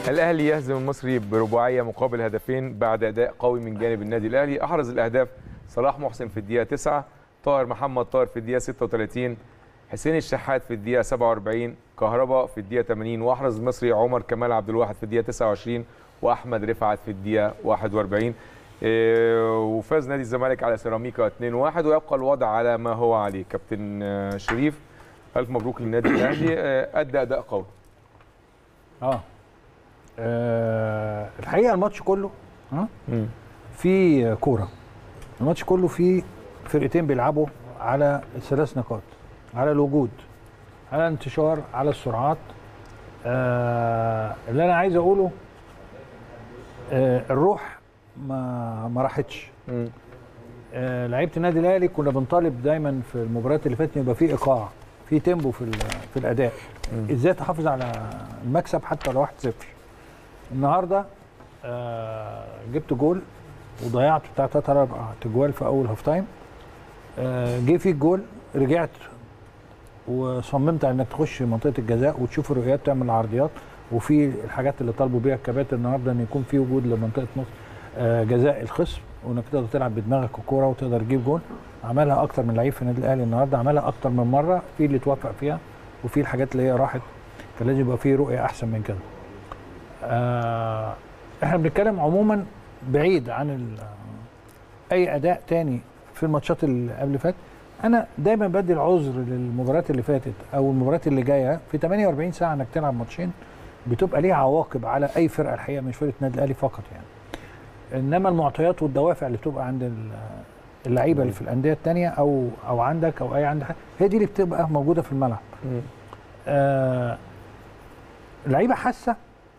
الاهلي يهزم المصري برباعيه مقابل هدفين بعد اداء قوي من جانب النادي الاهلي احرز الاهداف صلاح محسن في الدقيقه 9 طاهر محمد طاهر في الدقيقه 36 حسين الشحات في الدقيقه 47 كهربا في الدقيقه 80 واحرز المصري عمر كمال عبد الواحد في الدقيقه 29 واحمد رفعت في الدقيقه 41 إيه، وفاز نادي الزمالك على سيراميكا 2-1 ويبقى الوضع على ما هو عليه كابتن آه، شريف الف مبروك للنادي الاهلي آه، ادى اداء قوي اه آه، الحقيقه الماتش كله ها في كوره الماتش كله فيه فرقتين بيلعبوا على الثلاث نقاط على الوجود على الانتشار على السرعات آه اللي انا عايز اقوله آه الروح ما ما راحتش مم. آه لعيبه النادي الاهلي كنا بنطالب دايما في المباريات اللي فاتت إن يبقى في ايقاع في تيمبو في ال- في الاداء ازاي تحافظ على المكسب حتى لو 1-0 النهارده آه جبت جول وضيعت بتاع ثلاث اربع تجوال في اول هاف تايم آه جه فيك جول رجعت وصممت على انك تخش منطقه الجزاء وتشوف الرؤيات تعمل عرضيات وفي الحاجات اللي طالبوا بيها الكباتن النهارده ان يكون في وجود لمنطقه نص آه جزاء الخصم وانك تقدر تلعب بدماغك الكوره وتقدر تجيب جول عملها اكتر من لعيب في النادي الاهلي النهارده عملها اكتر من مره في اللي توفق فيها وفي الحاجات اللي هي راحت كان لازم يبقى في رؤيه احسن من كده. آه احنا بنتكلم عموما بعيد عن ال- اي اداء تاني في الماتشات اللي قبل فات انا دايما بدي العذر للمباريات اللي فاتت او المباريات اللي جايه في 48 ساعه انك تلعب ماتشين بتبقى ليها عواقب على اي فرقه الحقيقه مش فرقه النادي الاهلي فقط يعني انما المعطيات والدوافع اللي بتبقى عند ال- اللعيبه اللي في الانديه الثانيه او او عندك او اي عند حد هي دي اللي بتبقى موجوده في الملعب مم. آه اللعيبه حاسه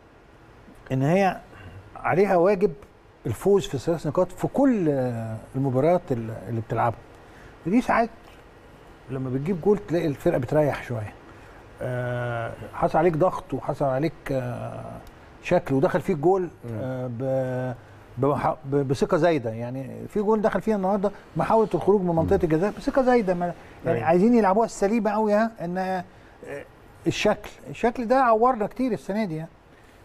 ان هي عليها واجب الفوز في الثلاث نقاط في كل آه، المباريات اللي اللي بتلعبها دي ساعات لما بتجيب جول تلاقي الفرقه بتريح شويه آه حصل عليك ضغط وحصل عليك آه شكل ودخل فيك جول آه ب- بمح- ب- بثقه زايده يعني في جول دخل فيها النهارده محاوله الخروج من منطقه الجزاء بثقه زايده ما- يعني أيوة. عايزين يلعبوها السليمه قوي ها ان آه، الشكل الشكل ده عورنا كتير السنه دي يعني.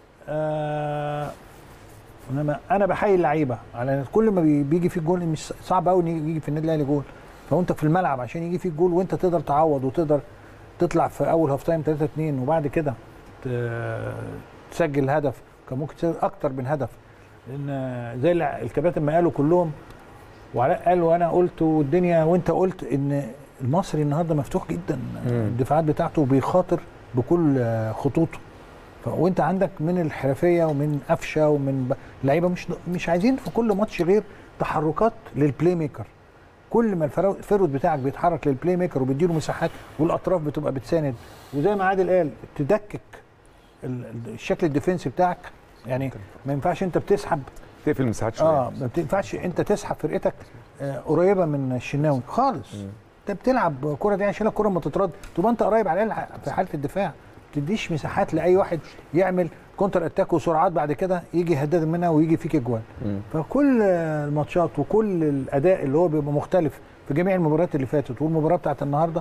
آه انما انا بحيي اللعيبه على إن كل ما بي- بيجي فيك جول مش صعب قوي ان يجي في النادي الاهلي جول فوانت في الملعب عشان يجي فيك جول وانت تقدر تعوض وتقدر تطلع في اول هاف تايم 3 2 وبعد كده ت- تسجل هدف كان ممكن تسجل اكتر من هدف لان زي اللي الكباتن ما قالوا كلهم وعلاء قال وانا قلت والدنيا وانت قلت ان المصري النهارده مفتوح جدا الدفاعات بتاعته بيخاطر بكل آه، خطوطه ف- وانت عندك من الحرفيه ومن قفشه ومن ب- لعيبه مش مش عايزين في كل ماتش غير تحركات للبلاي ميكر كل ما الفرو- الفرود بتاعك بيتحرك للبلاي ميكر وبيديله مساحات والاطراف بتبقى بتساند وزي ما عادل قال تدكك ال- ال- الشكل الديفنسي بتاعك يعني ما ينفعش انت بتسحب تقفل مساحات شويه اه ما بتنفعش انت تسحب فرقتك آه قريبه من الشناوي خالص انت بتلعب كره دي عشان الكره ما تترد تبقى انت قريب على الأقل في حاله الدفاع ما تديش مساحات لاي واحد يعمل كونتر اتاك وسرعات بعد كده يجي يهدد منها ويجي فيك اجوان مم. فكل آه، الماتشات وكل الاداء اللي هو بيبقى مختلف في جميع المباريات اللي فاتت والمباراه بتاعت النهارده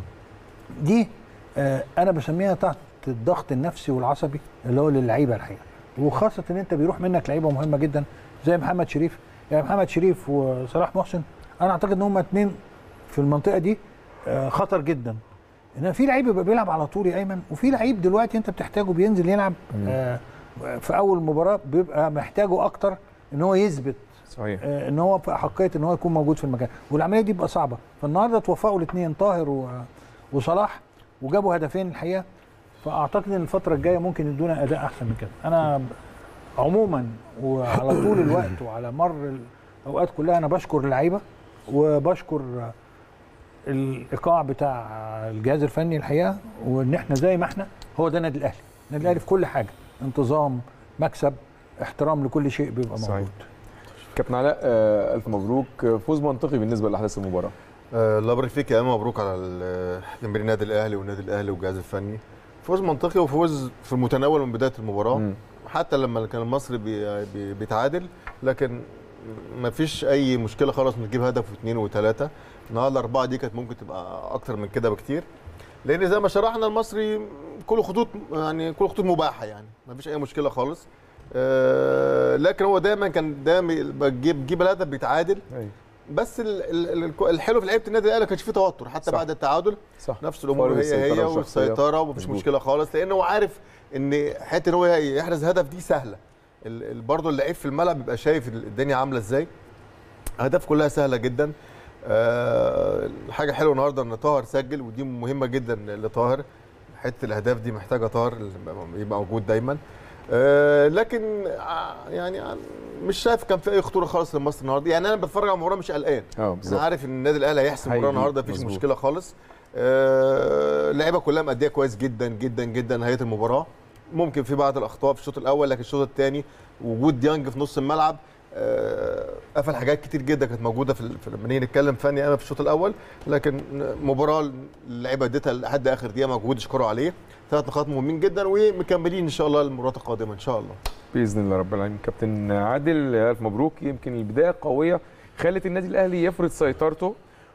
دي آه، انا بسميها تحت الضغط النفسي والعصبي اللي هو للعيبه الحقيقه وخاصه ان انت بيروح منك لعيبه مهمه جدا زي محمد شريف يعني محمد شريف وصلاح محسن انا اعتقد ان هم اتنين في المنطقه دي آه، خطر جدا ان في لعيب بيبقى بيلعب على طول يا ايمن وفي لعيب دلوقتي انت بتحتاجه بينزل يلعب آه، في اول مباراه بيبقى محتاجه اكتر ان هو يثبت صحيح آه، ان هو في احقيه ان هو يكون موجود في المكان والعمليه دي بتبقى صعبه فالنهارده توفقوا الاثنين طاهر و- وصلاح وجابوا هدفين الحقيقه فاعتقد ان الفتره الجايه ممكن يدونا اداء احسن من كده انا ب- عموما وعلى طول الوقت وعلى مر الاوقات كلها انا بشكر اللعيبه وبشكر الايقاع بتاع الجهاز الفني الحقيقه وان احنا زي ما احنا هو ده النادي الاهلي النادي الاهلي في كل حاجه انتظام مكسب احترام لكل شيء بيبقى صحيح. موجود كابتن علاء آه، الف مبروك آه، فوز منطقي بالنسبه لاحداث المباراه آه، الله يبارك فيك يا امام مبروك على ال- جماهير النادي الاهلي والنادي الاهلي والجهاز الفني فوز منطقي وفوز في المتناول من بدايه المباراه مم. حتى لما كان المصري بي بي بيتعادل لكن ما فيش اي مشكله خالص نجيب هدف واثنين وثلاثه النهارده الاربعه دي كانت ممكن تبقى اكتر من كده بكتير لان زي ما شرحنا المصري كل خطوط يعني كل خطوط مباحه يعني ما فيش اي مشكله خالص آه، لكن هو دايما كان دايما بتجيب بتجيب الهدف بيتعادل أيوة. بس ال- ال- ال- الحلو في لعيبه النادي الاهلي ما كانش فيه توتر حتى صح. بعد التعادل صح نفس الامور فرق هي السيطرة هي والشخصية. والسيطره ومفيش مظبوط. مشكله خالص لان هو عارف ان حته ان هو يحرز هدف دي سهله ال- ال- برضه اللعيب في الملعب بيبقى شايف الدنيا عامله ازاي اهداف كلها سهله جدا آه، حاجه حلوه النهارده ان طاهر سجل ودي مهمه جدا لطاهر حته الاهداف دي محتاجه طاهر يبقى موجود دايما آه، لكن آه، يعني آه، مش شايف كان في اي خطوره خالص لمصر النهارده يعني انا بتفرج على المباراه مش قلقان اه انا بالظبط عارف ان النادي الاهلي هيحسم المباراه هيجي. النهارده مفيش مظبوط. مشكله خالص آه، اللعيبه كلها مأديه كويس جدا جدا جدا نهايه المباراه ممكن في بعض الاخطاء في الشوط الاول لكن الشوط الثاني وجود ديانج في نص الملعب آه، قفل حاجات كتير جدا كانت موجوده في ال- في- لما نيجي نتكلم فني انا في الشوط الاول لكن مباراه اللعيبه اديتها لحد اخر دقيقه مجهود يشكروا عليه ثلاث نقاط مهمين جدا ومكملين ان شاء الله المباراه القادمه ان شاء الله باذن الله رب العالمين كابتن عادل الف مبروك يمكن البدايه قويه خلت النادي الاهلي يفرض سيطرته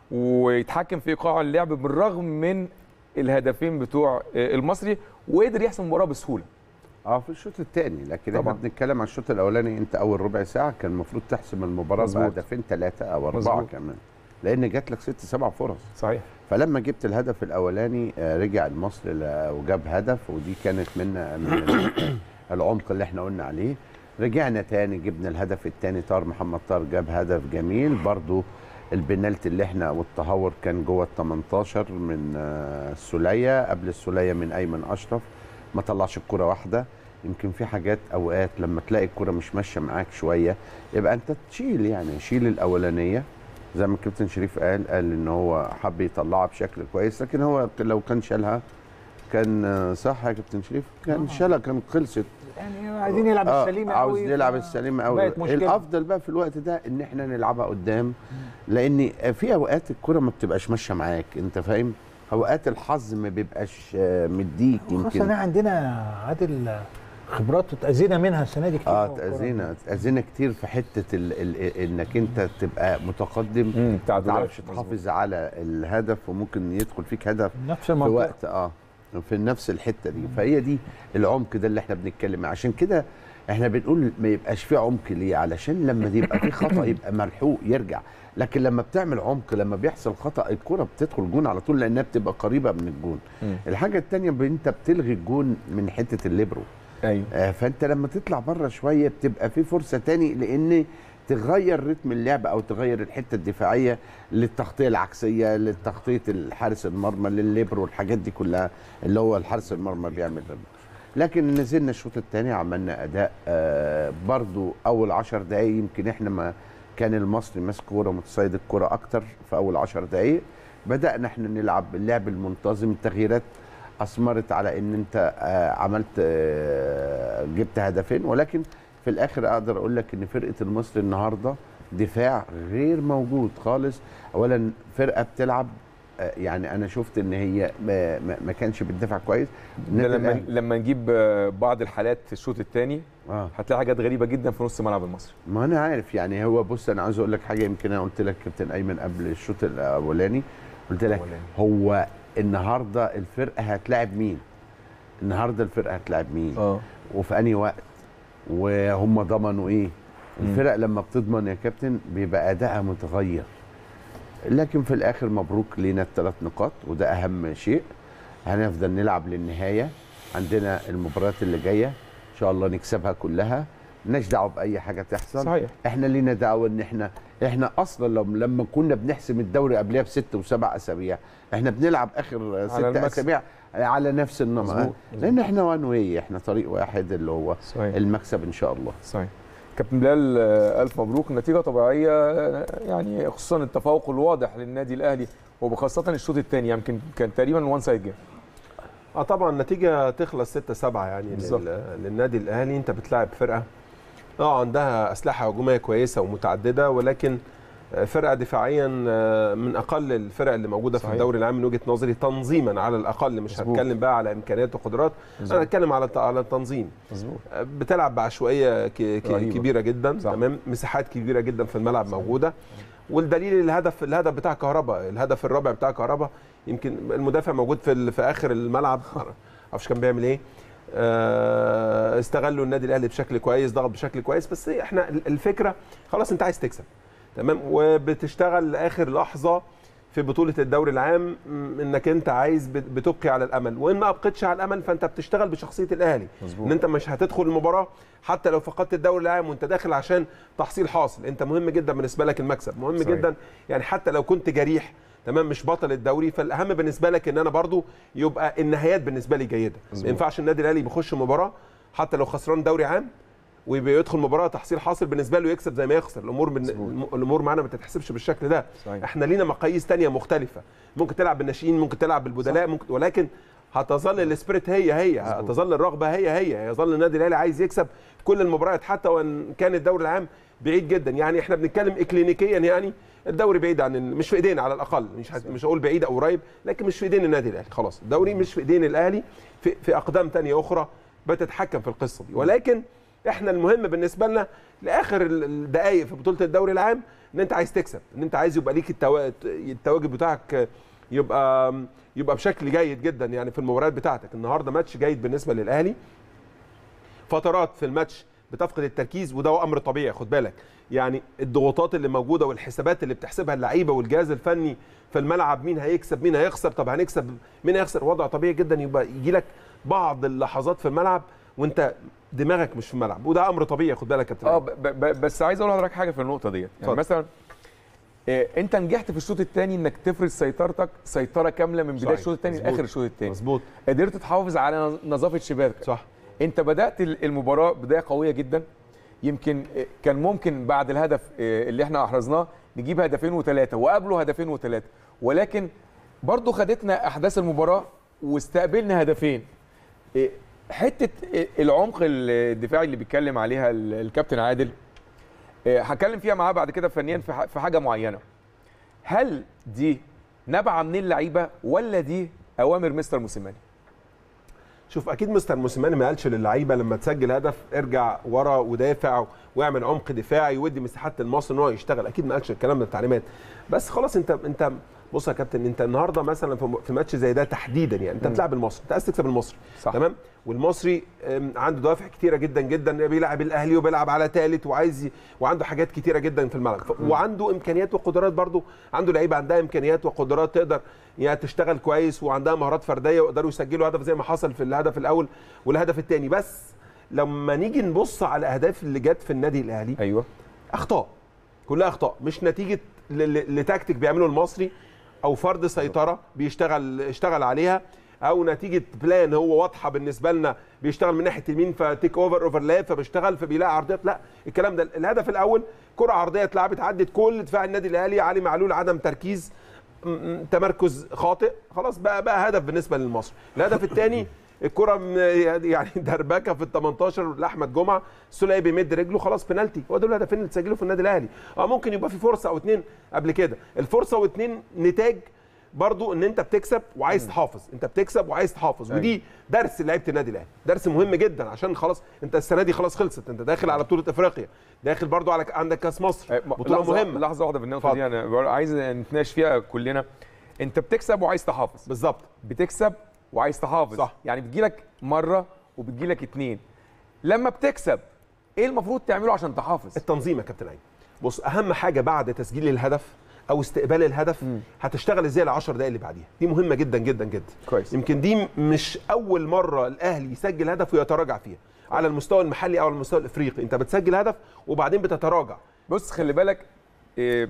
ويتحكم في ايقاع اللعب بالرغم من الهدفين بتوع المصري وقدر يحسم المباراه بسهوله اه في الشوط الثاني لكن احنا طبعاً. بنتكلم عن الشوط الاولاني انت اول ربع ساعه كان المفروض تحسم المباراه مظبوط. بهدفين ثلاثه او اربعه مظبوط. كمان لان جات لك ست سبع فرص صحيح فلما جبت الهدف الاولاني آه، رجع المصري ل- وجاب هدف ودي كانت من من ال- العمق اللي احنا قلنا عليه رجعنا تاني جبنا الهدف الثاني طار محمد طار جاب هدف جميل برضو البنالتي اللي احنا والتهور كان جوه ال 18 من آه، السوليه قبل السوليه من ايمن اشرف ما طلعش الكره واحده يمكن في حاجات اوقات لما تلاقي الكره مش ماشيه معاك شويه يبقى انت تشيل يعني شيل الاولانيه زي ما الكابتن شريف قال قال ان هو حب يطلعها بشكل كويس لكن هو لو كان شالها كان آه، صح يا كابتن شريف كان شالها كان خلصت يعني عايزين يلعب آه، السليم عاوز قوي يلعب ف- السليم قوي بقت مشكلة. الافضل بقى في الوقت ده ان احنا نلعبها قدام لان في اوقات الكره ما بتبقاش ماشيه معاك انت فاهم اوقات الحظ ما بيبقاش آه، مديك خاصة ان يمكن عندنا عادل خبرات اتأذينا منها السنة دي كتير اه أوي تاذينا تاذينا كتير في حته ال ال انك انت تبقى متقدم امم ما تعادلات تعرفش تحافظ على الهدف وممكن يدخل فيك هدف نفس في المنطقة وقت اه في نفس الحته دي فهي دي العمق ده اللي احنا بنتكلم عشان كده احنا بنقول ما يبقاش في عمق ليه علشان لما يبقى في خطا يبقى ملحوق يرجع لكن لما بتعمل عمق لما بيحصل خطا الكره بتدخل جون على طول لانها بتبقى قريبه من الجون مم. الحاجه الثانيه انت بتلغي الجون من حته الليبرو ايوه آه، فانت لما تطلع بره شويه بتبقى في فرصه تاني لان تغير رتم اللعب او تغير الحته الدفاعيه للتغطيه العكسيه للتغطيه الحارس المرمى للليبر والحاجات دي كلها اللي هو الحارس المرمى بيعمل ده. لكن نزلنا الشوط الثاني عملنا اداء آه برضو اول 10 دقائق يمكن احنا ما كان المصري ماسك كوره متصيد الكوره اكتر في اول 10 دقائق بدانا احنا نلعب اللعب المنتظم التغييرات اثمرت على ان انت آه، عملت آه، جبت هدفين ولكن في الاخر اقدر اقول لك ان فرقه المصري النهارده دفاع غير موجود خالص اولا فرقه بتلعب آه، يعني انا شفت ان هي ما, ما- ما كانش بتدافع كويس ده النادي لما الأهلي- لما نجيب آه، بعض الحالات في الشوط الثاني اه هتلاقي حاجات غريبه جدا في نص ملعب المصري ما انا عارف يعني هو بص انا عاوز اقول لك حاجه يمكن انا قلت لك كابتن ايمن قبل الشوط الاولاني قلت لك الأولاني. هو النهارده الفرقه هتلاعب مين النهارده الفرقه هتلاعب مين اه وفي انهي وقت وهم ضمنوا ايه الفرق لما بتضمن يا كابتن بيبقى ادائها متغير لكن في الاخر مبروك لينا الثلاث نقاط وده اهم شيء هنفضل نلعب للنهايه عندنا المباريات اللي جايه ان شاء الله نكسبها كلها مالناش دعوه باي حاجه تحصل صحيح احنا لينا دعوه ان احنا احنا اصلا لو لما كنا بنحسم الدوري قبلها بست وسبع اسابيع احنا بنلعب اخر ست المكسب. اسابيع على نفس النمط مظبوط، لان احنا وان واي احنا طريق واحد اللي هو صحيح المكسب ان شاء الله صحيح كابتن بلال آه، الف مبروك نتيجه طبيعيه آه، يعني خصوصا التفوق الواضح للنادي الاهلي وبخاصه الشوط الثاني يمكن كان تقريبا وان سايد جيم اه طبعا النتيجه تخلص 6 7 يعني بالظبط. لل... للنادي الاهلي انت بتلاعب فرقه اه عندها اسلحه هجوميه كويسه ومتعدده ولكن آه، فرقه دفاعيا آه، من اقل الفرق اللي موجوده صحيح. في الدوري العام من وجهه نظري تنظيما على الاقل مش مظبوط. هتكلم بقى على امكانيات وقدرات انا هتكلم على على التنظيم مظبوط آه، بتلعب بعشوائيه ك... ك... رهيبة. كبيره جدا صح. تمام مساحات كبيره جدا في الملعب موجوده والدليل الهدف الهدف بتاع كهربا الهدف الرابع بتاع كهربا يمكن المدافع موجود في ال- في اخر الملعب ما اعرفش كان بيعمل ايه آه، استغلوا النادي الاهلي بشكل كويس ضغط بشكل كويس بس احنا ال- الفكره خلاص انت عايز تكسب تمام وبتشتغل لاخر لحظه في بطوله الدوري العام م، انك انت عايز بت- بتبقي على الامل وان ما ابقيتش على الامل فانت بتشتغل بشخصيه الاهلي مظبوط. ان انت مش هتدخل المباراه حتى لو فقدت الدوري العام وانت داخل عشان تحصيل حاصل انت مهم جدا بالنسبه لك المكسب مهم صحيح. صحيح. جدا يعني حتى لو كنت جريح تمام مش بطل الدوري فالاهم بالنسبه لك ان انا برضو يبقى النهايات بالنسبه لي جيده مظبوط. ما ينفعش النادي الاهلي بيخش مباراه حتى لو خسران دوري عام وبيدخل مباراه تحصيل حاصل بالنسبه له يكسب زي ما يخسر الامور من مظبوط. الامور معانا ما تتحسبش بالشكل ده صحيح. احنا لينا مقاييس تانية مختلفه ممكن تلعب بالناشئين ممكن تلعب بالبدلاء ممكن ولكن هتظل السبريت هي هي هتظل الرغبه هي هي يظل النادي الاهلي عايز يكسب كل المباريات حتى وان كان الدوري العام بعيد جدا يعني احنا بنتكلم اكلينيكيا يعني الدوري بعيد عن ال- مش في ايدينا على الاقل مش هت- مش هقول بعيد او قريب لكن مش في ايدين النادي الاهلي خلاص الدوري مش في ايدين الاهلي في, في اقدام تانية اخرى بتتحكم في القصه دي ولكن احنا المهم بالنسبه لنا لاخر ال- الدقائق في بطوله الدوري العام ان انت عايز تكسب ان انت عايز يبقى ليك التوا- التواجد بتاعك يبقى يبقى بشكل جيد جدا يعني في المباريات بتاعتك النهارده ماتش جيد بالنسبه للاهلي فترات في الماتش بتفقد التركيز وده امر طبيعي خد بالك يعني الضغوطات اللي موجوده والحسابات اللي بتحسبها اللعيبه والجهاز الفني في الملعب مين هيكسب مين هيخسر طب هنكسب مين هيخسر وضع طبيعي جدا يبقى يجي لك بعض اللحظات في الملعب وانت دماغك مش في الملعب وده امر طبيعي خد بالك يا كابتن اه علي. ب- ب- بس عايز اقول لحضرتك حاجه في النقطه ديت يعني اتفضل. مثلا آه، انت نجحت في الشوط الثاني انك تفرض سيطرتك سيطره كامله من بدايه صحيح. الشوط الثاني مظبوط. لاخر الشوط الثاني مظبوط قدرت تحافظ على نظ- نظافه شباكك صح انت بدات ال- المباراه بدايه قويه جدا يمكن آه، كان ممكن بعد الهدف آه، اللي احنا احرزناه نجيب هدفين وثلاثه وقبله هدفين وثلاثه ولكن برضو خدتنا احداث المباراه واستقبلنا هدفين آه، حته آه، العمق الدفاعي اللي بيتكلم عليها ال- الكابتن عادل آه، هتكلم فيها معاه بعد كده فنيا في ح- في حاجه معينه هل دي نابعه من اللعيبه ولا دي اوامر مستر موسيماني شوف اكيد مستر موسيماني ما قالش للعيبه لما تسجل هدف ارجع ورا ودافع واعمل عمق دفاعي وادي مساحات للمصري ان هو يشتغل اكيد ما قالش الكلام ده التعليمات بس خلاص انت انت بص يا كابتن انت النهارده مثلا في م- في ماتش زي ده تحديدا يعني انت بتلعب المصري انت عايز تكسب المصري صح. تمام والمصري ام، عنده دوافع كتيره جدا جدا بيلعب الاهلي وبيلعب على ثالث وعايز ي- وعنده حاجات كتيره جدا في الملعب ف- وعنده امكانيات وقدرات برضو عنده لعيبه عندها امكانيات وقدرات تقدر يعني تشتغل كويس وعندها مهارات فرديه ويقدروا يسجلوا هدف زي ما حصل في الهدف الاول والهدف الثاني بس لما نيجي نبص على الاهداف اللي جت في النادي الاهلي ايوه اخطاء كلها اخطاء مش نتيجه ل- ل- لتكتيك بيعمله المصري او فرض سيطره بيشتغل اشتغل عليها او نتيجه بلان هو واضحه بالنسبه لنا بيشتغل من ناحيه اليمين فتيك اوفر اوفرلاب فبيشتغل فبيلاقي عرضيات لا الكلام ده الهدف الاول كره عرضيه اتلعبت عدت كل دفاع النادي الاهلي علي معلول عدم تركيز م- م- تمركز خاطئ خلاص بقى بقى هدف بالنسبه للمصري الهدف الثاني الكره م- يعني دربكه في ال 18 لاحمد جمعه سوليه بيمد رجله خلاص بنالتي هو دول الهدفين اللي اتسجلوا في النادي الاهلي اه ممكن يبقى في فرصه او اتنين قبل كده الفرصه واتنين نتاج برضو ان انت بتكسب وعايز تحافظ انت بتكسب وعايز تحافظ أيوة. ودي درس لعيبه النادي الاهلي درس مهم جدا عشان خلاص انت السنه دي خلاص خلصت انت داخل على بطوله افريقيا داخل برضو على عندك كاس مصر آه، م- بطوله لحظة- مهمه لحظه واحده في النقطه اتفضل. دي انا بقول- عايز نتناقش فيها كلنا انت بتكسب وعايز تحافظ بالظبط بتكسب وعايز تحافظ صح. يعني بتجيلك مره وبتجيلك اتنين لما بتكسب ايه المفروض تعمله عشان تحافظ التنظيم يا كابتن عين بص اهم حاجه بعد تسجيل الهدف او استقبال الهدف مم. هتشتغل ازاي ال 10 دقائق اللي بعديها دي مهمه جدا جدا جدا كويس يمكن دي مش اول مره الاهلي يسجل هدف ويتراجع فيها على المستوى المحلي او على المستوى الافريقي انت بتسجل هدف وبعدين بتتراجع بص خلي بالك إيه،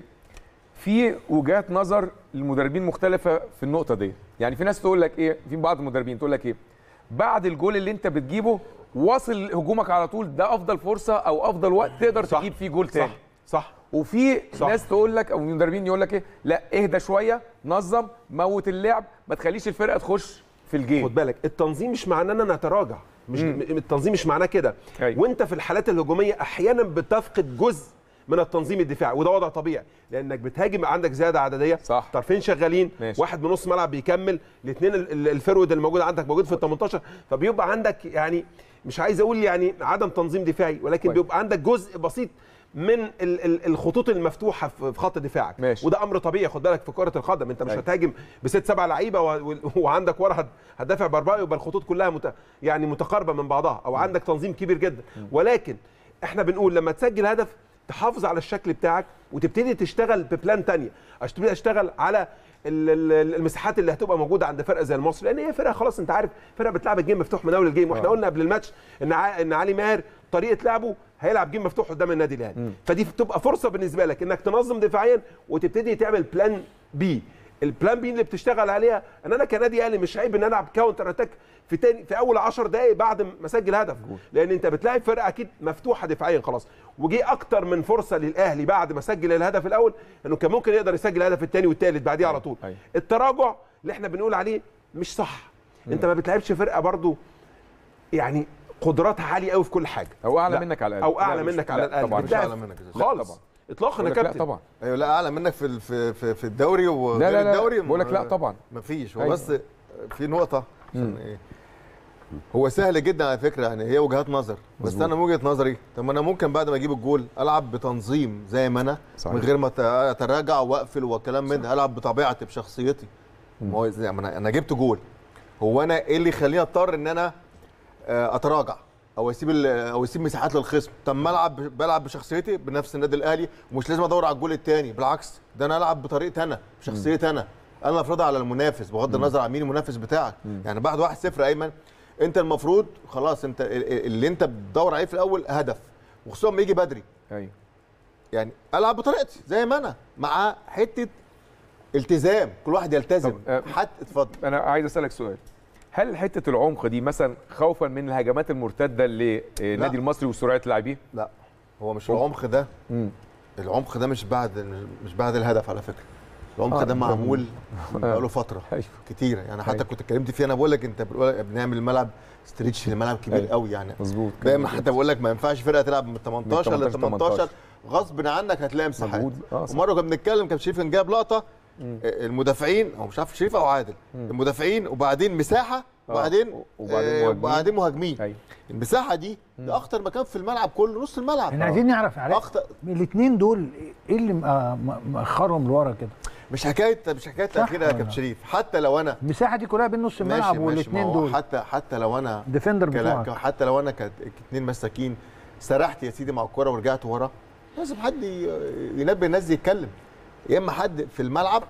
في وجهات نظر للمدربين مختلفه في النقطه دي يعني في ناس تقول لك ايه في بعض المدربين تقول لك ايه بعد الجول اللي انت بتجيبه واصل هجومك على طول ده افضل فرصه او افضل وقت تقدر صح. تجيب فيه جول تاني صح صح وفي صح. ناس تقول لك او مدربين يقول لك ايه لا اهدى شويه نظم موت اللعب ما تخليش الفرقه تخش في الجيم خد بالك التنظيم مش معناه ان انا اتراجع مش مم. التنظيم مش معناه كده أيوة. وانت في الحالات الهجوميه احيانا بتفقد جزء من التنظيم الدفاعي وده وضع طبيعي لانك بتهاجم عندك زياده عدديه صح. طرفين شغالين ماشي. واحد من نص ملعب بيكمل الاثنين الفرود اللي موجود عندك موجود في ال 18 فبيبقى عندك يعني مش عايز اقول يعني عدم تنظيم دفاعي ولكن كويس. بيبقى عندك جزء بسيط من ال- ال- الخطوط المفتوحه في في خط دفاعك ماشي. وده امر طبيعي خد بالك في كره القدم انت مش أيوة. هتهاجم بست سبع لعيبه و- و- وعندك ورا هت- هتدافع باربعه يبقى الخطوط كلها مت... يعني متقاربه من بعضها او عندك تنظيم كبير جدا ولكن احنا بنقول لما تسجل هدف تحافظ على الشكل بتاعك وتبتدي تشتغل ببلان تانية عشان تبتدي تشتغل على ال- ال- المساحات اللي هتبقى موجوده عند فرقه زي المصري لان هي فرقه خلاص انت عارف فرقه بتلعب الجيم مفتوح من اول الجيم واحنا آه. قلنا قبل الماتش ان ع- ان علي ماهر طريقه لعبه هيلعب جيم مفتوح قدام النادي الاهلي فدي بتبقى فرصه بالنسبه لك انك تنظم دفاعيا وتبتدي تعمل بلان بي البلان بي اللي بتشتغل عليها ان انا كنادي اهلي مش عيب ان انا العب كاونتر اتاك في تاني في اول 10 دقائق بعد ما اسجل هدف لان انت بتلاعب فرقه اكيد مفتوحه دفاعيا خلاص وجي اكتر من فرصه للاهلي بعد ما سجل الهدف الاول انه كان ممكن يقدر يسجل الهدف الثاني والثالث بعديه على طول أيوة. التراجع اللي احنا بنقول عليه مش صح انت ما بتلعبش فرقه برضو يعني قدراتها عاليه قوي في كل حاجه او اعلى لا. منك على الاقل او اعلى لا، مش- منك على لا، الاقل طبعا مش بتلعب أعلى منك إزاي؟ لا، خالص طبعا. اطلاقا بقول يا لك لا كابتن طبعا ايوه لا اعلى منك في ال- في في, في الدوري لا وغير لا لا الدوري بقول لك لا طبعا مفيش هو أيوة. بس في نقطه عشان ايه هو سهل جدا على فكره يعني هي وجهات نظر بس مظبوط. انا من وجهه نظري طب ما انا ممكن بعد ما اجيب الجول العب بتنظيم زي ما انا صحيح. من غير ما أت- اتراجع واقفل وكلام من ده العب بطبيعتي بشخصيتي ما هو زي ما انا انا جبت جول هو انا ايه اللي يخليني اضطر ان انا آه، اتراجع او اسيب ال- او اسيب مساحات للخصم طب ما العب بلعب بشخصيتي بنفس النادي الاهلي ومش لازم ادور على الجول الثاني بالعكس ده انا العب بطريقتي انا بشخصيتي انا انا افرضها على المنافس بغض النظر عن مين المنافس بتاعك يعني بعد 1-0 ايمن انت المفروض خلاص انت ال- ال- اللي انت بتدور عليه في الاول هدف وخصوصا لما يجي بدري ايوه يعني العب بطريقتي زي ما انا مع حته التزام كل واحد يلتزم طب، آه، حتى اتفضل انا عايز اسالك سؤال هل حته العمق دي مثلا خوفا من الهجمات المرتده للنادي المصري وسرعه لاعبيه؟ لا هو مش العمق ده مم. العمق ده مش بعد مش بعد الهدف على فكره العمق آه، ده ده- معمول من بقاله فتره ايوه كتيره يعني حتى أيوة. كنت اتكلمت فيه انا بقول لك انت بتقول بنعمل الملعب ستريتش للملعب كبير أيوة. قوي يعني مظبوط دايما حتى بقول لك ما ينفعش فرقه تلعب من 18 ل 18 غصب عنك هتلاقي مساحات مجهود. آه، صح. ومره كنا بنتكلم كان شريف كان جايب لقطه المدافعين او مش عارف شريف او عادل المدافعين وبعدين مساحه وبعدين وبعدين آه، مهاجمين. وبعدين مهاجمين ايوه المساحه دي ده اخطر مكان في الملعب كله نص الملعب احنا عايزين نعرف علاء اخطر الاثنين دول ايه اللي مأ- مأ- مأخرهم لورا كده مش حكايه مش حكايه صح تاخير يا ولا؟ كابتن شريف حتى لو انا المساحه دي كلها بين نص الملعب ماشي ماشي والاثنين ما هو دول حتى حتى لو انا ديفندر كلا- بتوعك حتى لو انا كانت اتنين مساكين سرحت يا سيدي مع الكوره ورجعت ورا لازم حد ي- ينبه الناس دي يتكلم يا اما حد في الملعب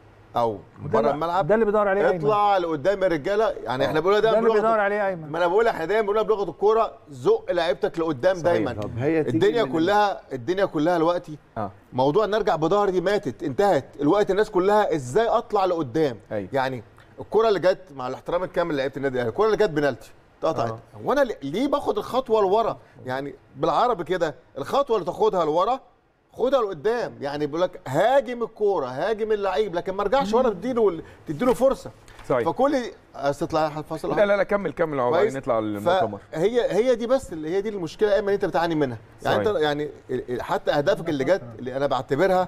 او ده بره اللي- الملعب ده اللي بيدور عليه ايمن اطلع لقدام يا رجاله يعني احنا بنقول ده دايما اللي بيدور بلغه عليه ايمن ما انا بقول احنا دايما بنقولها بلغه الكوره زق لعيبتك لقدام صحيح. دايما طب هي تيجي الدنيا من- كلها الدنيا كلها دلوقتي اه موضوع نرجع بظهر دي ماتت انتهت الوقت الناس كلها ازاي اطلع لقدام أيوة. يعني الكره اللي جت مع الاحترام الكامل لعيبه النادي الاهلي الكره اللي جت بنالتي اتقطعت آه. وانا ليه- ليه باخد الخطوه لورا يعني بالعربي كده الخطوه اللي تاخدها لورا خدها لقدام يعني بيقول لك هاجم الكوره هاجم اللعيب لكن ما ارجعش ورا تديله تديله فرصه صحيح فكل استطلع فاصل لا لا لا كمل كمل عقبال كويس نطلع للمؤتمر فهي هي دي بس اللي هي دي المشكله يا اما انت بتعاني منها يعني صحيح. انت يعني ال- ال- حتى اهدافك اللي جت اللي انا بعتبرها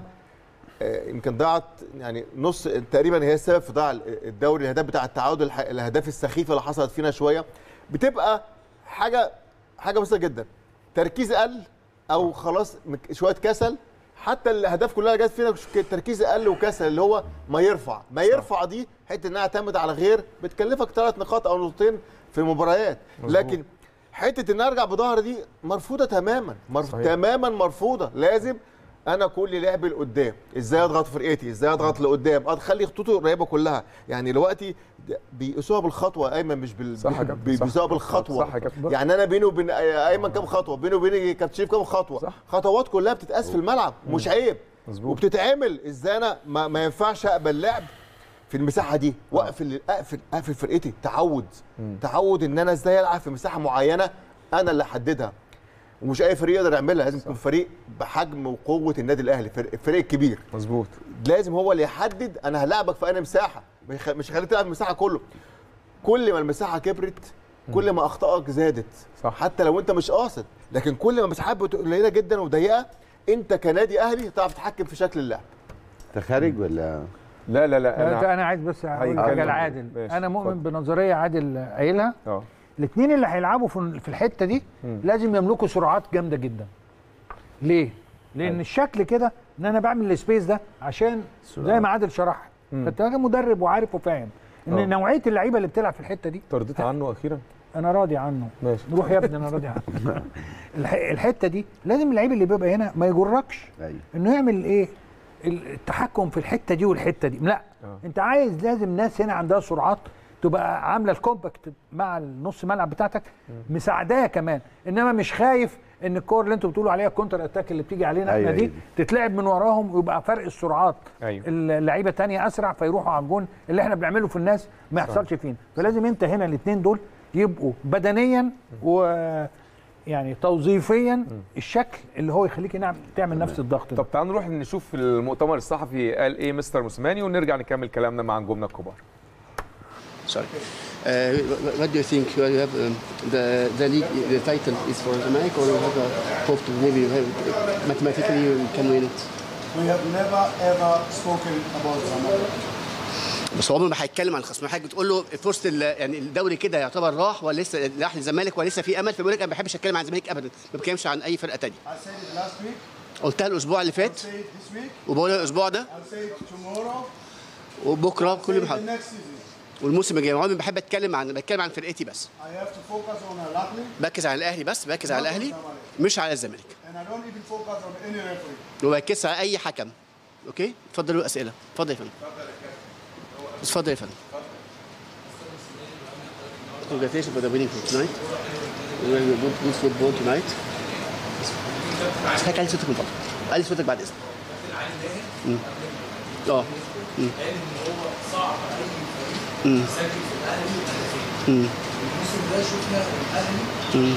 آه، يمكن ضاعت يعني نص تقريبا هي السبب في ضاع الدوري الاهداف بتاع التعادل الح- الاهداف السخيفه اللي حصلت فينا شويه بتبقى حاجه حاجه بسيطه جدا تركيز قل او خلاص مك- شويه كسل حتى الاهداف كلها اللي جت فينا ك- تركيز قل وكسل اللي هو ما يرفع ما يرفع دي حته انها تعتمد على غير بتكلفك ثلاث نقاط او نقطتين في المباريات لكن حته ان ارجع بظهر دي مرفوضه تماما مرف... صحيح. تماما مرفوضه لازم انا كل لعبي لقدام ازاي اضغط فرقتي ازاي اضغط لقدام اخلي خطوطي قريبه كلها يعني دلوقتي د- بيقيسوها بالخطوه ايمن مش بال صح يا كابتن، بي- صح. بيقيسوها بالخطوه صح يا كابتن. يعني انا بيني وبين ايمن كام خطوه بيني وبين كابتن شريف كام خطوه صح. خطوات كلها بتتقاس في الملعب مش عيب مظبوط. وبتتعمل ازاي انا ما, ما ينفعش اقبل لعب في المساحه دي واقفل اقفل اقفل فرقتي تعود تعود ان انا ازاي العب في مساحه معينه انا اللي احددها ومش اي فريق يقدر يعملها لازم يكون فريق بحجم وقوه النادي الاهلي فريق الفريق الكبير مظبوط لازم هو اللي يحدد انا هلاعبك في اي مساحه مش هخ- مش هخليك تلعب المساحه كله كل ما المساحه كبرت كل ما اخطائك زادت صح. حتى لو انت مش قاصد لكن كل ما مساحات بت- قليله جدا وضيقه انت كنادي اهلي تعرف تتحكم في شكل اللعب انت خارج ولا لا لا لا انا انا انا عايز بس اقول هيتكلم. حاجه لعادل ماشي، انا مؤمن اتفضل. بنظريه عادل قايلها اه الاثنين اللي هيلعبوا في في الحته دي لازم يملكوا سرعات جامده جدا ليه لان الشكل كده ان انا بعمل السبيس ده عشان زي ما عادل شرح فانت راجل مدرب وعارف وفاهم ان آه. نوعيه اللعيبه اللي بتلعب في الحته دي ترضيت عنه اخيرا انا راضي عنه ماشي نروح يا ابني انا راضي عنه الح- الحته دي لازم اللعيب اللي بيبقى هنا ما يجركش ايوه انه يعمل ايه التحكم في الحته دي والحته دي لا آه. انت عايز لازم ناس هنا عندها سرعات تبقى عامله الكومباكت مع النص ملعب بتاعتك مساعداه كمان انما مش خايف ان الكور اللي انتوا بتقولوا عليها الكونتر اتاك اللي بتيجي علينا أيوة احنا دي هي دي. تتلعب من وراهم ويبقى فرق السرعات أيوة. اللعيبه تانية اسرع فيروحوا على الجون اللي احنا بنعمله في الناس ما يحصلش فينا فلازم انت هنا الاثنين دول يبقوا بدنيا و يعني توظيفيا الشكل اللي هو يخليك نعم تعمل نفس الضغط ده طب تعالوا نروح نشوف المؤتمر الصحفي قال ايه مستر موسيماني ونرجع نكمل كلامنا مع نجومنا الكبار Sorry. Uh, wh- what do you think? Well, you have um, the the league, the title is for Zamalek, or you have a hope to maybe you have, mathematically you can win it? We have never ever spoken about Zamalek. بس هو عمره ما هيتكلم عن الخصم حاجه بتقول له فرصه ال- يعني الدوري كده يعتبر راح ولا لسه راح للزمالك ولسه في امل فبيقول لك انا ما بحبش اتكلم عن الزمالك ابدا ما بتكلمش عن اي فرقه تانية I said it last week, قلتها الاسبوع اللي I'll فات say it this week, وبقول الاسبوع ده I'll say it tomorrow, وبكره I'll say كل it ما حد the next season. والموسم الجاي عمري ما بحب اتكلم عن بتكلم عن فرقتي بس I have to focus on Al-Ahly بركز على الاهلي بس بركز على الاهلي مش على الزمالك and I don't even focus on any referee. وما بركزش على اي حكم اوكي اتفضلوا اسئله اتفضل يا فندم اتفضل يا فندم Congratulations for the winning for tonight. We will good, good football tonight. حضرتك علي صوتك من فضلك. علي صوتك بعد اذنك. مم. اه. مم. مم. مم. مم.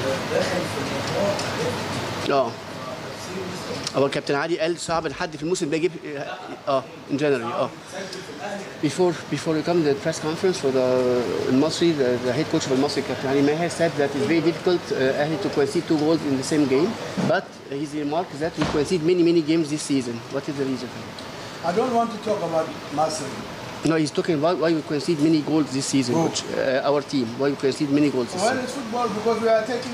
اه هو كابتن علي قال صعب ان حد في الموسم ده يجيب اه in general اه before before you come to the press conference for the المصري the, the head coach of المصري Captain Ali Maher said that it's very difficult uh, Ahly to concede two goals in the same game but his remark is that we concede many many games this season what is the reason I don't want to talk about Marseille. no he's talking about why we concede many goals this season Who? coach, uh, our team why we concede many goals this Well, season it's football because we are taking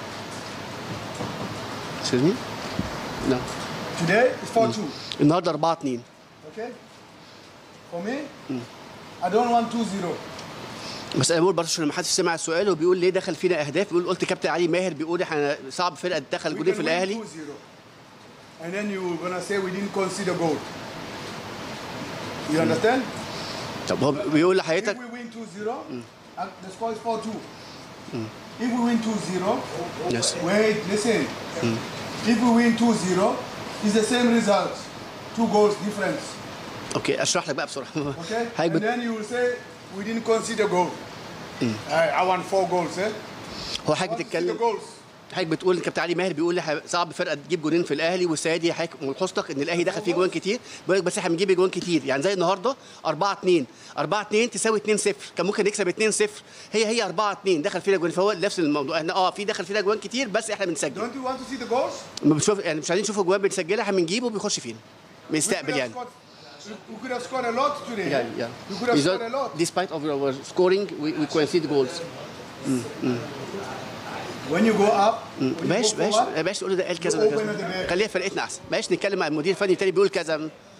excuse me no today it's 4 2. النهارده 4 2 Okay? For me, I don't want 2 0. بس انا بقول برضه عشان لما حد سمع السؤال وبيقول ليه دخل فينا اهداف بيقول قلت كابتن علي ماهر بيقول احنا صعب فرقه تدخل We جولين can في win الاهلي 2 0. And then you're going to say we didn't concede a goal. You understand? طب هو بيقول If لحضرتك we win 2 0, and the score is 4 2. If we win 2 0, Yes. wait, listen. If we win 2 0, it's the same result. Two goals difference. اوكي اشرح لك بقى بسرعه Okay? حضرتك And بت... then you will say we didn't concede a goal. I, I want four goals, eh? هو I حضرتك want to see the بتتكلم goals. حضرتك بتقول كابتن علي ماهر بيقول لي صعب فرقه تجيب جولين في الاهلي والسنه دي حضرتك ملحوظتك ان الاهلي دخل فيه جوان كتير بيقول لك بس احنا بنجيب جوان كتير يعني زي النهارده 4 2 4 2 تساوي 2 0 كان ممكن نكسب 2 0 هي هي 4 2 دخل فينا جوان فهو نفس الموضوع احنا اه في دخل فينا جوان كتير بس احنا بنسجل Don't you want to see the goals? ما بنشوف يعني مش عايزين نشوف جوان بنسجلها احنا بنجيبه وبيخش فينا We could بيستقبل have يعني scored- we- we could have scored a lot today. Yeah, yeah. We could have Is scored that- a lot. Despite of our scoring, we, we concede goals. When you go up, when you بلاش go بلاش forward, بلاش تقول ده قال كذا You وده open at the كذا back. خليها فرقتنا احسن بلاش نتكلم مع المدير الفني التاني بيقول كذا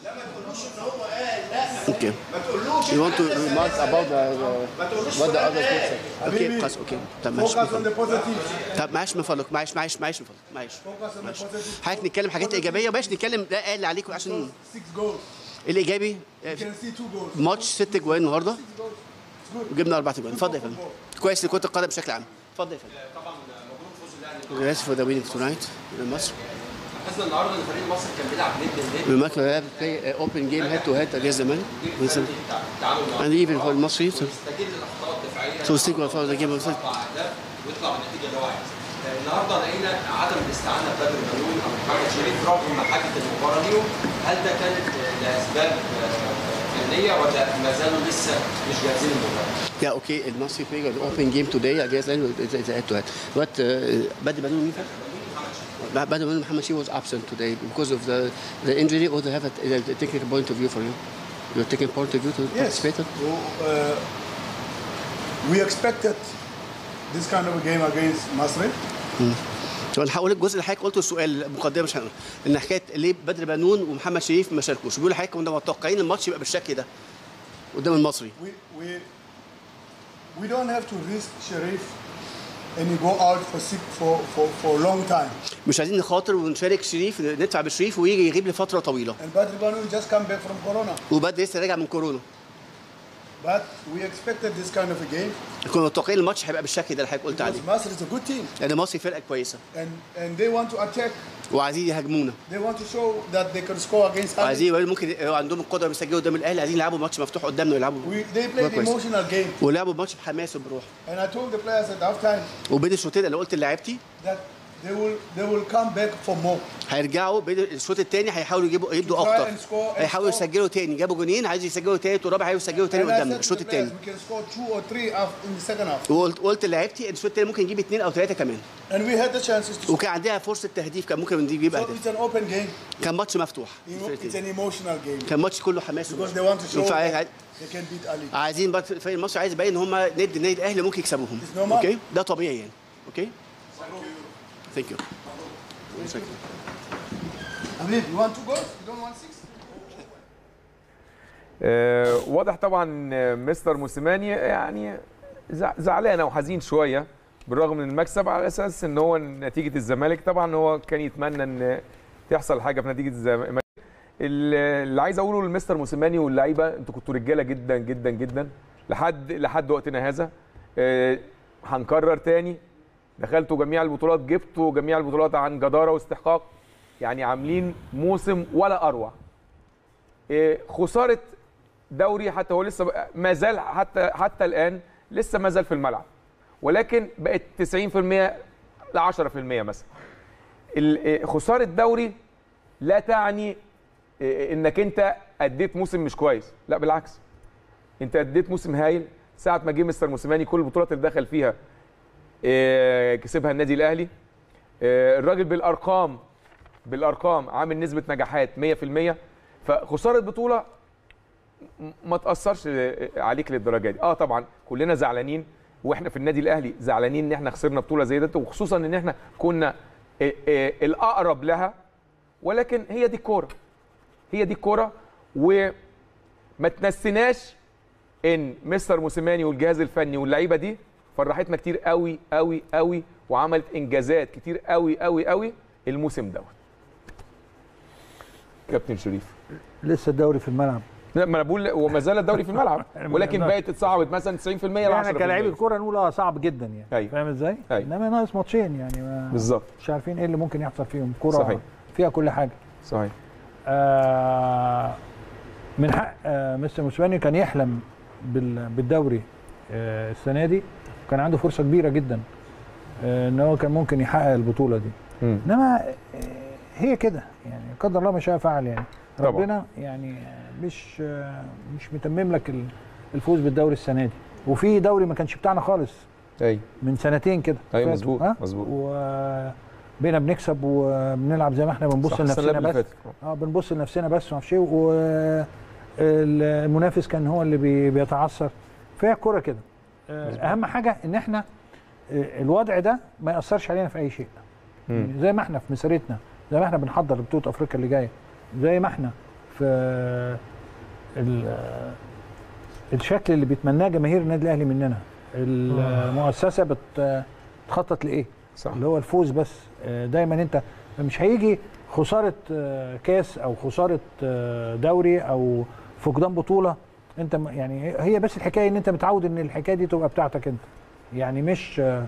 اوكي You want to remark about the, the what the other coach said. اوكي حبيبي. خلاص اوكي طب معلش focus on the positives. طب معلش من فضلك معلش معلش معلش من فضلك معلش Focus on the positives. حضرتك نتكلم حاجات ايجابيه بلاش نتكلم ده قال عليكم عشان Six goals. الايجابي You can see two goals. ماتش ست جوان النهارده It's good. وجبنا اربع جوان اتفضل يا فندم كويس لكره القدم بشكل عام اتفضل يا فندم طبعا مبروك فوز الاهلي for the winning tonight مصر حاسس النهارده ان فريق مصر كان بيلعب ند لند We might have play uh, open game head to head against the man. التعامل مع And even for المصري to, يستجيب للاخطاء الدفاعيه to stick for the game. اربع اهداف ويطلع بالنتيجه اللي هو عايزها. النهارده لقينا عدم الاستعانه ببدر بنون او محمد شريف رغم حاجه المباراه ليهم هل ده كانت لاسباب آه، فنيه ولا ما زالوا لسه مش جاهزين للمباراه؟ Yeah, okay. المصري play the open game today against them. It's, it's head to head. But uh, بدر بنون مين فاكر؟ بدر بنون محمد شريف was absent today because of the the injury or they have a, a technical point of view for you. You're taking point of view to Yes. participate? So, uh, we expected this kind of a game against Masri. طب انا هقول الجزء اللي حضرتك قلته السؤال المقدمه مش هنقول ان حكايه ليه بدر بنون ومحمد شريف ما شاركوش بيقول حضرتك كنا متوقعين الماتش يبقى بالشكل ده قدام المصري We, we, we don't have to risk Sharif and he go out for sick for, for, for a long time. مش عايزين نخاطر ونشارك شريف ندفع بشريف ويجي يغيب لفتره طويله And Badr Banu just come back from Corona. وبدر لسه راجع من كورونا But we expected this kind of a game كنا متوقعين الماتش هيبقى بالشكل ده اللي حضرتك قلت عليه because Masr is a good team لان مصري فرقه كويسه and, and they want to attack. وعايزين يهاجمونا They want to show that they can score against وعايزين others. يبقى ممكن يبقى عندهم القدره يسجلوا قدام الاهلي عايزين يلعبوا ماتش مفتوح قدامنا ويلعبوا We, they played كويس. emotional game. ولعبوا ماتش بحماس وبروح And I told the players at halftime وبين الشوطين اللي قلت لعيبتي that they will, they will come back for more. هيرجعوا بين الشوط الثاني هيحاولوا يجيبوا يدوا Try اكتر and score and هيحاولوا score. يسجلوا تاني جابوا جونين عايز يسجلوا تالت ورابع عايز يسجلوا تاني And I قدامنا said to الشوط the الثاني players, we can score two or three af- in the second half. وقلت قلت لعيبتي الشوط الثاني ممكن نجيب اثنين او ثلاثه كمان And we had the chances to score. وكان عندها فرصه تهديف كان ممكن نجيب So اهداف it's an open game. كان ماتش مفتوح You know, it's an emotional game. كان ماتش كله حماس Because they want to show فعايز- that they can beat Ali. عايزين بقى الفريق المصري عايز يبين ان هم ند النادي الاهلي ممكن يكسبوهم It's normal. اوكي ده طبيعي يعني اوكي ثانك يو Habib, you want two goals? You don't want six? آه، واضح طبعا إن مستر موسيماني يعني زع- زعلان او حزين شويه بالرغم من المكسب على اساس ان هو نتيجه الزمالك طبعا هو كان يتمنى ان تحصل حاجه في نتيجه الزمالك ال- اللي عايز اقوله لمستر موسيماني واللعيبه انتوا كنتوا رجاله جدا جدا جدا لحد لحد وقتنا هذا آه، هنكرر تاني دخلتوا جميع البطولات جبتوا جميع البطولات عن جداره واستحقاق يعني عاملين موسم ولا اروع آه، خساره دوري حتى هو لسه بقى- ما زال حتى حتى الان لسه ما زال في الملعب ولكن بقت 90% ل 10% مثلا ال- خساره دوري لا تعني انك انت اديت موسم مش كويس لا بالعكس انت اديت موسم هايل ساعه ما جه مستر موسيماني كل البطولات اللي دخل فيها آه، كسبها النادي الاهلي آه، الراجل بالارقام بالارقام عامل نسبه نجاحات 100% فخساره بطوله م- ما تاثرش عليك للدرجه دي اه طبعا كلنا زعلانين واحنا في النادي الاهلي زعلانين ان احنا خسرنا بطوله زي ديت وخصوصا ان احنا كنا آه، آه، الاقرب لها ولكن هي دي الكوره هي دي الكوره وما تنسيناش ان مستر موسيماني والجهاز الفني واللعيبه دي فرحتنا كتير قوي قوي قوي وعملت انجازات كتير قوي قوي قوي الموسم دوت كابتن شريف لسه الدوري في الملعب لا ما انا بقول وما زال الدوري في الملعب ولكن بقت اتصعبت مثلا 90% ل 10% احنا كلاعبي الكوره نقول اه صعب جدا يعني أيوة. فاهم ازاي؟ أيوة. انما ناقص ماتشين يعني ما بالظبط مش عارفين ايه اللي ممكن يحصل فيهم كوره صحيح. فيها كل حاجه صحيح آه من حق آه مستر موسيماني كان يحلم بال- بالدوري آه السنه دي كان عنده فرصه كبيره جدا آه ان هو كان ممكن يحقق البطوله دي مم. انما آه هي كده يعني قدر الله ما شاء فعل يعني طبعا. ربنا يعني مش آه مش متمم لك ال- الفوز بالدوري السنه دي وفي دوري ما كانش بتاعنا خالص ايوه من سنتين كده أيوة، فاتوا، مظبوط، ها؟ مظبوط. وبقينا بنكسب وبنلعب زي ما احنا بنبص صح، السنة لنفسنا اللي بس فاتت. اه بنبص لنفسنا بس وما اعرفش ايه والمنافس كان هو اللي بي- بيتعثر فهي الكوره كده آه، اهم حاجه ان احنا آه، الوضع ده ما ياثرش علينا في اي شيء يعني زي ما احنا في مسيرتنا زي ما احنا بنحضر لبطوله افريقيا اللي جايه زي ما احنا في ال- آه، الشكل اللي بيتمناه جماهير النادي الاهلي مننا المؤسسه بت- بتخطط لايه صح اللي هو الفوز بس آه، دايما انت مش هيجي خساره آه، كاس او خساره آه، دوري او فقدان بطوله انت م- يعني هي بس الحكايه ان انت متعود ان الحكايه دي تبقى بتاعتك انت يعني مش آه،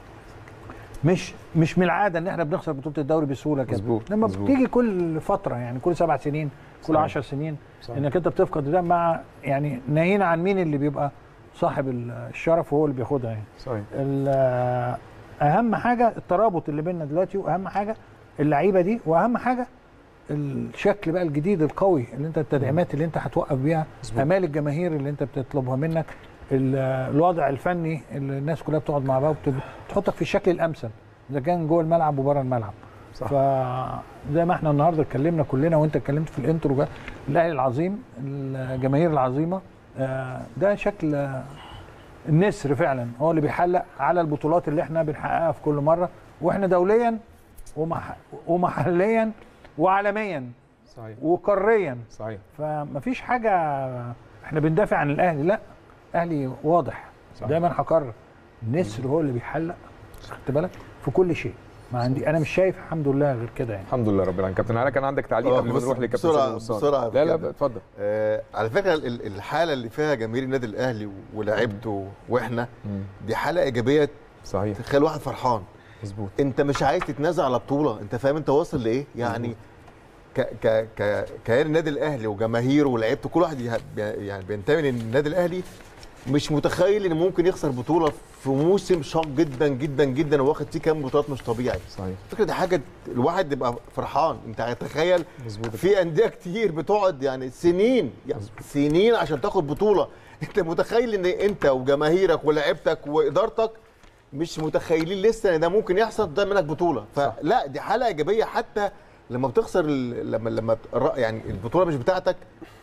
مش مش من العاده ان احنا بنخسر بطوله الدوري بسهوله كده مظبوط، لما مظبوط. بتيجي كل فتره يعني كل سبع سنين كل صحيح. عشر سنين صحيح. انك انت بتفقد ده مع يعني ناهينا عن مين اللي بيبقى صاحب الشرف وهو اللي بياخدها يعني صحيح ال- اهم حاجه الترابط اللي بيننا دلوقتي واهم حاجه اللعيبه دي واهم حاجه الشكل بقى الجديد القوي اللي انت التدعيمات اللي انت هتوقف بيها امال الجماهير اللي انت بتطلبها منك ال- الوضع الفني اللي الناس كلها بتقعد مع بعض وبت- بتحطك في الشكل الامثل اذا كان جوه الملعب وبره الملعب صح. فزي ما احنا النهارده اتكلمنا كلنا وانت اتكلمت في الانترو ده الاهلي العظيم الجماهير العظيمه آه، ده شكل آه، النسر فعلا هو اللي بيحلق على البطولات اللي احنا بنحققها في كل مره واحنا دوليا ومح ومحليا وعالميا صحيح وقاريا صحيح فمفيش حاجه احنا بندافع عن الاهلي لا الاهلي واضح صحيح. دايما هكرر النسر هو اللي بيحلق خدت بالك في كل شيء ما عندي انا مش شايف الحمد لله غير كده يعني الحمد لله رب العالمين كابتن علاء كان عندك تعليق آه، قبل ما بس نروح لكابتن بسرعة- سامي مصطفى. بسرعة لا لا كده. اتفضل آه على فكره ال- ال- الحاله اللي فيها جماهير النادي الاهلي ولاعيبته واحنا دي حاله ايجابيه صحيح تخلي واحد فرحان مظبوط انت مش عايز تتنازل على بطوله انت فاهم انت واصل لايه يعني ك ك ك كيان النادي الاهلي وجماهيره ولاعيبته كل واحد يه- بي- يعني بينتمي للنادي الاهلي مش متخيل ان ممكن يخسر بطوله في موسم شاق جدا جدا جدا واخد فيه كام بطولات مش طبيعي صحيح فكرة دي حاجه الواحد يبقى فرحان انت هتخيل مظبوط في انديه كتير بتقعد يعني سنين يعني سنين عشان تاخد بطوله انت متخيل ان انت وجماهيرك ولاعيبتك وادارتك مش متخيلين لسه ان ده ممكن يحصل ده منك بطوله فلا دي حاله ايجابيه حتى لما بتخسر ال- لما لما الر- يعني البطوله مش بتاعتك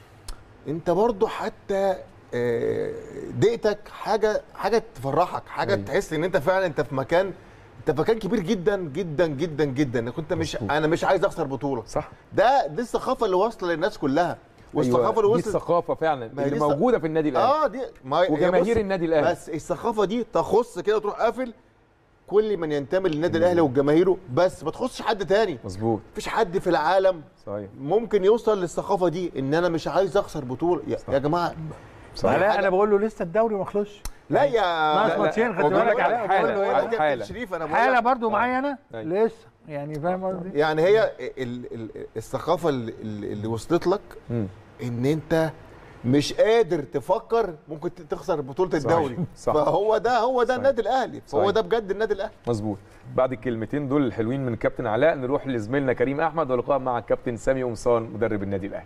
انت برضو حتى آه، دقيقتك حاجه حاجه تفرحك حاجه أيوة. تحس ان انت فعلا انت في مكان انت في مكان كبير جدا جدا جدا جدا انك انت مش مظبوط. انا مش عايز اخسر بطوله صح ده دي الثقافه اللي واصله للناس كلها والثقافه أيوة، اللي دي وصلت الثقافه فعلا ما هي اللي دي الث- موجوده في النادي الاهلي اه دي ما هي وجماهير بص، النادي الأهلي. بس الثقافه دي تخص كده تروح قافل كل من ينتمي للنادي الاهلي وجماهيره بس ما تخصش حد تاني مظبوط مفيش حد في العالم صحيح ممكن يوصل للثقافه دي ان انا مش عايز اخسر بطوله يا, صح. يا جماعه صحيح علاء انا بقول له لسه الدوري ما خلصش لا يا ناقص لا، ماتشين خدت هو بيقول بالك لك على علاء حالة، بقول له على إيه؟ كابتن حالة. شريف انا بقول حاله لك برضو معايا انا أيوة. لسه يعني فاهم قصدي يعني هي ال ال الثقافه اللي, اللي وصلت لك مم. ان انت مش قادر تفكر ممكن تخسر بطوله الدوري صح. فهو ده هو ده صحيح. النادي الاهلي فهو صحيح. ده بجد النادي الاهلي مظبوط بعد الكلمتين دول الحلوين من كابتن علاء نروح لزميلنا كريم احمد ولقاء مع الكابتن سامي قمصان مدرب النادي الاهلي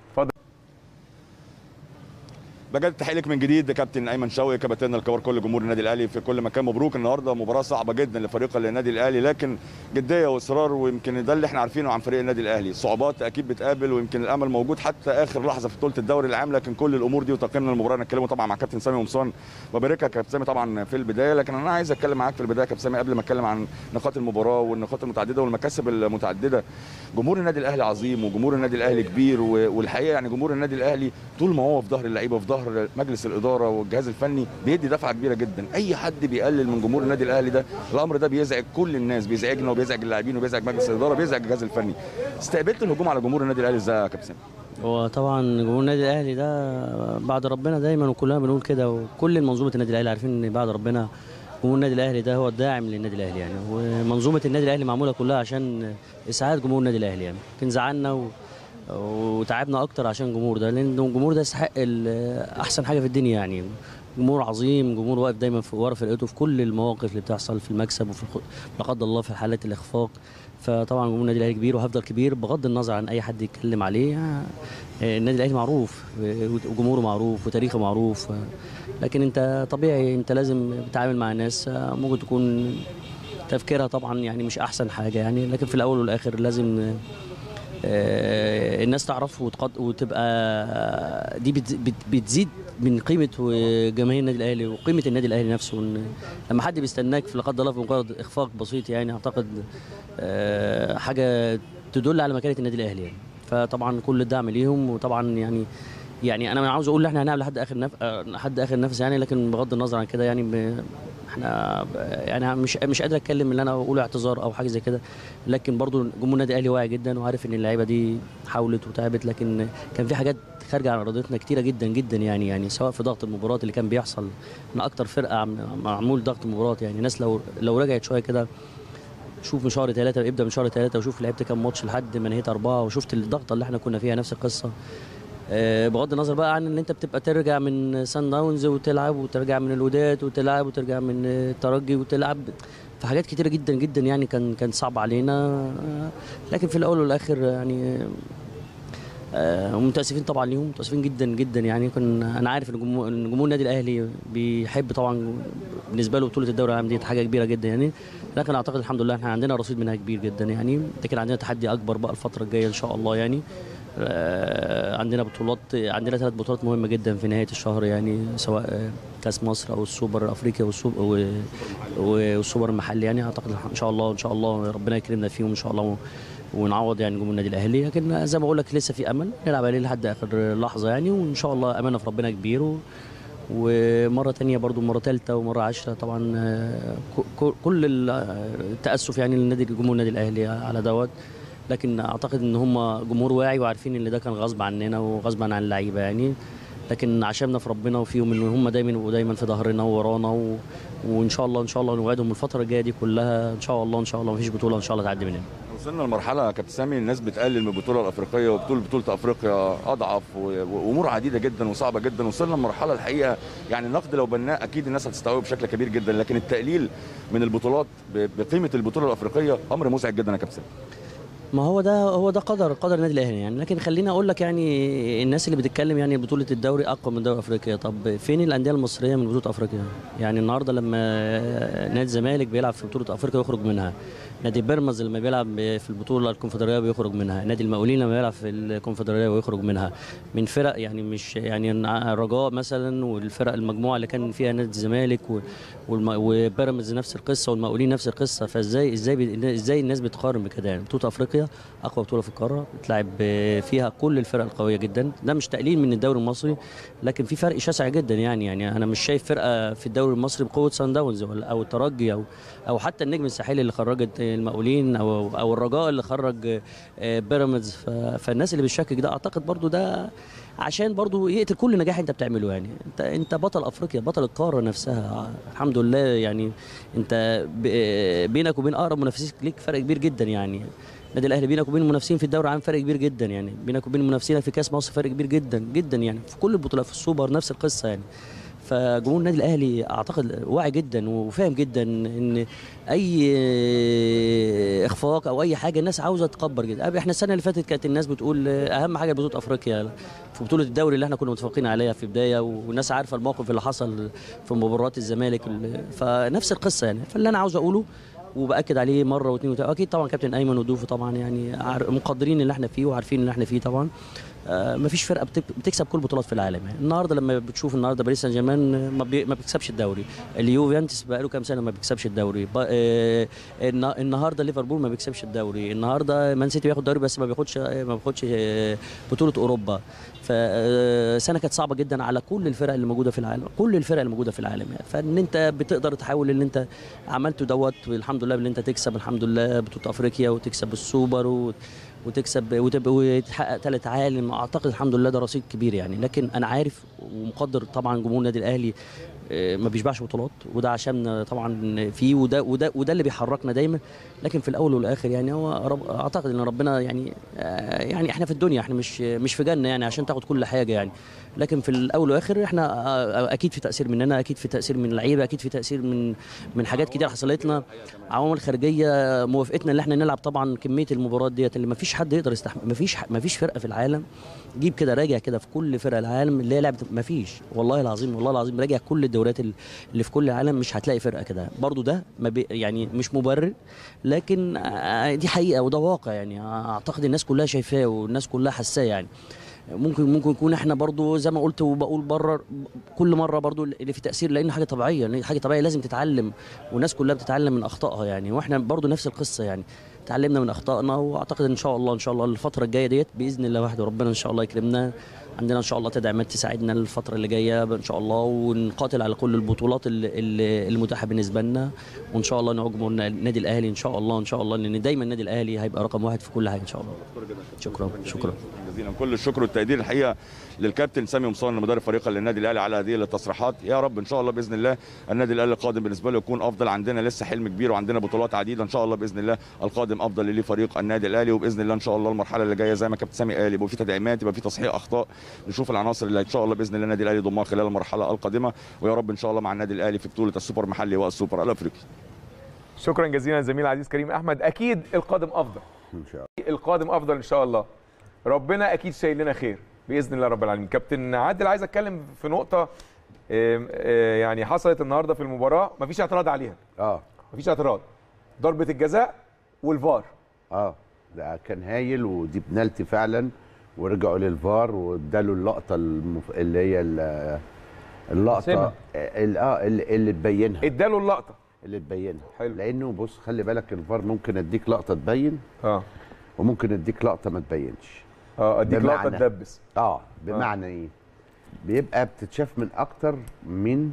بجد تحية لك من جديد كابتن ايمن شوقي كابتن الكبار كل جمهور النادي الاهلي في كل مكان مبروك النهارده مباراه صعبه جدا لفريق النادي الاهلي لكن جديه واصرار ويمكن ده اللي احنا عارفينه عن فريق النادي الاهلي صعوبات اكيد بتقابل ويمكن الامل موجود حتى اخر لحظه في بطوله الدوري العام لكن كل الامور دي وتقييمنا المباراه نتكلموا طبعا مع كابتن سامي قمصان وباركك يا كابتن سامي طبعا في البدايه لكن انا عايز اتكلم معاك في البدايه يا كابتن سامي قبل ما اتكلم عن نقاط المباراه والنقاط المتعدده والمكاسب المتعدده جمهور النادي الاهلي عظيم وجمهور النادي الاهلي كبير و- والحقيقه يعني جمهور النادي الاهلي طول ما هو في ظهر اللعيبه وفي ظهر مجلس الاداره والجهاز الفني بيدي دفعه كبيره جدا اي حد بيقلل من جمهور النادي الاهلي ده الامر ده بيزعج كل الناس بيزعجنا وبيزعج اللاعبين وبيزعج مجلس الاداره وبيزعج الجهاز الفني استقبلت الهجوم على جمهور النادي الاهلي ازاي يا كابتن سامي هو طبعا جمهور النادي الاهلي ده بعد ربنا دايما وكلنا بنقول كده وكل منظومه النادي الاهلي عارفين ان بعد ربنا جمهور النادي الاهلي ده هو الداعم للنادي الاهلي يعني ومنظومه النادي الاهلي معموله كلها عشان اسعاد جمهور النادي الاهلي يعني يمكن زعلنا و... وتعبنا اكتر عشان الجمهور ده لان الجمهور ده يستحق ال- احسن حاجه في الدنيا يعني جمهور عظيم جمهور واقف دايما في ورا فرقته في كل المواقف اللي بتحصل في المكسب وفي الخ- لا قدر الله في حالات الاخفاق فطبعا جمهور النادي الاهلي كبير وهيفضل كبير بغض النظر عن اي حد يتكلم عليه آه، النادي الاهلي معروف آه، وجمهوره معروف وتاريخه معروف آه، لكن انت طبيعي انت لازم تتعامل مع ناس آه، ممكن تكون تفكيرها طبعا يعني مش احسن حاجه يعني لكن في الاول والاخر لازم آه، الناس تعرف وتقد وتبقى دي بت- بت- بتزيد من قيمه جماهير النادي الاهلي وقيمه النادي الاهلي نفسه إن لما حد بيستناك في لا قدر الله في مجرد اخفاق بسيط يعني اعتقد آه، حاجه تدل على مكانه النادي الاهلي يعني فطبعا كل الدعم ليهم وطبعا يعني يعني انا عاوز اقول ان احنا هنعمل لحد اخر نف... آه، لحد اخر نفس يعني لكن بغض النظر عن كده يعني ب... احنا ب... يعني مش مش قادر اتكلم ان انا اقول اعتذار او حاجه زي كده لكن برضو جمهور النادي الاهلي واعي جدا وعارف ان اللعيبه دي حاولت وتعبت لكن كان في حاجات خارجه عن ارادتنا كتيره جدا جدا يعني يعني سواء في ضغط المباراه اللي كان بيحصل من اكتر فرقه عم- معمول ضغط المباراه يعني ناس لو لو رجعت شويه كده شوف من شهر ثلاثة ابدا من شهر ثلاثة وشوف لعبت كام ماتش لحد ما نهيت أربعة وشفت الضغطة اللي احنا كنا فيها نفس القصة آه، بغض النظر بقى عن ان انت بتبقى ترجع من سان داونز وتلعب وترجع من الوداد وتلعب وترجع من آه، الترجي وتلعب في حاجات كتيرة جدا جدا يعني كان كان صعب علينا آه، لكن في الاول والاخر يعني آه، ومتاسفين طبعا ليهم متاسفين جدا جدا يعني كن انا عارف ان جمهور إن جمهور النادي الاهلي بيحب طبعا بالنسبه له بطوله الدوري العام دي حاجه كبيره جدا يعني لكن اعتقد الحمد لله احنا عندنا رصيد منها كبير جدا يعني لكن عندنا تحدي اكبر بقى الفتره الجايه ان شاء الله يعني آه، عندنا بطولات عندنا ثلاث بطولات مهمه جدا في نهايه الشهر يعني سواء آه، كاس مصر او السوبر الافريقي والسوبر و- والسوبر المحلي يعني اعتقد ان شاء الله ان شاء الله ربنا يكرمنا فيهم ان شاء الله و- ونعوض يعني جمهور النادي الاهلي لكن زي ما بقول لك لسه في امل نلعب عليه لحد اخر لحظه يعني وان شاء الله املنا في ربنا كبير و ومره تانية برضو مره ثالثه ومره عشرة طبعا آه، ك- ك- كل ال- التاسف يعني للنادي جمهور النادي الاهلي على دوت لكن اعتقد ان هم جمهور واعي وعارفين ان ده كان غصب عننا وغصب عن اللعيبه يعني لكن عشمنا في ربنا وفيهم ان هم دايما يبقوا دايما في ظهرنا وورانا و... وان شاء الله ان شاء الله نوعدهم الفتره الجايه دي كلها ان شاء الله ان شاء الله مفيش بطوله ان شاء الله تعدي مننا وصلنا لمرحله يا كابتن سامي الناس بتقلل من البطوله الافريقيه وبطوله بطوله افريقيا اضعف و- وامور عديده جدا وصعبه جدا وصلنا لمرحله الحقيقه يعني النقد لو بناه اكيد الناس هتستوعبه بشكل كبير جدا لكن التقليل من البطولات ب- بقيمه البطوله الافريقيه امر مزعج جدا يا كابتن سامي ما هو ده هو ده قدر قدر النادي الاهلي يعني لكن خليني اقول لك يعني الناس اللي بتتكلم يعني بطوله الدوري اقوى من دوري افريقيا طب فين الانديه المصريه من بطوله افريقيا يعني النهارده لما نادي الزمالك بيلعب في بطوله افريقيا يخرج منها نادي بيراميدز لما بيلعب في البطوله الكونفدراليه بيخرج منها نادي المقاولين لما بيلعب في الكونفدراليه ويخرج منها من فرق يعني مش يعني الرجاء مثلا والفرق المجموعه اللي كان فيها نادي الزمالك و- والم- وبيراميدز نفس القصه والمقاولين نفس القصه فازاي ازاي بي- ازاي الناس بتقارن بكده يعني بطوله افريقيا اقوى بطوله في القاره بتلعب فيها كل الفرق القويه جدا ده مش تقليل من الدوري المصري لكن في فرق شاسع جدا يعني يعني انا مش شايف فرقه في الدوري المصري بقوه سان داونز ولا- او الترجي او او حتى النجم الساحلي اللي خرجت المقاولين او او الرجاء اللي خرج آه، بيراميدز ف- فالناس اللي بتشكك ده اعتقد برضو ده عشان برضو يقتل كل نجاح انت بتعمله يعني انت انت بطل افريقيا بطل القاره نفسها الحمد لله يعني انت ب- بينك وبين اقرب منافسيك ليك فرق كبير جدا يعني النادي الاهلي بينك وبين المنافسين في الدوري العام فرق كبير جدا يعني بينك وبين منافسينك في كاس مصر فرق كبير جدا جدا يعني في كل البطولات في السوبر نفس القصه يعني فجمهور النادي الاهلي اعتقد واعي جدا وفاهم جدا ان اي اخفاق او اي حاجه الناس عاوزه تكبر جدا احنا السنه اللي فاتت كانت الناس بتقول اهم حاجه بطوله افريقيا في بطوله الدوري اللي احنا كنا متفقين عليها في بدايه والناس عارفه الموقف اللي حصل في مباريات الزمالك فنفس القصه يعني فاللي انا عاوز اقوله وباكد عليه مره واثنين وثلاثه اكيد طبعا كابتن ايمن وضيوفه طبعا يعني عار- مقدرين اللي احنا فيه وعارفين اللي احنا فيه طبعا آه، مفيش فرقه بتك- بتكسب كل البطولات في العالم يعني النهارده لما بتشوف النهارده باريس سان جيرمان ما, بي ما بيكسبش الدوري اليوفنتوس بقى له كام سنه ما بيكسبش الدوري ب- آه، النا- النهارده ليفربول ما بيكسبش الدوري النهارده مان سيتي بياخد دوري بس ما بياخدش ما بياخدش آه، بطوله اوروبا فسنه كانت صعبه جدا على كل الفرق اللي موجوده في العالم كل الفرق اللي موجوده في العالم يعني فان انت بتقدر تحاول ان انت عملته دوت الحمد لله ان انت تكسب الحمد لله بطوله افريقيا وتكسب السوبر و وتكسب وتبقى وتحقق ثالث عالم اعتقد الحمد لله ده رصيد كبير يعني لكن انا عارف ومقدر طبعا جمهور النادي الاهلي آه، ما بيشبعش بطولات وده عشان طبعا فيه وده وده وده اللي بيحركنا دايما لكن في الاول والاخر يعني هو رب اعتقد ان ربنا يعني آه، يعني احنا في الدنيا احنا مش مش في جنه يعني عشان تاخد كل حاجه يعني لكن في الاول والاخر احنا آه، اكيد في تاثير مننا اكيد في تاثير من اللعيبه اكيد في تاثير من من حاجات كتير حصلت لنا عوامل خارجيه موافقتنا ان احنا نلعب طبعا كميه المباريات ديت اللي ما فيش حد يقدر يستحمل ما فيش ما فيش فرقه في العالم جيب كده راجع كده في كل فرق العالم اللي هي لعبت ما فيش والله العظيم والله العظيم راجع كل الدوريات ال- اللي في كل العالم مش هتلاقي فرقه كده برضو ده ما بي يعني مش مبرر لكن آه، دي حقيقه وده واقع يعني اعتقد الناس كلها شايفاه والناس كلها حاساه يعني ممكن ممكن يكون احنا برضو زي ما قلت وبقول بره كل مره برضو اللي في تاثير لان حاجه طبيعيه لأن حاجه طبيعيه لازم تتعلم والناس كلها بتتعلم من اخطائها يعني واحنا برضو نفس القصه يعني تعلمنا من اخطائنا واعتقد ان شاء الله ان شاء الله الفتره الجايه ديت باذن الله وحده ربنا ان شاء الله يكرمنا عندنا ان شاء الله تدعيمات تساعدنا الفتره اللي جايه ان شاء الله ونقاتل على كل البطولات اللي- اللي المتاحه بالنسبه لنا وان شاء الله نعجب النادي الاهلي ان شاء الله ان شاء الله لان دايما النادي الاهلي هيبقى رقم واحد في كل حاجه ان شاء الله شكرا شكرا جزيلا كل الشكر والتقدير الحقيقه للكابتن سامي مصان مدرب فريق النادي الاهلي على هذه التصريحات يا رب ان شاء الله باذن الله النادي الاهلي القادم بالنسبه له يكون افضل عندنا لسه حلم كبير وعندنا بطولات عديده ان شاء الله باذن الله القادم افضل لفريق النادي الاهلي وباذن الله ان شاء الله المرحله اللي جايه زي ما كابتن سامي قال يبقى في تدعيمات يبقى في تصحيح اخطاء نشوف العناصر اللي ان شاء الله باذن الله النادي الاهلي يضمها خلال المرحله القادمه ويا رب ان شاء الله مع النادي الاهلي في بطوله السوبر المحلي والسوبر الافريقي شكرا جزيلا زميل عزيز كريم احمد اكيد القادم افضل ان شاء الله القادم افضل ان شاء الله ربنا اكيد شايل لنا خير باذن الله رب العالمين كابتن عادل عايز اتكلم في نقطه آم، آه، يعني حصلت النهارده في المباراه مفيش اعتراض عليها اه مفيش اعتراض ضربه الجزاء والفار اه ده كان هايل ودي بنالتي فعلا ورجعوا للفار واداله اللقطه المف... اللي هي ال- اللقطه سمة. ال- اه اللي, اللي تبينها اداله اللقطه اللي تبينها حلو. لانه بص خلي بالك الفار ممكن اديك لقطه تبين اه وممكن اديك لقطه ما تبينش اه اديك لقطه بمعنى- تدبس اه بمعنى ايه بيبقى بتتشاف من اكتر من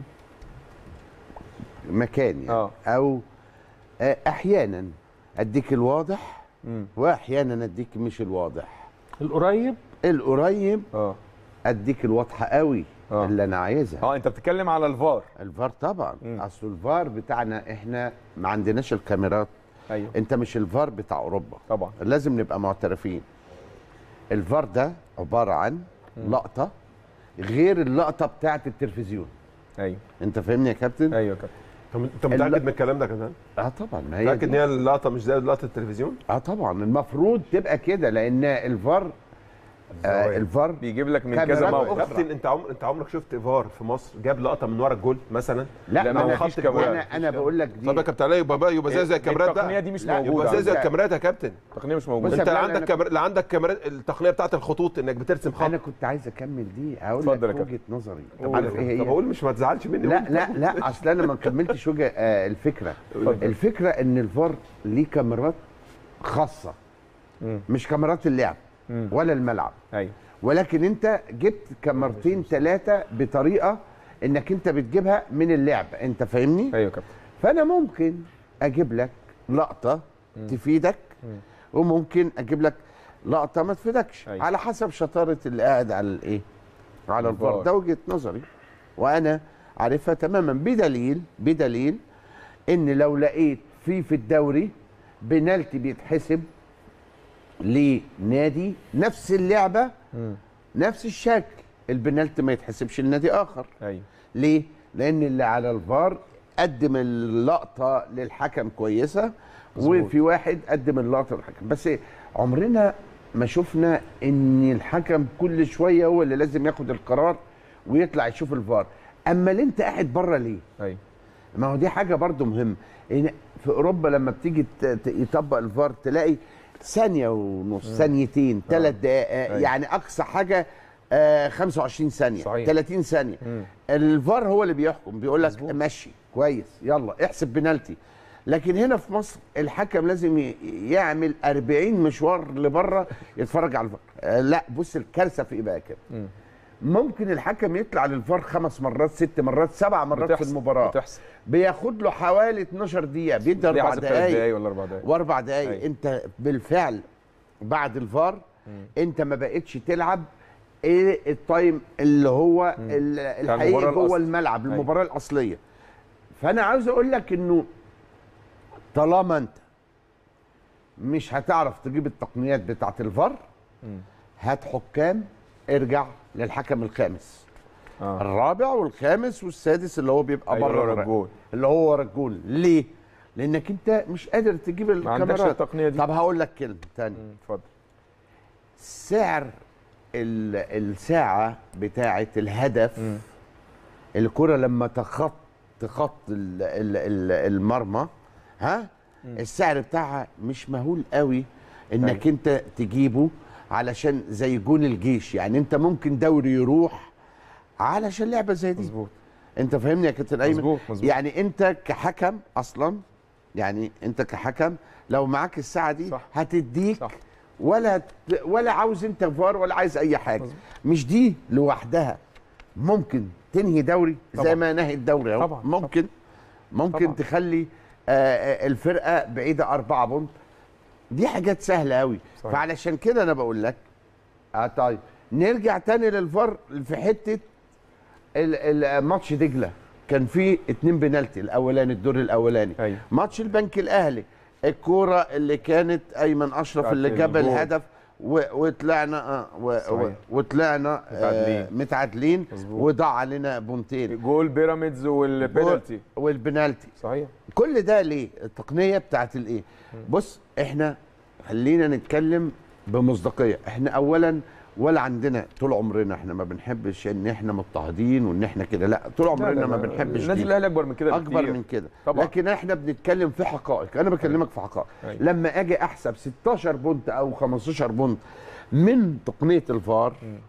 مكان يعني آه. او آه، احيانا اديك الواضح مم. واحيانا اديك مش الواضح القريب القريب اه اديك الواضحه قوي آه. اللي انا عايزها اه انت بتتكلم على الفار الفار طبعا مم. اصل الفار بتاعنا احنا ما عندناش الكاميرات ايوه انت مش الفار بتاع اوروبا طبعا لازم نبقى معترفين الفار ده عباره عن لقطه غير اللقطه بتاعه التلفزيون ايوه انت فاهمني يا كابتن ايوه كابتن طب انت متاكد الل- من الكلام ده كمان؟ اه طبعا ما هي متاكد ان دي. هي اللقطه مش زي لقطه التلفزيون؟ اه طبعا المفروض تبقى كده لان الفار آه الزوايا. الفار بيجيب لك من كاميرات كذا أخرى. موقف كابتن انت عمر انت عمرك شفت فار في مصر جاب لقطه من ورا الجول مثلا؟ لا, لا، ما ما أنا- فيش كاميرات. انا انا بقول لك دي طب يا كابتن علي يبقى بقى يبقى زي زي الكاميرات التقنيه بقى دي مش لا، موجوده يبقى زي زي عندك. الكاميرات يا كابتن التقنيه مش بص موجوده يا انت لا بلال، عندك أنا- كاميرا لا عندك كاميرا التقنيه بتاعت الخطوط انك بترسم خط انا كنت عايز اكمل دي اقول اتفضل يا لك كابتن. وجهه نظري طب طب عارف ايه طب هي اقول مش ما تزعلش مني لا قول. لا لا اصل انا ما كملتش وجه آه الفكره الفكره ان الفار ليه كاميرات خاصه مم. مش كاميرات اللعب مم. ولا الملعب ايوه ولكن انت جبت كاميرتين ثلاثه بطريقه انك انت بتجيبها من اللعب انت فاهمني ايوه كابتن فانا ممكن اجيب لك لقطه تفيدك وممكن اجيب لك لقطه ما تفيدكش أيوة. على حسب شطاره اللي قاعد على الايه على الفار الفار. ده وجهه نظري وانا عارفها تماما بدليل بدليل ان لو لقيت في في الدوري بنالتي بيتحسب لنادي نفس اللعبه نفس الشكل البنالتي ما يتحسبش لنادي اخر ايوه ليه؟ لأن اللي على الفار قدم اللقطة للحكم كويسة وفي واحد قدم اللقطة للحكم بس عمرنا ما شفنا إن الحكم كل شوية هو اللي لازم ياخد القرار ويطلع يشوف الفار أما اللي أنت قاعد بره ليه؟ ايوه ما هو دي حاجة برضو مهمة إن في أوروبا لما بتيجي ت- ت- يطبق الفار تلاقي ثانية ونص ثانيتين ثلاث دقائق يعني أقصى حاجة آه 25 ثانية صحيح. 30 ثانية الفار هو اللي بيحكم بيقول لك مشي كويس يلا احسب بنالتي لكن هنا في مصر الحكم لازم ي- يعمل 40 مشوار لبره يتفرج على الفار آه لا بص الكارثه في ايه بقى كده ممكن الحكم يطلع للفار خمس مرات ست مرات سبع مرات في بتحصل المباراه بتحصل بياخد له حوالي 12 دقيقه بيدي ليه اربع حسب ثلاث دقائق دقايق ولا اربع دقايق واربع دقايق أيوة. انت بالفعل بعد الفار انت ما بقتش تلعب ايه التايم اللي هو ال- الحقيقي المباراة جوه الأصل. الملعب أيوة. المباراه الاصليه فانا عاوز اقول لك انه طالما انت مش هتعرف تجيب التقنيات بتاعت الفار هات حكام ارجع للحكم الخامس آه. الرابع والخامس والسادس اللي هو بيبقى أيوة، بره ورا الرق- الجول. اللي هو ورا الجول ليه؟ لانك انت مش قادر تجيب ما عندكش الكاميرا التقنيه دي طب هقول لك كلمه ثانيه مم، اتفضل سعر ال- الساعه بتاعه الهدف الكره لما تخط تخط ال- ال- ال- المرمى ها السعر بتاعها مش مهول قوي انك انت تجيبه علشان زي جون الجيش يعني انت ممكن دوري يروح علشان لعبه زي دي مظبوط انت فاهمني يا كابتن ايمن مظبوط، مظبوط. يعني انت كحكم اصلا يعني انت كحكم لو معاك الساعه دي صح. هتديك صح. ولا ت- ولا عاوز انت فار ولا عايز اي حاجه مظبوط. مش دي لوحدها ممكن تنهي دوري زي طبعا. ما نهي الدوري اهو طبعا، ممكن ممكن طبعا. تخلي آه، آه، الفرقه بعيده أربعة بونت دي حاجات سهله قوي صحيح. فعلشان كده انا بقول لك اه طيب نرجع تاني للفار في حته ال- ال- ماتش دجله كان فيه اتنين بنالتي الاولاني الدور الاولاني أيوة. ماتش البنك الاهلي الكوره اللي كانت ايمن اشرف بتاعت اللي جاب الجول. الهدف و- وطلعنا آه و- و- صحيح. وطلعنا آه متعادلين. متعادلين مظبوط. وضاع علينا بونتين جول بيراميدز والبينالتي والبنالتي صحيح كل ده ليه التقنيه بتاعت الايه بص احنا خلينا نتكلم بمصداقيه احنا اولا ولا عندنا طول عمرنا احنا ما بنحبش ان احنا مضطهدين وان احنا كده لا طول عمرنا ما بنحبش النادي دي. الاهلي اكبر من كده اكبر بكتير. من كده طبعا. لكن احنا بنتكلم في حقائق انا بكلمك في حقائق أيوة. لما اجي احسب 16 بونت او 15 بونت من تقنيه الفار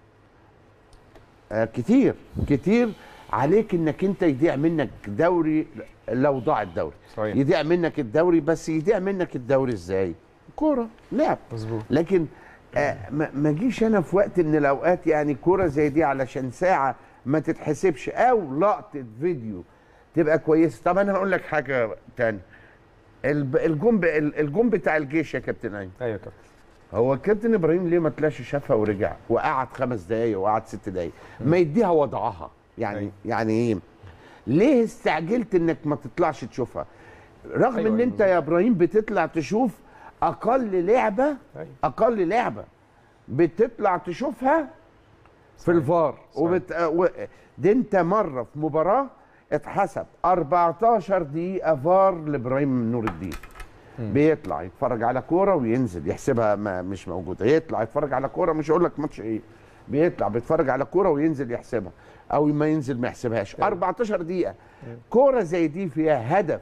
آه كتير كتير عليك انك انت يضيع منك دوري لو ضاع الدوري صحيح. يضيع منك الدوري بس يضيع منك الدوري ازاي كوره لعب مظبوط لكن آه ما ما جيش انا في وقت من الاوقات يعني كوره زي دي علشان ساعه ما تتحسبش او لقطه فيديو تبقى كويسه طب انا هقول لك حاجه تاني الب- الجون ب- الجون بتاع الجيش يا كابتن ايمن ايوه يا كابتن هو كابتن ابراهيم ليه ما طلعش شافها ورجع وقعد خمس دقايق وقعد ست دقايق ما يديها وضعها يعني أيوة. يعني ايه ليه استعجلت انك ما تطلعش تشوفها رغم أيوة، ان أيوة، انت يا ابراهيم بتطلع تشوف اقل لعبه أيوة. اقل لعبه بتطلع تشوفها في الفار وبت... و... دي انت مره في مباراه اتحسب 14 دقيقه فار لابراهيم نور الدين بيطلع يتفرج على كوره وينزل يحسبها ما مش موجوده يطلع يتفرج على كوره مش هقول لك ماتش ايه بيطلع بيتفرج على كوره وينزل يحسبها او ما ينزل ما يحسبهاش 14 دقيقه كوره زي دي فيها هدف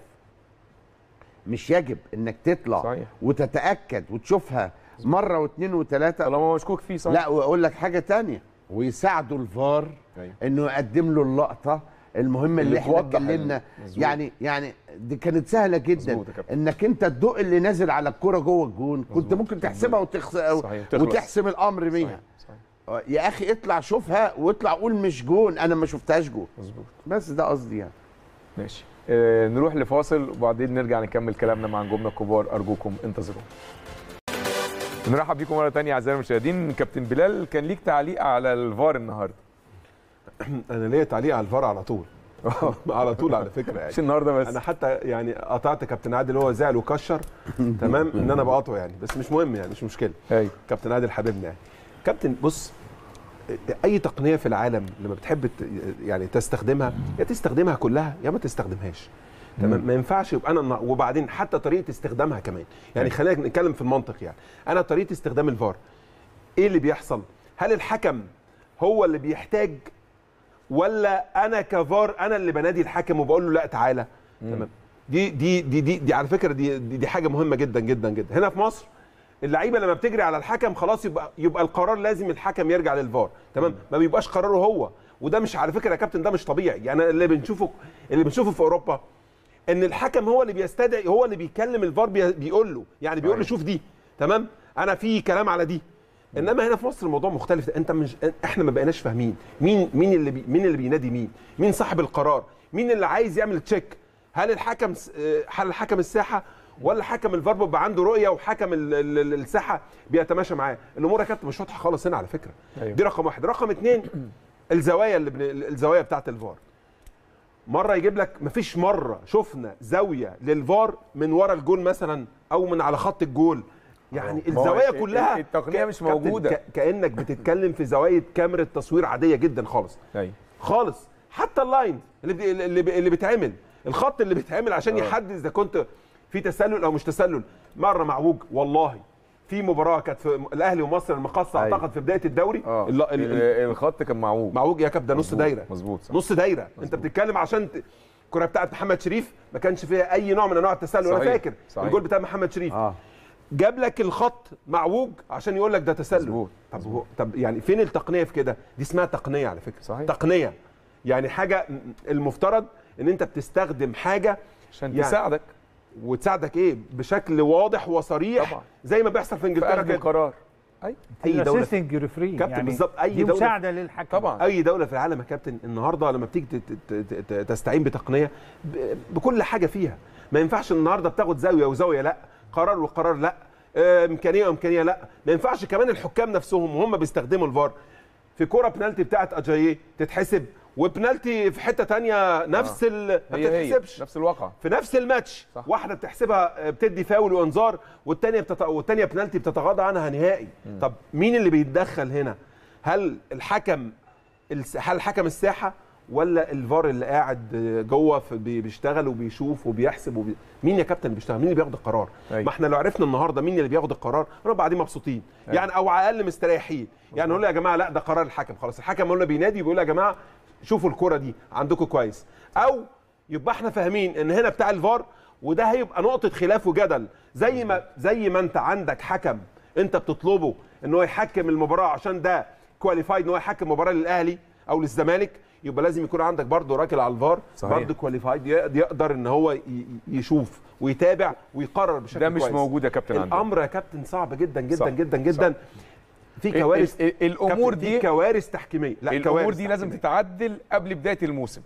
مش يجب انك تطلع صحيح. وتتاكد وتشوفها مره واثنين وثلاثه طالما مشكوك فيه صح لا واقول لك حاجه تانية ويساعدوا الفار أيوة. انه يقدم له اللقطه المهمه اللي, اللي احنا توضح اتكلمنا ال- مظبوط. يعني يعني دي كانت سهله جدا مظبوط يا كابتن. انك انت الضوء اللي نازل على الكره جوه الجون كنت ممكن تحسبها وتخس... صحيح، تخلص. وتحسم الامر بيها صحيح صحيح يا اخي اطلع شوفها واطلع قول مش جون انا ما شفتهاش جون مظبوط بس ده قصدي يعني ماشي آه نروح لفاصل وبعدين نرجع نكمل كلامنا مع نجومنا الكبار ارجوكم انتظروا نرحب بيكم مره ثانيه اعزائي المشاهدين كابتن بلال كان ليك تعليق على الفار النهارده انا ليا تعليق على الفار على طول على طول على فكره يعني مش النهارده بس انا حتى يعني قطعت كابتن عادل هو زعل وكشر تمام ان انا بقاطعه يعني بس مش مهم يعني مش مشكله ايوه كابتن عادل حبيبنا يعني كابتن بص اي تقنيه في العالم لما بتحب ت- يعني تستخدمها يا تستخدمها كلها يا ما تستخدمهاش تمام ما ينفعش يبقى انا النا- وبعدين حتى طريقه استخدامها كمان يعني خلينا نتكلم في المنطق يعني انا طريقه استخدام الفار ايه اللي بيحصل هل الحكم هو اللي بيحتاج ولا انا كفار انا اللي بنادي الحكم وبقول له لا تعالى تمام دي دي دي دي, دي على فكره دي, دي دي حاجه مهمه جدا جدا جدا هنا في مصر اللعيبه لما بتجري على الحكم خلاص يبقى يبقى القرار لازم الحكم يرجع للفار تمام ما بيبقاش قراره هو وده مش على فكره يا كابتن ده مش طبيعي يعني اللي بنشوفه اللي بنشوفه في اوروبا ان الحكم هو اللي بيستدعي هو اللي بيكلم الفار بي- بيقول له يعني بيقول له شوف دي تمام انا في كلام على دي انما هنا في مصر الموضوع مختلف انت مش احنا ما بقيناش فاهمين مين مين اللي بي مين اللي بينادي مين مين صاحب القرار مين اللي عايز يعمل تشيك هل الحكم س- آه، هل حكم الساحه ولا حكم الفار بيبقى عنده رؤيه وحكم ال- ال- ال- الساحه بيتماشى معاه الامور يا كابتن مش واضحه خالص هنا على فكره أيوة. دي رقم واحد رقم اتنين الزوايا اللي بن... الزوايا بتاعت الفار مره يجيب لك مفيش مره شفنا زاويه للفار من ورا الجول مثلا او من على خط الجول يعني ما هو الزوايا ال- كلها التقنية ك- مش كابتن، موجودة. ك- كانك بتتكلم في زوايا كاميرا تصوير عاديه جدا خالص ايوه خالص حتى اللاين اللي بي- اللي بي- اللي بيتعمل الخط اللي بيتعمل عشان يحدد اذا كنت في تسلل او مش تسلل مره معوج والله في مباراه كانت في الاهلي ومصر المقاصه أيوة. اعتقد في بدايه الدوري اه الل- ال- ال- الخط كان معوج معوج يا كابتن ده نص مظبوط، دايره مظبوط صح. نص دايره انت بتتكلم عشان ت- الكره بتاعت محمد شريف ما كانش فيها اي نوع من انواع التسلل انا صحيح، فاكر صحيح. الجول بتاع محمد شريف اه جاب لك الخط معوج عشان يقول لك ده تسلل مظبوط، طب هو طب يعني فين التقنيه في كده دي اسمها تقنيه على فكره صحيح. تقنيه يعني حاجه م- المفترض ان انت بتستخدم حاجه عشان يعني تساعدك وتساعدك ايه بشكل واضح وصريح طبعا. زي ما بيحصل في في انجلترا اخذ كده القرار اي اي دوله في اسيستنج ريفري كابتن يعني بالظبط، أي دي دولة- مساعده للحكم طبعا اي دوله في العالم يا كابتن النهارده لما بتيجي ت- ت- ت- ت- تستعين بتقنيه ب- بكل حاجه فيها ما ينفعش النهارده بتاخد زاويه وزاويه لا قرار وقرار لا آه، امكانيه وامكانيه لا ما ينفعش كمان الحكام نفسهم وهم بيستخدموا الفار في كوره بنالتي بتاعت اجاييه تتحسب وبنالتي في حته تانية نفس ال ما هي هي بتتحسبش نفس الواقع في نفس الماتش صح. واحده بتحسبها بتدي فاول وانذار والثانيه بتت... والثانيه بنالتي بتتغاضى عنها نهائي طب مين اللي بيتدخل هنا هل الحكم الس... هل حكم الساحه ولا الفار اللي قاعد جوه في- بي- بيشتغل وبيشوف وبيحسب وبي... مين يا كابتن اللي بيشتغل مين اللي بياخد القرار أيوة. ما احنا لو عرفنا النهارده مين اللي بياخد القرار نبقى قاعدين مبسوطين أيوة. يعني او على الاقل مستريحين يعني نقول له يا جماعه لا ده قرار الحكم خلاص الحكم قلنا بينادي بيقول يا جماعه شوفوا الكره دي عندكم كويس او يبقى احنا فاهمين ان هنا بتاع الفار وده هيبقى نقطه خلاف وجدل زي ما زي ما انت عندك حكم انت بتطلبه ان هو يحكم المباراه عشان ده كواليفايد ان هو يحكم مباراه للاهلي او للزمالك يبقى لازم يكون عندك برضه راجل على الفار صحيح. برضه كواليفايد يقدر ان هو ي- يشوف ويتابع ويقرر بشكل ده مش كويس. موجود يا كابتن عندنا. الامر يا كابتن صعب جدا جدا صح. جدا جدا في ال- كوارث ال- ال- الامور كابتن، دي كوارث تحكيميه لا الامور كوارث دي لازم تحكيمية. تتعدل قبل بدايه الموسم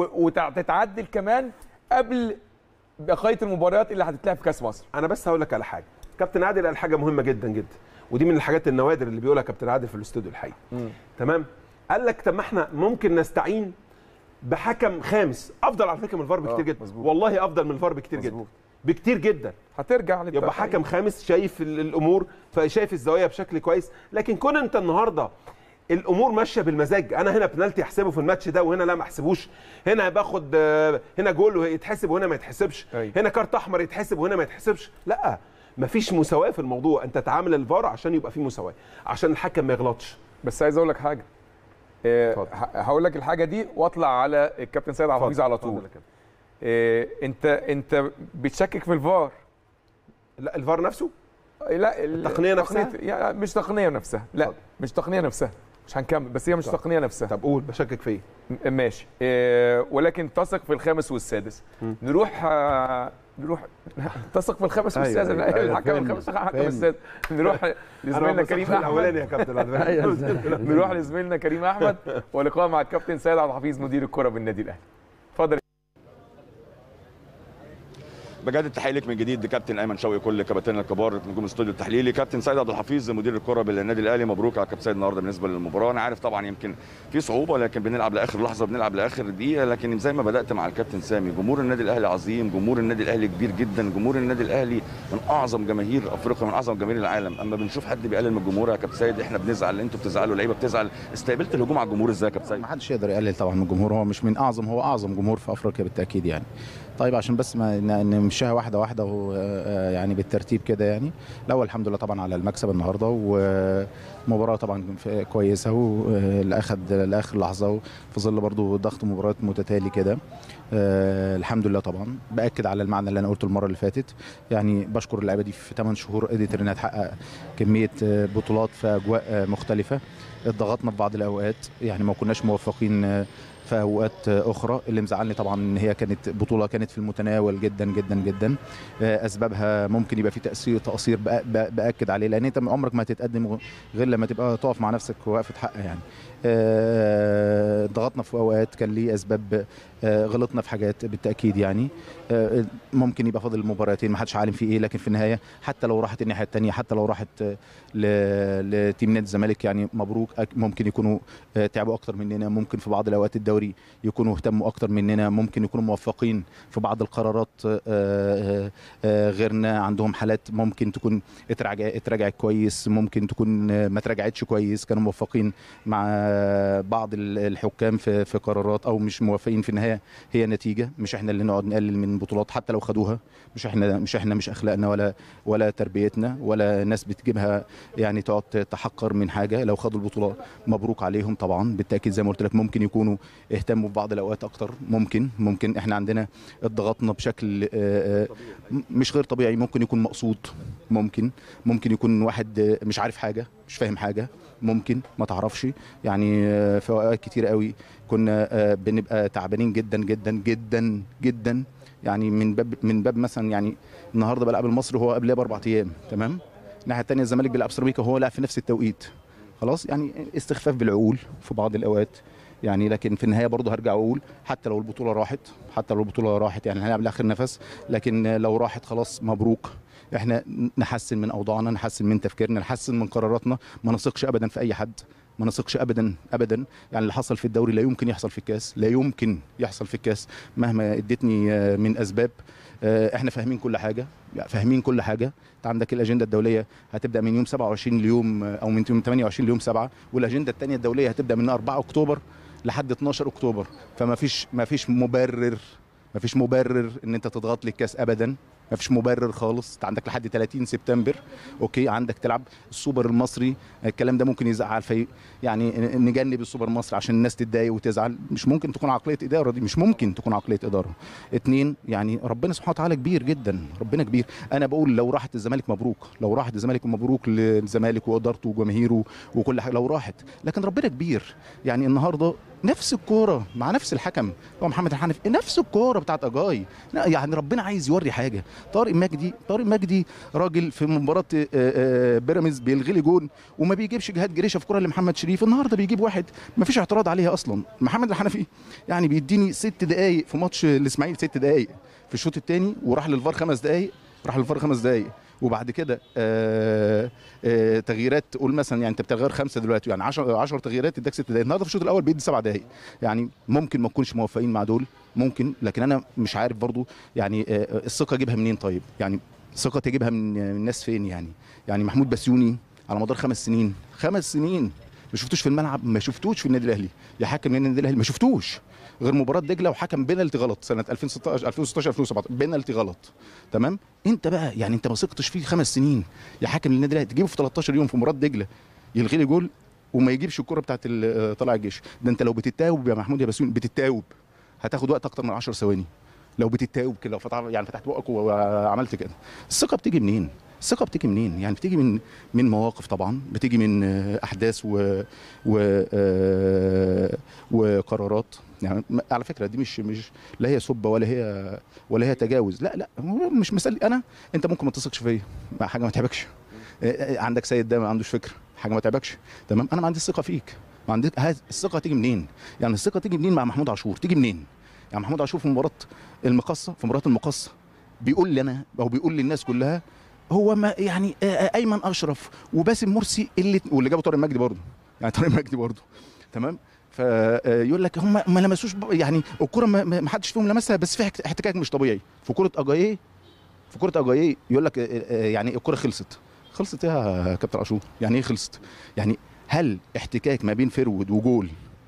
وتتعدل كمان قبل بقيه المباريات اللي هتتلعب في كاس مصر انا بس هقول لك على حاجه كابتن عادل قال حاجه مهمه جدا جدا ودي من الحاجات النوادر اللي بيقولها كابتن عادل في الاستوديو الحقيقي تمام قال لك طب ما احنا ممكن نستعين بحكم خامس افضل على فكره من الفار بكتير آه، جدا مظبوط. والله افضل من الفار بكتير جدا مظبوط. بكتير جدا هترجع يبقى للتحقيق. حكم خامس شايف ال- الامور فشايف الزوايا بشكل كويس لكن كون انت النهارده الامور ماشيه بالمزاج انا هنا بنالتي احسبه في الماتش ده وهنا لا ما احسبوش هنا باخد آه، هنا جول ويتحسب وهنا ما يتحسبش أيوة. هنا كارت احمر يتحسب وهنا ما يتحسبش لا مفيش مساواه في الموضوع انت تعامل الفار عشان يبقى في مساواه عشان الحكم ما يغلطش بس عايز اقول لك حاجه آه، اتفضل. ه- هقول لك الحاجه دي واطلع على الكابتن سيد عبد الحفيظ على اتفضل طول يا كابتن. آه، انت انت بتشكك في الفار لا الفار نفسه لا ال- التقنية نفسها؟ تقنية- يعني مش تقنيه نفسها لا اتفضل. مش تقنيه نفسها مش هنكمل بس هي مش طب. تقنيه نفسها طب قول بشكك في ايه م- ماشي آه، ولكن تثق في الخامس والسادس مم. نروح آه، نروح تثق في الخامس أيوة، والسادس أيوة، لا، أيوة، الحكم فاهمني، الخامس الحكم فاهمني. السادس نروح لزميلنا كريم في الاولاني احمد يا كابتن على فكرة. نروح لزميلنا كريم احمد ولقاء مع الكابتن سيد عبد الحفيظ مدير الكره بالنادي الاهلي اتفضل بجد التحيه لك من جديد كابتن ايمن شوقي كل كباتننا الكبار نجوم الاستوديو التحليلي كابتن سيد عبد الحفيظ مدير الكره بالنادي الاهلي مبروك على كابتن سيد النهارده بالنسبه للمباراه انا عارف طبعا يمكن في صعوبه لكن بنلعب لاخر لحظه بنلعب لاخر دقيقه لكن زي ما بدات مع الكابتن سامي جمهور النادي الاهلي عظيم جمهور النادي الاهلي كبير جدا جمهور النادي الاهلي من اعظم جماهير افريقيا من اعظم جماهير العالم اما بنشوف حد بيقلل من الجمهور يا كابتن سيد احنا بنزعل انتوا بتزعلوا اللعيبه بتزعل استقبلت الهجوم على الجمهور ازاي يا كابتن سيد ما حدش يقدر يقلل طبعا من الجمهور هو مش من اعظم هو اعظم جمهور في افريقيا بالتاكيد يعني طيب عشان بس ما ن- نمشيها واحده واحده ويعني بالترتيب كده يعني الاول الحمد لله طبعا على المكسب النهارده ومباراه طبعا في- كويسه ولاخد لاخر لحظه في ظل برضو ضغط مباريات متتالي كده آه الحمد لله طبعا باكد على المعنى اللي انا قلته المره اللي فاتت يعني بشكر اللعيبه دي في 8 شهور قدرت انها تحقق كميه آه، بطولات في اجواء آه، مختلفه اتضغطنا في بعض الاوقات يعني ما كناش موفقين آه، في اوقات آه، اخرى اللي مزعلني طبعا ان هي كانت بطوله كانت في المتناول جدا جدا جدا آه، اسبابها ممكن يبقى في تاثير تقصير بأ- بأ- باكد عليه لان انت عمرك ما هتتقدم غير لما تبقى تقف مع نفسك وقفه حق يعني آه، ضغطنا في اوقات كان ليه اسباب آه، غلطنا في حاجات بالتاكيد يعني آه، ممكن يبقى فاضل مباراتين ما حدش عالم في ايه لكن في النهايه حتى لو راحت الناحيه الثانيه حتى لو راحت آه، ل- لتيم نادي الزمالك يعني مبروك أك- ممكن يكونوا آه، تعبوا اكتر مننا ممكن في بعض الاوقات الدوري يكونوا اهتموا اكتر مننا ممكن يكونوا موفقين في بعض القرارات آه، آه، آه، غيرنا عندهم حالات ممكن تكون اتراجع اتراجعت كويس ممكن تكون آه، ما اتراجعتش كويس كانوا موفقين مع آه، بعض ال- الحكام في في قرارات او مش موافقين في النهايه هي نتيجه مش احنا اللي نقعد نقلل من بطولات حتى لو خدوها مش احنا مش احنا مش اخلاقنا ولا ولا تربيتنا ولا ناس بتجيبها يعني تقعد تحقر من حاجه لو خدوا البطوله مبروك عليهم طبعا بالتاكيد زي ما قلت لك ممكن يكونوا اهتموا في بعض الاوقات اكتر ممكن ممكن احنا عندنا اتضغطنا بشكل آه، آه، م- مش غير طبيعي ممكن يكون مقصود ممكن ممكن يكون واحد آه، مش عارف حاجه مش فاهم حاجه ممكن ما تعرفش يعني آه، في اوقات كتير قوي كنا آه، بنبقى تعبانين جدا جدا جدا جدا يعني من باب من باب مثلا يعني النهارده بلعب المصري وهو قبلها باربع ايام تمام الناحيه الثانيه الزمالك بيلعب سيراميكا وهو لعب في نفس التوقيت خلاص يعني استخفاف بالعقول في بعض الاوقات يعني لكن في النهايه برضه هرجع اقول حتى لو البطوله راحت حتى لو البطوله راحت يعني هنلعب لاخر نفس لكن لو راحت خلاص مبروك احنا نحسن من اوضاعنا نحسن من تفكيرنا نحسن من قراراتنا ما نثقش ابدا في اي حد ما نثقش ابدا ابدا يعني اللي حصل في الدوري لا يمكن يحصل في الكاس لا يمكن يحصل في الكاس مهما ادتني آه، من اسباب آه، احنا فاهمين كل حاجه يعني فاهمين كل حاجه انت عندك الاجنده الدوليه هتبدا من يوم 27 ليوم آه، او من يوم 28 ليوم 7 والاجنده الثانيه الدوليه هتبدا من 4 اكتوبر لحد 12 اكتوبر فما فيش ما فيش مبرر ما فيش مبرر ان انت تضغط لي الكاس ابدا ما فيش مبرر خالص انت عندك لحد 30 سبتمبر اوكي عندك تلعب السوبر المصري الكلام ده ممكن يزعل في يعني نجنب السوبر المصري عشان الناس تتضايق وتزعل مش ممكن تكون عقليه اداره دي مش ممكن تكون عقليه اداره اتنين يعني ربنا سبحانه وتعالى كبير جدا ربنا كبير انا بقول لو راحت الزمالك مبروك لو راحت الزمالك مبروك للزمالك وادارته وجماهيره وكل حاجه لو راحت لكن ربنا كبير يعني النهارده نفس الكوره مع نفس الحكم هو محمد الحنفي نفس الكوره بتاعت اجاي لا، يعني ربنا عايز يوري حاجه طارق مجدي طارق مجدي راجل في مباراه آه، آه، بيراميدز بيلغي لي جون وما بيجيبش جهاد جريشه في كوره لمحمد شريف النهارده بيجيب واحد ما فيش اعتراض عليها اصلا محمد الحنفي يعني بيديني ست دقائق في ماتش الاسماعيلي ست دقائق في الشوط الثاني وراح للفار خمس دقائق راح للفار خمس دقائق وبعد كده آه آه تغييرات قول مثلا يعني انت بتغير خمسه دلوقتي يعني 10 10 تغييرات اداك ست دقائق النهارده في الشوط الاول بيدي سبع دقائق يعني ممكن ما نكونش موفقين مع دول ممكن لكن انا مش عارف برضو يعني آه الثقه اجيبها منين طيب يعني ثقه تجيبها من من الناس فين يعني يعني محمود بسيوني على مدار خمس سنين خمس سنين ما شفتوش في الملعب ما شفتوش في النادي الاهلي يا حكم النادي الاهلي ما شفتوش غير مباراه دجله وحكم بينالتي غلط سنه 2016 2016 2017 بينالتي غلط تمام انت بقى يعني انت ما ثقتش فيه خمس سنين يا حاكم النادي الاهلي تجيبه في 13 يوم في مباراه دجله يلغي لي جول وما يجيبش الكره بتاعت ال- طلع الجيش ده انت لو بتتاوب يا محمود يا بسيون بتتاوب هتاخد وقت اكتر من 10 ثواني لو بتتاوب كده لو فتح يعني فتحت بقك وعملت كده الثقه بتيجي منين الثقه بتيجي منين يعني بتيجي من من مواقف طبعا بتيجي من آه، احداث و و آه، وقرارات يعني م- على فكره دي مش مش لا هي سب ولا هي ولا هي تجاوز لا لا هو مش مسألة انا انت ممكن ما تثقش فيا مع حاجه ما تعبكش آه، آه، عندك سيد ده ما عندوش فكره حاجه ما تعبكش تمام انا ما عنديش ثقه فيك ما عندك هذه الثقه تيجي منين يعني الثقه تيجي منين مع محمود عاشور تيجي منين يعني محمود عاشور في مباراه المقصه في مباراه المقصه بيقول لي انا او بيقول للناس كلها هو ما يعني آه، آه، ايمن اشرف وباسم مرسي اللي واللي جابوا طارق مجدي برضه يعني طارق مجدي برضه تمام فيقول لك هم ما لمسوش ب- يعني الكره ما ما حدش فيهم لمسها بس في احت- احتكاك مش طبيعي في كره اجاييه في كره اجاييه يقول لك آه، آه، يعني الكره خلصت خلصت إيه يا كابتن عاشور يعني ايه خلصت يعني هل احتكاك ما بين فرود وجول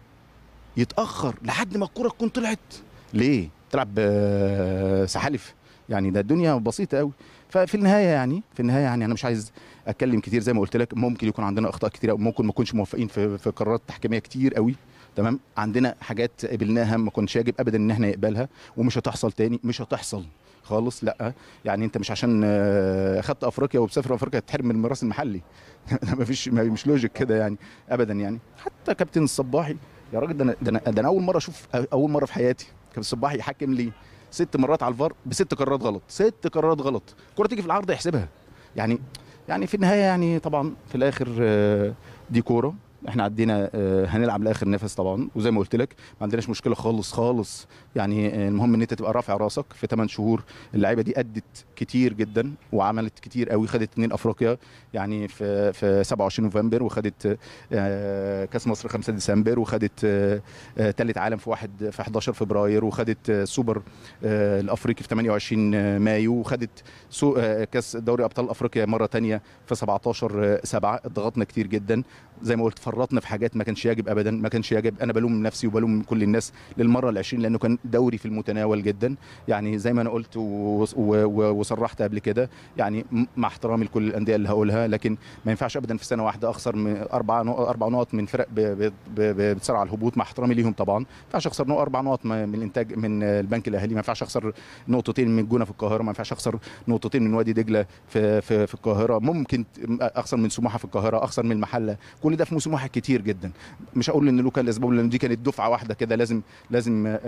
يتاخر لحد ما الكره تكون طلعت ليه تلعب آه، سحالف يعني ده الدنيا بسيطه قوي ففي النهايه يعني في النهايه يعني انا مش عايز اتكلم كتير زي ما قلت لك ممكن يكون عندنا اخطاء كتير قوي ممكن ما نكونش موفقين في في قرارات تحكيميه كتير قوي تمام عندنا حاجات قبلناها ما كنش يجب ابدا ان احنا نقبلها ومش هتحصل تاني مش هتحصل خالص لا يعني انت مش عشان آه، خدت افريقيا وبسافر افريقيا تحرم من الميراث المحلي ده مفيش ما- مش لوجيك كده يعني ابدا يعني حتى كابتن الصباحي يا راجل ده انا ده انا, ده أنا اول مره اشوف اول مره في حياتي كابتن الصباحي يحكم لي ست مرات على الفار بست قرارات غلط ست قرارات غلط الكره تيجي في العرض يحسبها يعني يعني في النهايه يعني طبعا في الاخر آه، دي كوره احنا عدينا آه، هنلعب لاخر نفس طبعا وزي ما قلت لك ما عندناش مشكله خالص خالص يعني آه، المهم ان انت تبقى رافع راسك في 8 شهور اللعيبه دي ادت كتير جدا وعملت كتير قوي خدت اتنين افريقيا يعني في في 27 نوفمبر وخدت آه، كاس مصر 5 ديسمبر وخدت ثالث عالم في واحد في 11 فبراير وخدت آه، سوبر آه، الافريقي في 28 مايو وخدت سو- آه، كاس دوري ابطال افريقيا مره تانية في 17 7 ضغطنا كتير جدا زي ما قلت فرطنا في حاجات ما كانش يجب ابدا ما كانش يجب انا بلوم نفسي وبلوم كل الناس للمره ال20 لانه كان دوري في المتناول جدا يعني زي ما انا قلت و- و- و- وصرحت قبل كده يعني م- مع احترامي لكل الانديه اللي هقولها لكن ما ينفعش ابدا في سنه واحده اخسر من اربع نقط اربع نقط من فرق ب- ب- ب- بتصارع على الهبوط مع احترامي ليهم طبعا ما ينفعش اخسر نقط اربع نقط م- من الانتاج من البنك الاهلي ما ينفعش اخسر نقطتين من الجونه في القاهره ما ينفعش اخسر نقطتين من وادي دجله في في, في القاهره ممكن اخسر من سموحه في القاهره اخسر من المحله كل ده في موسم واحد كتير جدا مش هقول ان له كان الاسباب لان دي كانت دفعه واحده كده لازم لازم آآ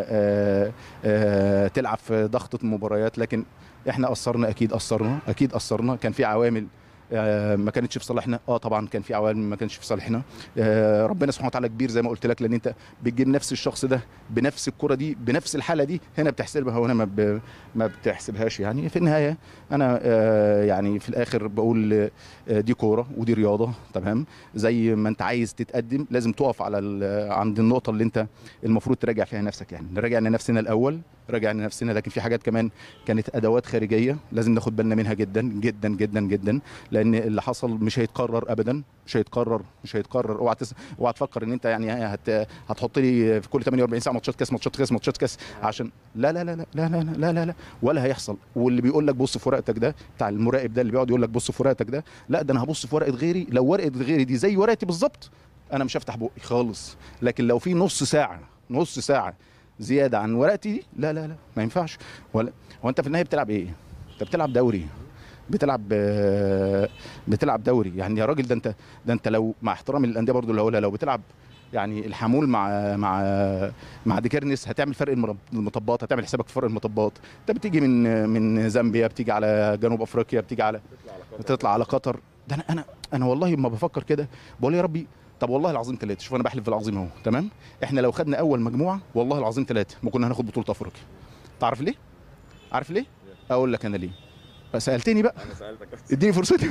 آآ آآ تلعب في ضغطه المباريات لكن احنا قصرنا اكيد قصرنا اكيد قصرنا كان في عوامل آه، ما كانتش في صالحنا اه طبعا كان في عوامل ما كانتش في صالحنا آه، ربنا سبحانه وتعالى كبير زي ما قلت لك لان انت بتجيب نفس الشخص ده بنفس الكره دي بنفس الحاله دي هنا بتحسبها وهنا ما, ب... ما بتحسبهاش يعني في النهايه انا آه، يعني في الاخر بقول آه، دي كوره ودي رياضه تمام زي ما انت عايز تتقدم لازم تقف على ال- عند النقطه اللي انت المفروض تراجع فيها نفسك يعني نراجع لنفسنا الاول راجعنا نفسنا لكن في حاجات كمان كانت ادوات خارجيه لازم ناخد بالنا منها جدا جدا جدا جدا لان اللي حصل مش هيتكرر ابدا مش هيتكرر مش هيتكرر اوعى تس... اوعى تفكر ان انت يعني هت... هتحط لي في كل 48 ساعه ماتشات كاس ماتشات كاس ماتشات كاس عشان لا لا لا لا لا لا لا لا, لا. ولا هيحصل واللي بيقول لك بص في ورقتك ده بتاع المراقب ده اللي بيقعد يقول لك بص في ورقتك ده لا ده انا هبص في ورقه غيري لو ورقه غيري دي زي ورقتي بالظبط انا مش هفتح بقي خالص لكن لو في نص ساعه نص ساعه زياده عن ورقتي دي لا لا لا ما ينفعش ولا هو انت في النهايه بتلعب ايه انت بتلعب دوري بتلعب آه، بتلعب دوري يعني يا راجل ده انت ده انت لو مع احترامي للانديه برضو اللي هقولها لو بتلعب يعني الحمول مع مع مع ديكيرنس هتعمل فرق المر- المطبات هتعمل حسابك في فرق المطبات انت بتيجي من من زامبيا بتيجي على جنوب افريقيا بتيجي على بتطلع على قطر ده انا انا انا والله ما بفكر كده بقول يا ربي طب والله العظيم ثلاثه شوف انا بحلف بالعظيم اهو تمام احنا لو خدنا اول مجموعه والله العظيم ثلاثه ما كنا هناخد بطوله افريقيا تعرف ليه عارف ليه اقول لك انا ليه سالتني بقى انا سالتك اديني فرصتي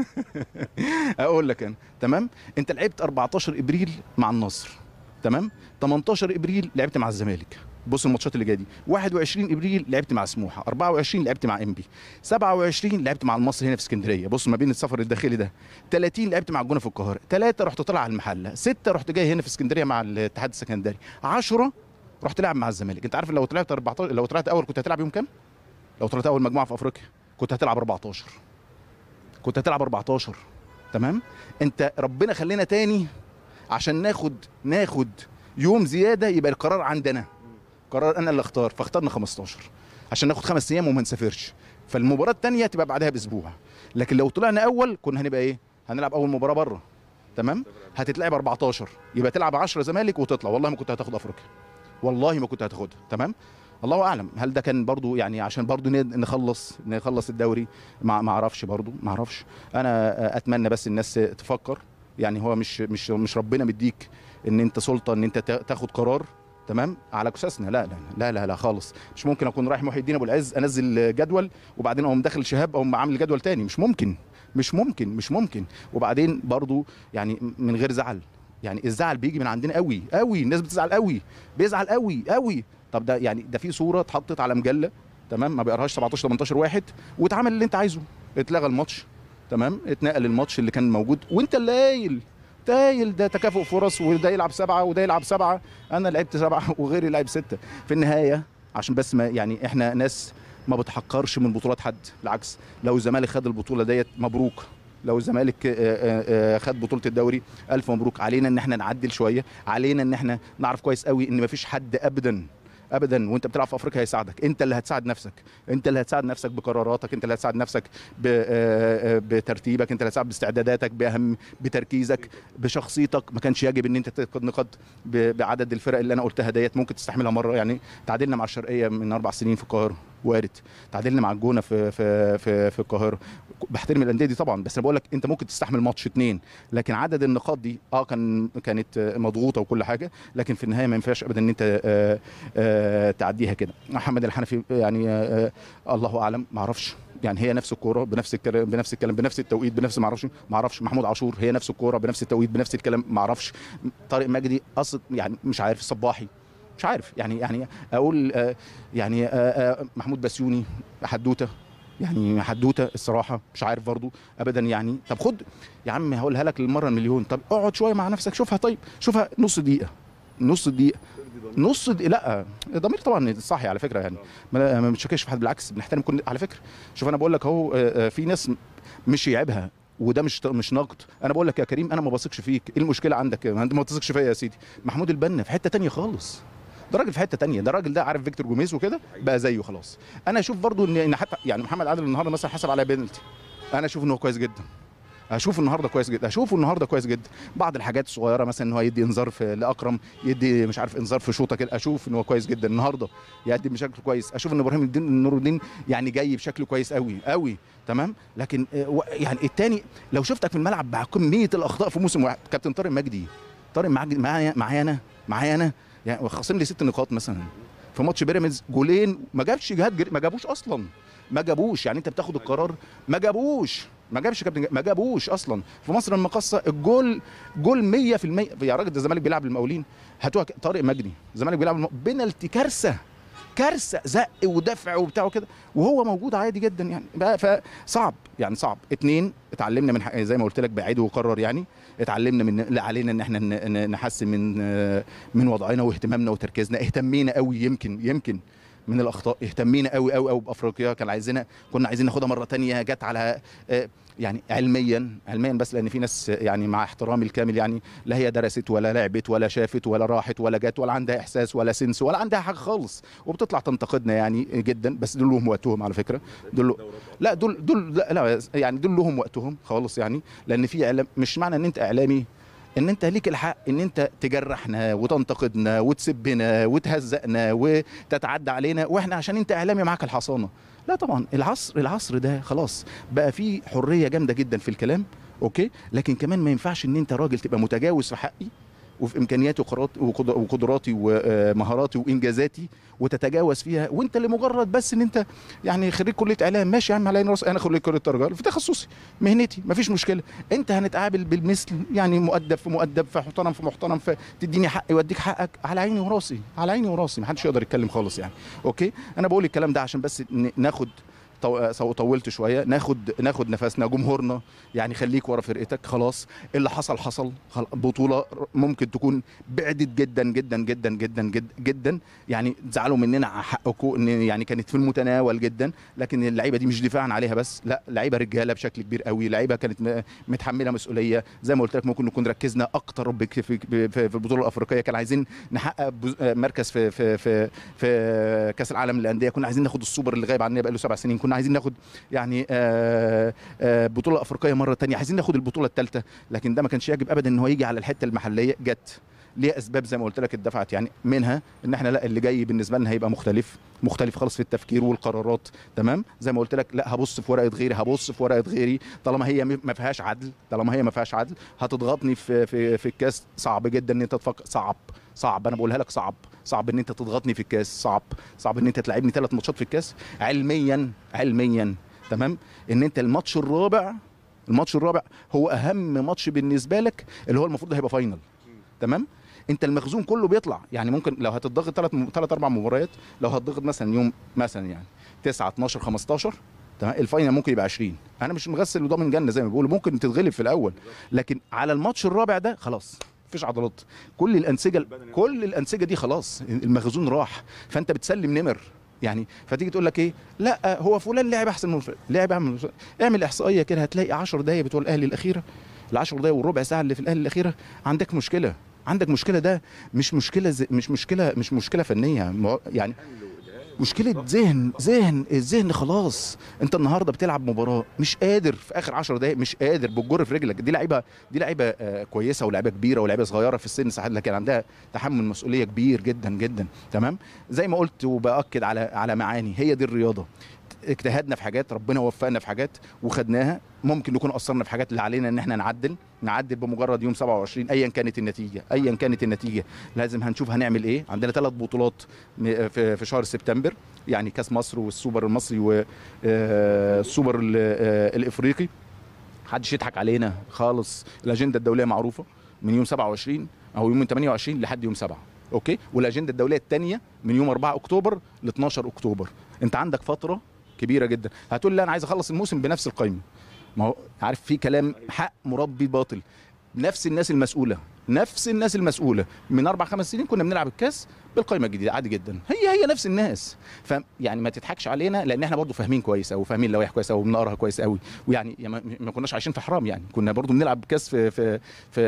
اقول لك انا تمام انت لعبت 14 ابريل مع النصر تمام 18 ابريل لعبت مع الزمالك بص الماتشات اللي جايه دي 21 ابريل لعبت مع سموحه 24 لعبت مع انبي 27 لعبت مع المصري هنا في اسكندريه بص ما بين السفر الداخلي ده 30 لعبت مع الجونه في القاهره 3 رحت طالع على المحله 6 رحت جاي هنا في اسكندريه مع الاتحاد السكندري 10 رحت لعب مع الزمالك انت عارف لو طلعت 14 لو طلعت اول كنت هتلعب يوم كام لو طلعت اول مجموعه في افريقيا كنت هتلعب 14 كنت هتلعب 14 تمام انت ربنا خلينا تاني عشان ناخد ناخد يوم زياده يبقى القرار عندنا قرار انا اللي اختار فاخترنا 15 عشان ناخد خمس ايام وما نسافرش فالمباراه الثانيه تبقى بعدها باسبوع لكن لو طلعنا اول كنا هنبقى ايه هنلعب اول مباراه بره تمام هتتلعب 14 يبقى تلعب 10 زمالك وتطلع والله ما كنت هتاخد افريقيا والله ما كنت هتاخدها تمام الله اعلم هل ده كان برضو يعني عشان برضو ن- نخلص نخلص الدوري ما ما اعرفش برضو ما اعرفش انا اتمنى بس الناس تفكر يعني هو مش مش مش ربنا مديك ان انت سلطه ان انت تا- تاخد قرار تمام على اساسنا لا لا لا لا لا خالص مش ممكن اكون رايح محي الدين ابو العز انزل جدول وبعدين اقوم داخل شهاب اقوم عامل جدول تاني مش ممكن مش ممكن مش ممكن وبعدين برضو يعني من غير زعل يعني الزعل بيجي من عندنا قوي قوي الناس بتزعل قوي بيزعل قوي قوي طب ده يعني ده في صوره اتحطت على مجله تمام ما بيقراهاش 17 18 واحد واتعمل اللي انت عايزه اتلغى الماتش تمام اتنقل الماتش اللي كان موجود وانت اللي قايل تايل ده تكافؤ فرص وده يلعب سبعه وده يلعب سبعه انا لعبت سبعه وغيري لعب سته في النهايه عشان بس ما يعني احنا ناس ما بتحقرش من بطولات حد بالعكس لو الزمالك خد البطوله ديت مبروك لو الزمالك آه، آه، آه، خد بطوله الدوري الف مبروك علينا ان احنا نعدل شويه علينا ان احنا نعرف كويس قوي ان مفيش حد ابدا ابدا وانت بتلعب في افريقيا هيساعدك انت اللي هتساعد نفسك انت اللي هتساعد نفسك بقراراتك انت اللي هتساعد نفسك ب- آه، آه، بترتيبك انت اللي هتساعد باستعداداتك باهم بتركيزك بشخصيتك ما كانش يجب ان انت تاخد نقاط ب- بعدد الفرق اللي انا قلتها ديت ممكن تستحملها مره يعني تعادلنا مع الشرقيه من اربع سنين في القاهره وارد تعادلنا مع الجونه في في في, في القاهره بحترم الانديه دي طبعا بس انا بقول لك انت ممكن تستحمل ماتش اتنين لكن عدد النقاط دي اه كان كانت آه، مضغوطه وكل حاجه لكن في النهايه ما ينفعش ابدا ان انت آه، آه، تعديها كده محمد الحنفي يعني آه، آه، الله اعلم ما اعرفش يعني هي نفس الكوره بنفس الكلام بنفس الكلام بنفس التوقيت بنفس ما اعرفش ما اعرفش محمود عاشور هي نفس الكوره بنفس التوقيت بنفس الكلام ما اعرفش طارق مجدي اصل يعني مش عارف صباحي مش عارف يعني يعني اقول آه، يعني آه، آه، محمود بسيوني حدوته يعني حدوته الصراحه مش عارف برضو ابدا يعني طب خد يا عم هقولها لك للمره المليون طب اقعد شويه مع نفسك شوفها طيب شوفها نص دقيقه نص دقيقه نص دقيقة لا ضمير طبعا صحي على فكره يعني ما ما بنشككش في حد بالعكس بنحترم كل على فكره شوف انا بقول لك اهو آه، آه، في ناس مش يعيبها وده مش مش نقد انا بقول لك يا كريم انا ما بثقش فيك ايه المشكله عندك ما انت ما بتثقش فيا يا سيدي محمود البنا في حته تانية خالص ده راجل في حته تانية ده الراجل ده عارف فيكتور جوميز وكده بقى زيه خلاص انا اشوف برضو ان ان حتى يعني محمد عادل النهارده مثلا حسب على بينالتي انا اشوف ان هو كويس جدا هشوف النهارده كويس جدا هشوفه النهارده كويس جدا بعض الحاجات الصغيره مثلا ان هو يدي انذار في لاكرم يدي مش عارف انذار في شوطه كده اشوف ان هو كويس جدا النهارده يقدم بشكل كويس اشوف ان ابراهيم الدين نور الدين يعني جاي بشكل كويس قوي قوي تمام لكن آه، و- يعني التاني لو شفتك في الملعب مع كميه الاخطاء في موسم واحد كابتن طارق مجدي طارق معاك- معايا معايا انا معايا انا يعني خاصم لي ست نقاط مثلا في ماتش بيراميدز جولين ما جابش جهاد جري ما جابوش اصلا ما جابوش يعني انت بتاخد القرار ما جابوش ما جابش كابتن ما جابوش اصلا في مصر المقاصه الجول جول 100% يا راجل ده الزمالك بيلعب المقاولين هاتوها ك- طارق مجدي الزمالك بيلعب الم... بنالتي كارثه كارثه زق ودفع وبتاع وكده وهو موجود عادي جدا يعني بقى فصعب يعني صعب اتنين اتعلمنا من حق- زي ما قلت لك بعيد وكرر يعني اتعلمنا من اللي علينا ان احنا ن- ن- نحسن من آه، من وضعنا واهتمامنا وتركيزنا اهتمينا قوي يمكن يمكن من الاخطاء اهتمينا قوي قوي قوي بافريقيا كان عايزينها كنا عايزين ناخدها مره تانية جت على آه، يعني علميا علميا بس لان في ناس يعني مع احترامي الكامل يعني لا هي درست ولا لعبت ولا شافت ولا راحت ولا جت ولا عندها احساس ولا سنس ولا عندها حاجه خالص وبتطلع تنتقدنا يعني جدا بس دول لهم وقتهم على فكره دول لا دول دول لا, لا يعني دول لهم وقتهم خالص يعني لان في اعلام مش معنى ان انت اعلامي ان انت ليك الحق ان انت تجرحنا وتنتقدنا وتسبنا وتهزقنا وتتعدى علينا واحنا عشان انت اعلامي معاك الحصانه لا طبعا العصر العصر ده خلاص بقى فيه حريه جامده جدا في الكلام اوكي لكن كمان ما ينفعش ان انت راجل تبقى متجاوز في حقي وفي امكانياتي وقرات- وقد- وقدراتي ومهاراتي وانجازاتي وتتجاوز فيها وانت لمجرد بس ان انت يعني خريج كليه اعلام ماشي يا عم على عيني وراسي انا خريج كليه ترجمه في تخصصي مهنتي مفيش مشكله انت هنتقابل بالمثل يعني مؤدب في مؤدب في محترم في محترم فتديني حقي واديك حقك على عيني وراسي على عيني وراسي محدش يقدر يتكلم خالص يعني اوكي انا بقول الكلام ده عشان بس ن- ناخد طو- سو- طولت شويه ناخد ناخد نفسنا جمهورنا يعني خليك ورا فرقتك خلاص اللي حصل حصل خل- بطوله ممكن تكون بعدت جدا جدا جدا جدا جدا, جدا يعني زعلوا مننا على حقكم ان يعني كانت في المتناول جدا لكن اللعيبه دي مش دفاعا عليها بس لا لعيبه رجاله بشكل كبير قوي لعيبه كانت م- متحمله مسؤوليه زي ما قلت لك ممكن نكون ركزنا اكتر بك- في في في البطوله الافريقيه كان عايزين نحقق بز- مركز في في في في كاس العالم للانديه كنا عايزين ناخد السوبر اللي غايب عننا بقاله سبع سنين كنا عايزين ناخد يعني آه، آه، بطوله افريقيه مره تانية عايزين ناخد البطوله الثالثه لكن ده ما كانش يجب ابدا ان هو يجي على الحته المحليه جت ليه اسباب زي ما قلت لك اتدفعت يعني منها ان احنا لا اللي جاي بالنسبه لنا هيبقى مختلف مختلف خالص في التفكير والقرارات تمام زي ما قلت لك لا هبص في ورقه غيري هبص في ورقه غيري طالما هي م- ما فيهاش عدل طالما هي ما فيهاش عدل هتضغطني في في في الكاس صعب جدا ان انت تفكر صعب صعب انا بقولها لك صعب صعب ان انت تضغطني في الكاس صعب صعب ان انت تلعبني ثلاث ماتشات في الكاس علميا علميا تمام ان انت الماتش الرابع الماتش الرابع هو اهم ماتش بالنسبه لك اللي هو المفروض هيبقى فاينل تمام انت المخزون كله بيطلع يعني ممكن لو هتضغط ثلاث ثلاث اربع مباريات لو هتضغط مثلا يوم مثلا يعني 9 12 15 تمام الفاينل ممكن يبقى 20 انا مش مغسل وضامن جنه زي ما بيقولوا ممكن تتغلب في الاول لكن على الماتش الرابع ده خلاص مفيش عضلات كل الانسجه كل الانسجه دي خلاص المخزون راح فانت بتسلم نمر يعني فتيجي تقول لك ايه لا هو فلان لعب احسن من فلان لعب احسن من فلان اعمل احصائيه كده هتلاقي 10 دقايق بتوع الاهلي الاخيره ال10 دقايق والربع ساعه اللي في الاهلي الاخيره عندك مشكله عندك مشكله ده مش مشكله زي مش مشكله مش مشكله فنيه مو- يعني مشكله ذهن ذهن الذهن خلاص انت النهارده بتلعب مباراه مش قادر في اخر 10 دقائق مش قادر بالجر في رجلك دي لعيبه دي لعيبه آه، كويسه ولاعيبه كبيره ولاعيبه صغيره في السن ساعات لكن عندها تحمل مسؤوليه كبير جدا جدا تمام زي ما قلت وباكد على على معاني هي دي الرياضه اجتهدنا في حاجات ربنا وفقنا في حاجات وخدناها ممكن نكون قصرنا في حاجات اللي علينا ان احنا نعدل نعدل بمجرد يوم 27 ايا كانت النتيجه ايا كانت النتيجه لازم هنشوف هنعمل ايه عندنا ثلاث بطولات م- في في شهر سبتمبر يعني كاس مصر والسوبر المصري والسوبر الافريقي محدش يضحك علينا خالص الاجنده الدوليه معروفه من يوم 27 او يوم 28 لحد يوم 7 اوكي والاجنده الدوليه الثانيه من يوم 4 اكتوبر ل 12 اكتوبر انت عندك فتره كبيره جدا هتقول لي انا عايز اخلص الموسم بنفس القائمه ما هو عارف في كلام حق مربي باطل نفس الناس المسؤوله نفس الناس المسؤوله من اربع خمس سنين كنا بنلعب الكاس بالقائمه الجديده عادي جدا هي هي نفس الناس ف يعني ما تضحكش علينا لان احنا برضو فاهمين كويس او فاهمين اللوائح كويس او بنقراها كويس قوي ويعني يعني ما- ما كناش عايشين في حرام يعني كنا برضو بنلعب كاس في في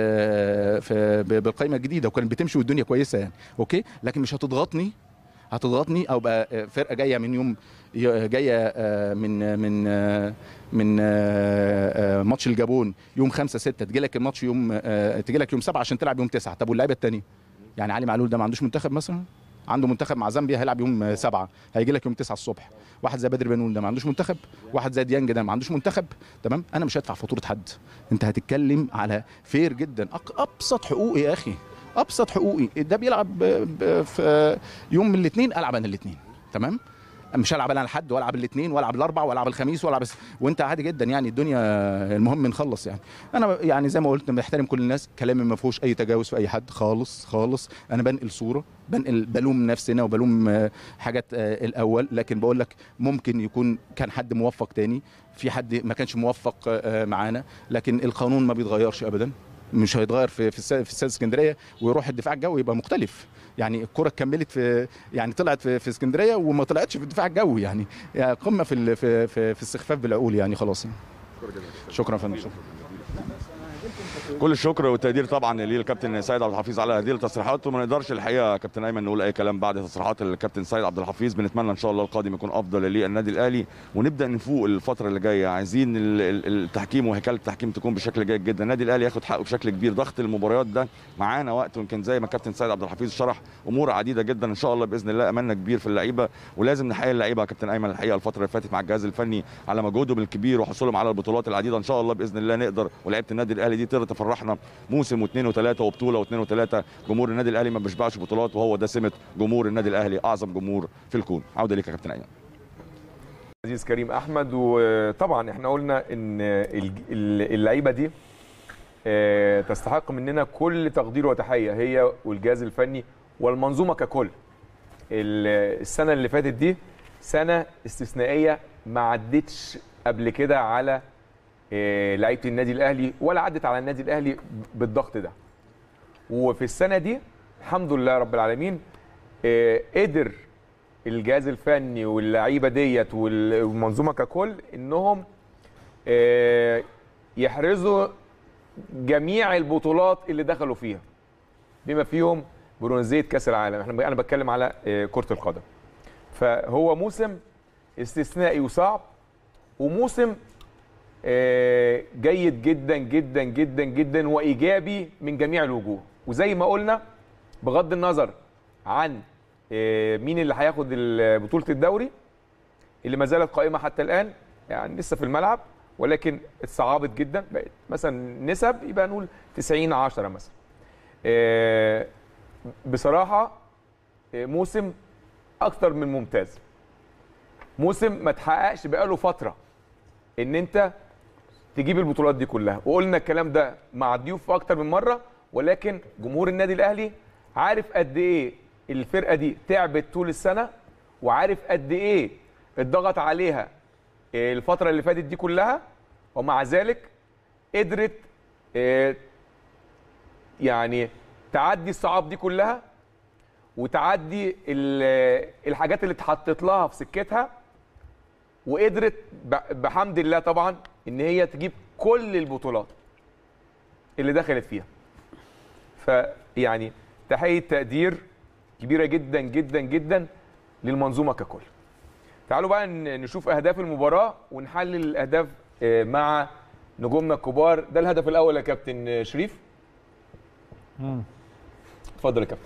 في, في ب- بالقائمه الجديده وكانت بتمشي والدنيا كويسه يعني اوكي لكن مش هتضغطني هتضغطني او بقى فرقه جايه من يوم جايه آه، من من آه، من آه، آه، ماتش الجابون يوم 5 6 تجي لك الماتش يوم آه، تجي لك يوم 7 عشان تلعب يوم 9 طب واللعيبه الثانيه يعني علي معلول ده ما عندوش منتخب مثلا عنده منتخب مع زامبيا هيلعب يوم 7 هيجي لك يوم 9 الصبح واحد زي بدر بنون ده ما عندوش منتخب واحد زي ديانج ده ما عندوش منتخب تمام انا مش هدفع فاتوره حد انت هتتكلم على فير جدا أق- ابسط حقوقي يا اخي ابسط حقوقي ده بيلعب ب- ب- في يوم من الاثنين العب انا الاثنين تمام مش هلعب انا الحد والعب الاثنين والعب الاربع والعب الخميس والعب الس- وانت عادي جدا يعني الدنيا المهم نخلص يعني انا يعني زي ما قلت بحترم كل الناس كلامي ما فيهوش اي تجاوز في اي حد خالص خالص انا بنقل صوره بنقل بلوم نفسنا وبلوم آه، حاجات آه، الاول لكن بقول لك ممكن يكون كان حد موفق تاني في حد ما كانش موفق آه، معانا لكن القانون ما بيتغيرش ابدا مش هيتغير في في السد في استاد اسكندريه ويروح الدفاع الجوي يبقى مختلف يعني الكره كملت في يعني طلعت في, في اسكندريه وما طلعتش في الدفاع الجوي يعني, يعني قمه في ال- في في, في استخفاف بالعقول يعني خلاص يعني. شكرا يا فندم شكرا. كل الشكر والتقدير طبعا للكابتن سيد عبد الحفيظ على هذه التصريحات وما نقدرش الحقيقه يا كابتن ايمن نقول اي كلام بعد تصريحات الكابتن سيد عبد الحفيظ بنتمنى ان شاء الله القادم يكون افضل للنادي الاهلي ونبدا نفوق الفتره اللي جايه عايزين ال- ال- التحكيم وهيكله التحكيم تكون بشكل جيد جدا النادي الاهلي ياخد حقه بشكل كبير ضغط المباريات ده معانا وقت ويمكن زي ما الكابتن سيد عبد الحفيظ شرح امور عديده جدا ان شاء الله باذن الله املنا كبير في اللعيبه ولازم نحيي اللعيبه يا كابتن ايمن الحقيقه الفتره اللي فاتت مع الجهاز الفني على مجهودهم الكبير وحصولهم على البطولات العديده ان شاء الله باذن الله نقدر ولعيبه النادي الاهلي دي تقدر تفرحنا موسم واثنين وثلاثه وبطوله واثنين وثلاثه جمهور النادي الاهلي ما بيشبعش بطولات وهو ده سمه جمهور النادي الاهلي اعظم جمهور في الكون عوده ليك يا كابتن ايمن عزيز كريم احمد وطبعا احنا قلنا ان الج- ال- اللعيبه دي آه، تستحق مننا كل تقدير وتحيه هي والجهاز الفني والمنظومه ككل ال- السنه اللي فاتت دي سنه استثنائيه ما عدتش قبل كده على آه، لعيبه النادي الاهلي ولا عدت على النادي الاهلي بالضغط ده وفي السنه دي الحمد لله رب العالمين آه، قدر الجهاز الفني واللعيبه ديت وال- والمنظومه ككل انهم آه، يحرزوا جميع البطولات اللي دخلوا فيها بما فيهم برونزيه كاس العالم احنا انا بتكلم على آه، كره القدم فهو موسم استثنائي وصعب وموسم آه، جيد جدا جدا جدا جدا وايجابي من جميع الوجوه وزي ما قلنا بغض النظر عن آه، مين اللي هياخد ال- بطوله الدوري اللي ما زالت قائمه حتى الان يعني لسه في الملعب ولكن اتصعبت جدا بقت مثلا نسب يبقى نقول 90 10 مثلا آه، بصراحه آه، موسم اكتر من ممتاز موسم ما تحققش بقاله فتره ان انت تجيب البطولات دي كلها وقلنا الكلام ده مع الضيوف في اكتر من مره ولكن جمهور النادي الاهلي عارف قد ايه الفرقه دي تعبت طول السنه وعارف قد ايه اتضغط عليها الفتره اللي فاتت دي كلها ومع ذلك قدرت آه، يعني تعدي الصعاب دي كلها وتعدي ال- الحاجات اللي اتحطت لها في سكتها وقدرت ب- بحمد الله طبعا ان هي تجيب كل البطولات اللي دخلت فيها فيعني تحيه تقدير كبيره جدا جدا جدا للمنظومه ككل تعالوا بقى ن- نشوف اهداف المباراه ونحلل الاهداف آه، مع نجومنا الكبار ده الهدف الاول يا كابتن شريف مم. اتفضل يا كابتن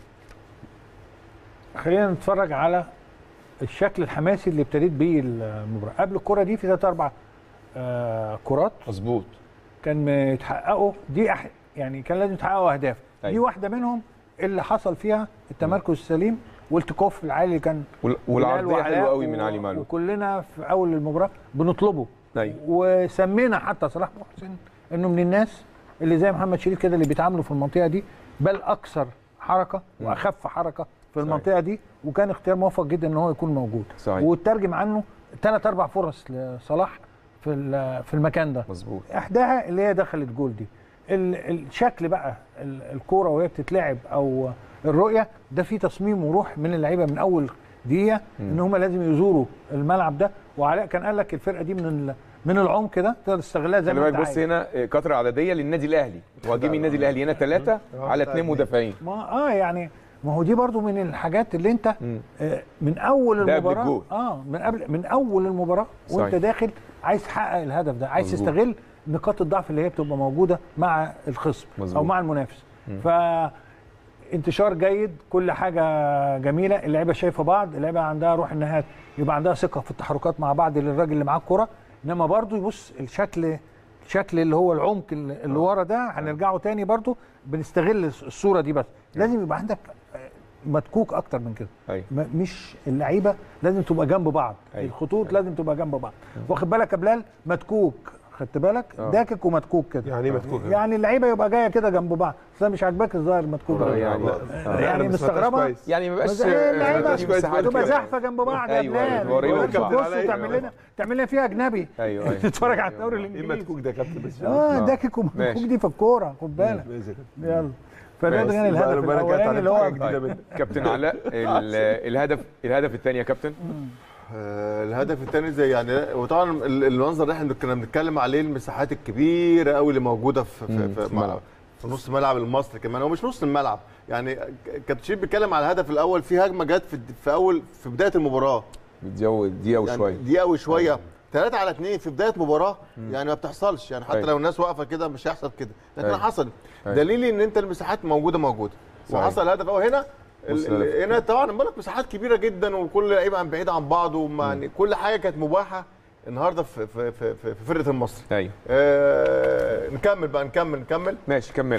خلينا نتفرج على الشكل الحماسي اللي ابتديت بيه المباراه قبل الكره دي في ثلاث اربع آه كرات مظبوط كان يتحققوا دي أح يعني كان لازم يتحققوا اهداف دي أيوة. واحده منهم اللي حصل فيها التمركز السليم والتكوف العالي اللي كان وال- بلال والعرضيه وعلاء حلوه قوي من و- علي معلول وكلنا في اول المباراه بنطلبه ايوه وسمينا حتى صلاح محسن انه من الناس اللي زي محمد شريف كده اللي بيتعاملوا في المنطقه دي بل اكثر حركه واخف حركه في المنطقه دي وكان اختيار موفق جدا ان هو يكون موجود صحيح. وترجم عنه ثلاث اربع فرص لصلاح في ال- في المكان ده مظبوط احداها اللي هي دخلت جول دي ال- الشكل بقى ال- الكوره وهي بتتلعب او الرؤيه ده فيه تصميم وروح من اللعيبه من اول دقيقه ان هم لازم يزوروا الملعب ده وعلاء كان قال لك الفرقه دي من ال- من العمق ده تقدر تستغلها زي خلي ما بالك انت بص عايز هنا آه، كتره عدديه للنادي الاهلي مهاجمي النادي الاهلي هنا ثلاثه على اثنين مدافعين ما اه يعني ما هو دي برضو من الحاجات اللي انت مم. آه من اول ده قبل المباراه الجول. اه من قبل من اول المباراه وانت صحيح. داخل عايز تحقق الهدف ده عايز مظبوط. تستغل نقاط الضعف اللي هي بتبقى موجوده مع الخصم مظبوط. او مع المنافس ف انتشار جيد كل حاجه جميله اللعيبه شايفه بعض اللعيبه عندها روح انها يبقى عندها ثقه في التحركات مع بعض للراجل اللي معاه الكره انما برضو يبص الشكل الشكل اللي هو العمق اللي اللي ورا ده هنرجعه تاني برضو بنستغل الصوره دي بس لازم يبقى عندك متكوك اكتر من كده ايوه ما- مش اللعيبه لازم تبقى جنب بعض أيوة. الخطوط لازم تبقى جنب بعض واخد بالك يا بلال متكوك خدت بالك آه. داكك ومتكوك كده يعني ايه متكوك يعني اللعيبه يبقى جايه كده جنب بعض بس أنا مش عاجباك الظاهر متكوك آه، ده. يعني أنا يعني ما سمعتهاش مستغربه كويس. يعني ما بس بقاش هي اللعيبه ما بقاش كويس تبقى كده. زحفه جنب بعض يا أيوة، أيوة، بلال قريبة من تبص بعض. تعمل لنا تعمل لنا فيها اجنبي ايوه ايوه تتفرج على الدوري ايه الانجليزي متكوك ده يا كابتن بس اه داكك ومتكوك ماشي. دي في الكوره خد بالك ماشي يا كابتن. يلا فنادي ماشي. غني الهدف بقى- بقى أنا كانت الاولاني على اللي حاجة هو جديدة منك. كابتن علاء ال- الهدف الهدف الثاني يا كابتن آه، الهدف الثاني زي يعني وطبعا ال- المنظر اللي احنا كنا بنتكلم عليه المساحات الكبيره قوي اللي موجوده في مم، في, في في, مع- الملعب. في نص ملعب المصري كمان هو مش نص الملعب يعني كابتن شريف بيتكلم على الهدف الاول في هجمه جت في, في اول في بدايه المباراه بتزود دقيقه وشويه يعني دقيقه وشويه ثلاثة على اثنين في بداية مباراة يعني ما بتحصلش يعني حتى أيوة. لو الناس واقفة كده مش هيحصل كده لكن أيوة. حصل أيوة. دليل ان انت المساحات موجودة موجودة صحيح. وحصل هدف اهو هنا بص ال- ال- الهدف. هنا طبعا بقول لك مساحات كبيرة جدا وكل لعيبة عن بعيد عن بعض وما يعني كل حاجة كانت مباحة النهارده في في في, في, في فرقة المصري ايوه آه نكمل بقى نكمل نكمل ماشي كمل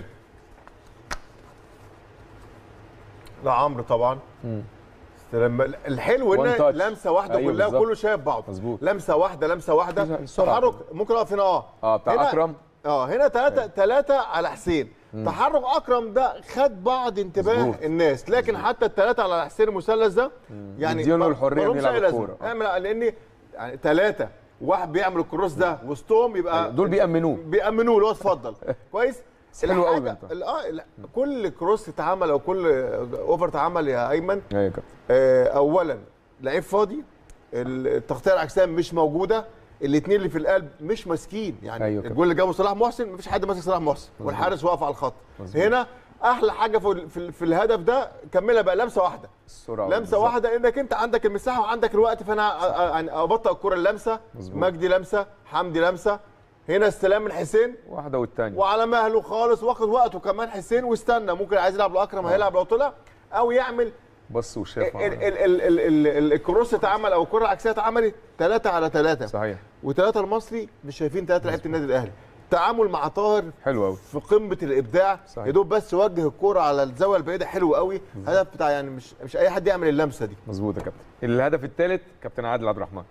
لا عمرو طبعا استلم الحلو One ان touch. لمسه واحده أيوة كلها بالظبط. كله شايف بعض مظبوط. لمسه واحده لمسه واحده السرعة. تحرك ممكن اقف هنا اه اه بتاع هنا- اكرم اه هنا ثلاثة ثلاثة على حسين تحرك اكرم ده خد بعض انتباه مظبوط. الناس لكن حتى الثلاثة على حسين المثلث ده يعني مديله ما- الحرية مالهمش إنه يلعب أي لازمة. الكورة. اعمل لان يعني ثلاثة واحد بيعمل الكروس ده وسطهم يبقى دول بيأمنوه. بيأمنوه اللي هو اتفضل كويس حلو قوي الحاجة- بنت. ال- اه لا، كل كروس اتعمل او كل اوفر اتعمل يا ايمن ايوه يا كابتن آه، اولا لعيب فاضي التغطيه العكسيه مش موجوده الاثنين اللي في القلب مش ماسكين يعني أيوة أيوة كده. الجول اللي جابه صلاح محسن مفيش حد ماسك صلاح محسن والحارس واقف على الخط هنا احلى حاجه في, في, في الهدف ده كملها بقى لمسه واحده السرعه لمسه بالظبط. واحده انك انت عندك المساحه وعندك الوقت فانا أ- أ- يعني ابطئ الكره اللمسه مظبوط. مجدي لمسه حمدي لمسه هنا استلام من حسين واحده والثانيه وعلى مهله خالص واخد وقته كمان حسين واستنى ممكن عايز يلعب لاكرم هيلعب لو طلع او يعمل بص وشاف ال- ال- ال- ال- ال- ال- الكروس اتعمل او الكره العكسيه اتعملت ثلاثة على ثلاثة صحيح وثلاثة المصري مش شايفين ثلاثة لعيبه النادي الاهلي تعامل مع طاهر حلو قوي في قمه الابداع صحيح. يا دوب بس وجه الكوره على الزاويه البعيده حلو قوي هدف بتاع يعني مش مش اي حد يعمل اللمسه دي مظبوط يا كابتن الهدف الثالث كابتن عادل عبد الرحمن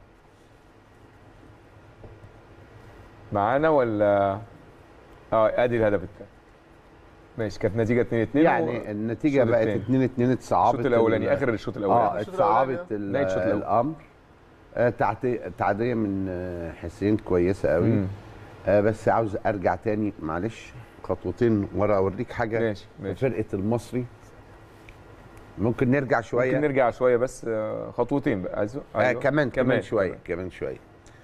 معانا ولا اه ادي الهدف الثالث ماشي كانت نتيجه 2 2 يعني النتيجه الشوط بقت التاني. 2 2 اتصعبت الشوط الاولاني ال- اخر الشوط اه الاولاني الشوط اتصعبت الأولاني، ال- نهاية الشوط الأول. الامر آه، تعدي- تعديه من آه، حسين كويسه قوي مم. آه، بس عاوز ارجع تاني معلش خطوتين ورا اوريك حاجه ماشي في ماشي فرقه المصري ممكن نرجع شويه ممكن نرجع شويه بس آه، خطوتين بقى عايزه آه كمان كمان شويه كمان شويه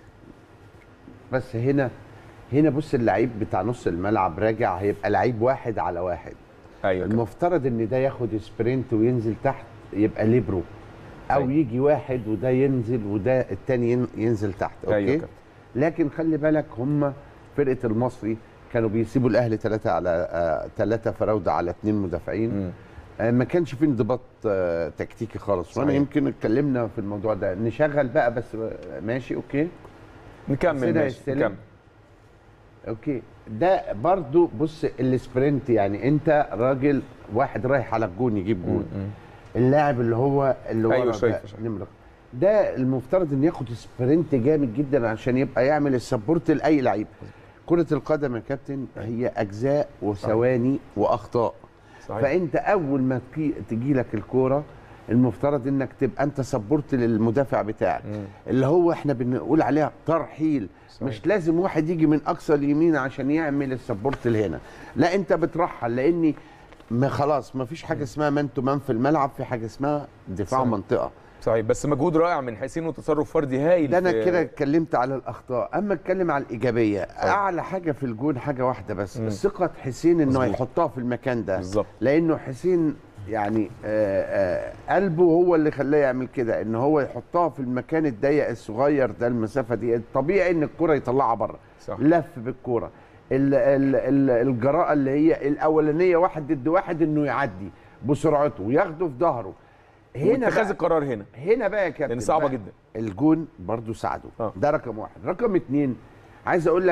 بس هنا هنا بص اللعيب بتاع نص الملعب راجع هيبقى لعيب واحد على واحد ايوه كابتن. المفترض ان ده ياخد سبرنت وينزل تحت يبقى ليبرو او أيوة. يجي واحد وده ينزل وده التاني ين- ينزل تحت ايوه اوكي كابتن. لكن خلي بالك هم فرقه المصري كانوا بيسيبوا الاهلي ثلاثه على ثلاثه فراوده على اثنين مدافعين مم. آه، ما كانش في انضباط آه، تكتيكي خالص وانا صحيح. يمكن اتكلمنا في الموضوع ده نشغل بقى بس آه، ماشي اوكي نكمل سيدة ماشي يستلم. نكمل اوكي ده برضو بص السبرنت يعني انت راجل واحد رايح على الجون يجيب جون مم. اللاعب اللي هو اللي ورا أيوة ده شايفه، شايفه. نمرة ده المفترض ان ياخد سبرنت جامد جدا عشان يبقى يعمل السبورت لاي لعيب كرة القدم يا كابتن هي اجزاء وثواني واخطاء صحيح فانت اول ما تجي لك الكوره المفترض انك تبقى انت سبورت للمدافع بتاعك مم. اللي هو احنا بنقول عليها ترحيل صحيح. مش لازم واحد يجي من اقصى اليمين عشان يعمل السبورت لهنا لا انت بترحل لاني ما خلاص ما فيش حاجه اسمها مان تو مان في الملعب في حاجه اسمها دفاع صحيح. منطقه صحيح بس مجهود رائع من حسين وتصرف فردي هايل ده انا في- كده اتكلمت على الاخطاء اما اتكلم على الايجابيه اعلى حاجه في الجون حاجه واحده بس مم. ثقه حسين انه مظبوط. هيحطها في المكان ده بالظبط لانه حسين يعني آه آه قلبه هو اللي خلاه يعمل كده ان هو يحطها في المكان الضيق الصغير ده المسافه دي الطبيعي ان الكره يطلعها بره صح لف بالكوره ال- ال- ال- الجراءه اللي هي الاولانيه واحد ضد واحد انه يعدي بسرعته وياخده في ظهره هنا اتخاذ بقى القرار هنا هنا بقى يا كابتن لان صعبه بقى جدا الجون برضو ساعده آه. ده رقم واحد رقم اتنين عايز اقول لك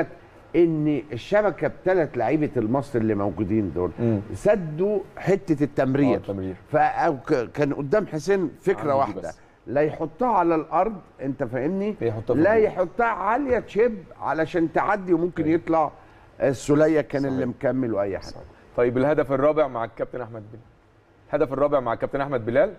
ان الشبكه بثلاث لعيبه المصري اللي موجودين دول مم. سدوا حته آه، التمرير التمرير. فكان قدام حسين فكره عنده دي واحده بس. لا يحطها على الارض انت فاهمني يحطها في لا الجول. يحطها عاليه تشيب علشان تعدي وممكن يطلع السوليه كان اللي مكمل واي حاجه طيب الهدف الرابع مع الكابتن احمد بلال الهدف الرابع مع الكابتن احمد بلال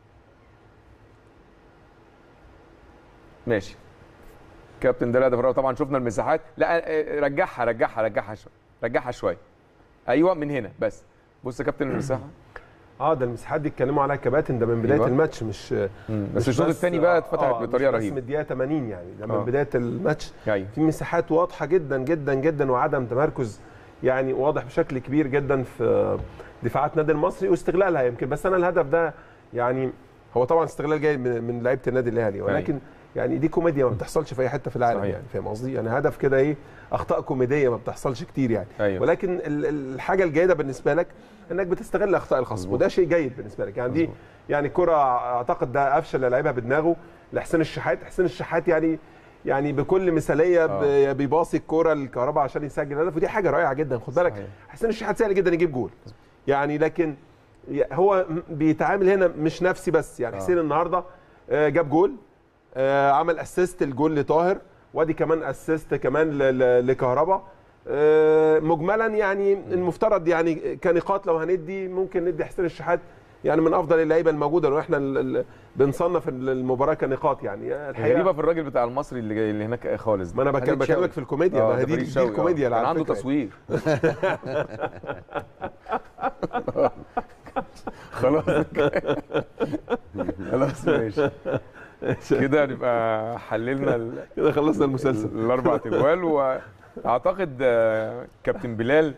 ماشي كابتن ده الهدف الرابع طبعا شفنا المساحات لا آه، رجعها رجعها رجعها شويه رجعها شويه ايوه من هنا بس بص يا كابتن المساحه اه ده المساحات دي اتكلموا عليها كباتن ده من بدايه أيوة. الماتش مش بس مش الشوط الثاني بقى اتفتحت آه، بطريقه مش بس رهيبه من الدقيقه 80 يعني ده من آه. بدايه الماتش ايوه في مساحات واضحه جدا جدا جدا وعدم تمركز يعني واضح بشكل كبير جدا في دفاعات نادي المصري واستغلالها يمكن بس انا الهدف ده يعني هو طبعا استغلال جاي من, من لعيبه النادي الاهلي ولكن يعني دي كوميديا ما بتحصلش في اي حته في العالم صحيح. يعني فاهم قصدي يعني هدف كده ايه اخطاء كوميديه ما بتحصلش كتير يعني أيوة. ولكن ال- ال- الحاجه الجيده بالنسبه لك انك بتستغل اخطاء الخصم وده شيء جيد بالنسبه لك يعني دي يعني كره اعتقد ده قفشه اللي لعبها بدماغه لحسين الشحات حسين الشحات يعني يعني بكل مثاليه ب- بيباصي الكره للكهرباء عشان يسجل هدف ودي حاجه رائعه جدا خد بالك صحيح. حسين الشحات سهل جدا يجيب جول يعني لكن ي- هو م- بيتعامل هنا مش نفسي بس يعني آه. حسين النهارده آه، جاب جول آه، عمل اسيست الجول لطاهر وادي كمان اسيست كمان ل- ل- لكهربا آه، مجملا يعني المفترض يعني كنقاط لو هندي ممكن ندي حسين الشحات يعني من افضل اللعيبه الموجوده لو احنا ال- ال- بنصنف المباراه كنقاط يعني غريبه الحقيقه في الراجل بتاع المصري اللي جاي اللي هناك خالص ما انا بك- فريد بكلمك شوقي. في الكوميديا آه، ما ده هي دي, فريد دي شوقي، آه. الكوميديا اللي كان على عنده فكرة تصوير خلاص خلاص ماشي كده نبقى حللنا ال- كده خلصنا المسلسل الاربع تجوال واعتقد آه، كابتن بلال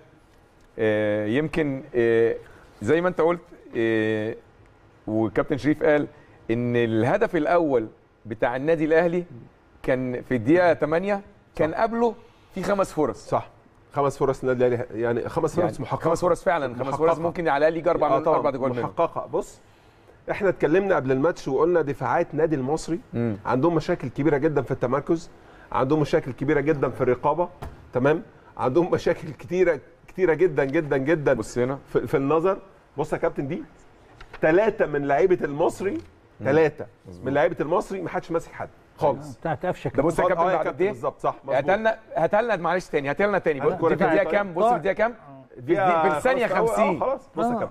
آه، يمكن آه، زي ما انت قلت آه، وكابتن شريف قال ان الهدف الاول بتاع النادي الاهلي كان في الدقيقه 8 كان قبله في خمس فرص صح خمس فرص النادي الاهلي يعني خمس فرص يعني محققه خمس فرص فعلا خمس محققة. فرص ممكن على الاقل يجي اربع آه طبعاً، اربع تجوال منهم محققه بص احنا اتكلمنا قبل الماتش وقلنا دفاعات نادي المصري مم. عندهم مشاكل كبيره جدا في التمركز عندهم مشاكل كبيره جدا في الرقابه تمام عندهم مشاكل كتيره كتيره جدا جدا جدا بص هنا في, في النظر بص يا كابتن دي ثلاثه من لعيبه المصري ثلاثه من لعيبه المصري ما حدش ماسك حد خالص بتاعت قفشه ده بص يا كابتن آه بعد قد ايه بالظبط صح هاتها مظبوط لنا هاتها لنا معلش تاني هاتها لنا تاني بص الكرة دي في الدقيقه بتاعت- كام بص في الدقيقه كام دي في الثانية خلاص، 50. آه، خلاص بص يا آه. كابتن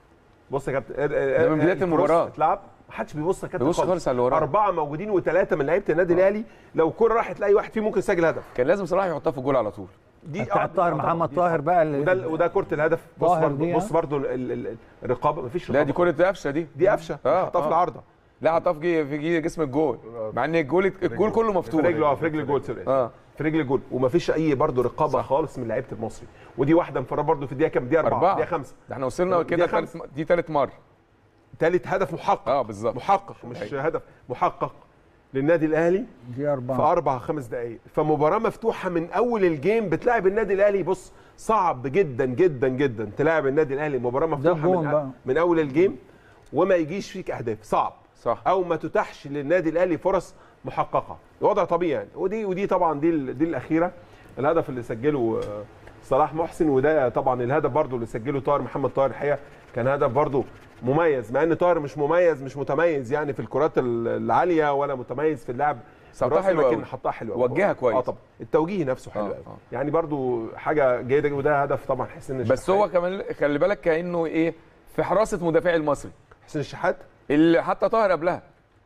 بص يا كابتن ده من بداية المباراة. اتلعب ما حدش بيبص يا كابتن بيبص خالص على اللي وراه. اربعه موجودين وثلاثه من لعيبه النادي الاهلي لو كره راحت لاي واحد فيهم ممكن يسجل هدف كان لازم صلاح يحطها في الجول على طول دي بتاع آه، طاهر آه، محمد دي- طاهر بقى اللي وده وده كره الهدف بص طاهر برضه دي، بص آه. برضه ال- ال- الرقابه مفيش لا رقابه دي كره قفشه دي دي قفشه آه، حطها في آه. العارضه لا حطها في جي- في جي- جسم الجول مع ان الجول الجول كله في مفتوح رجله اه في رجل الجول سوري اه في رجل الجول ومفيش اي برضه رقابه صح. خالص من لعيبه المصري ودي واحده انفراد برضه في الدقيقه كام دقيقه اربعه أربعة دقيقه خمسه ده احنا وصلنا دي كده خمسة. تالت دي ثالث مره ثالث هدف محقق اه بالظبط محقق مش أيوة. هدف محقق للنادي الاهلي دي في أربعة اربع خمس دقائق فمباراه مفتوحه من اول الجيم بتلاعب النادي الاهلي بص صعب جدا جدا جدا تلاعب النادي الاهلي مباراه مفتوحه الجون من, بقى. من اول الجيم وما يجيش فيك اهداف صعب صح او ما تتاحش للنادي الاهلي فرص محققه وضع طبيعي يعني ودي ودي طبعا دي ال- دي الاخيره الهدف اللي سجله آه، صلاح محسن وده طبعا الهدف برضو اللي سجله طاهر محمد طاهر الحقيقه كان هدف برضو مميز مع ان طاهر مش مميز مش متميز يعني في الكرات ال- العاليه ولا متميز في اللعب صحتها بالراس، حلوة لكن أوي. حطها حلو أوي. وجهها كويس. اه طبعا التوجيه نفسه حلو آه، قوي آه. يعني برضو حاجه جيده وده هدف طبعا حسين بس الشحات. هو كمان خلي بالك كانه ايه في حراسه مدافعي المصري حسين الشحات اللي حتى طاهر قبلها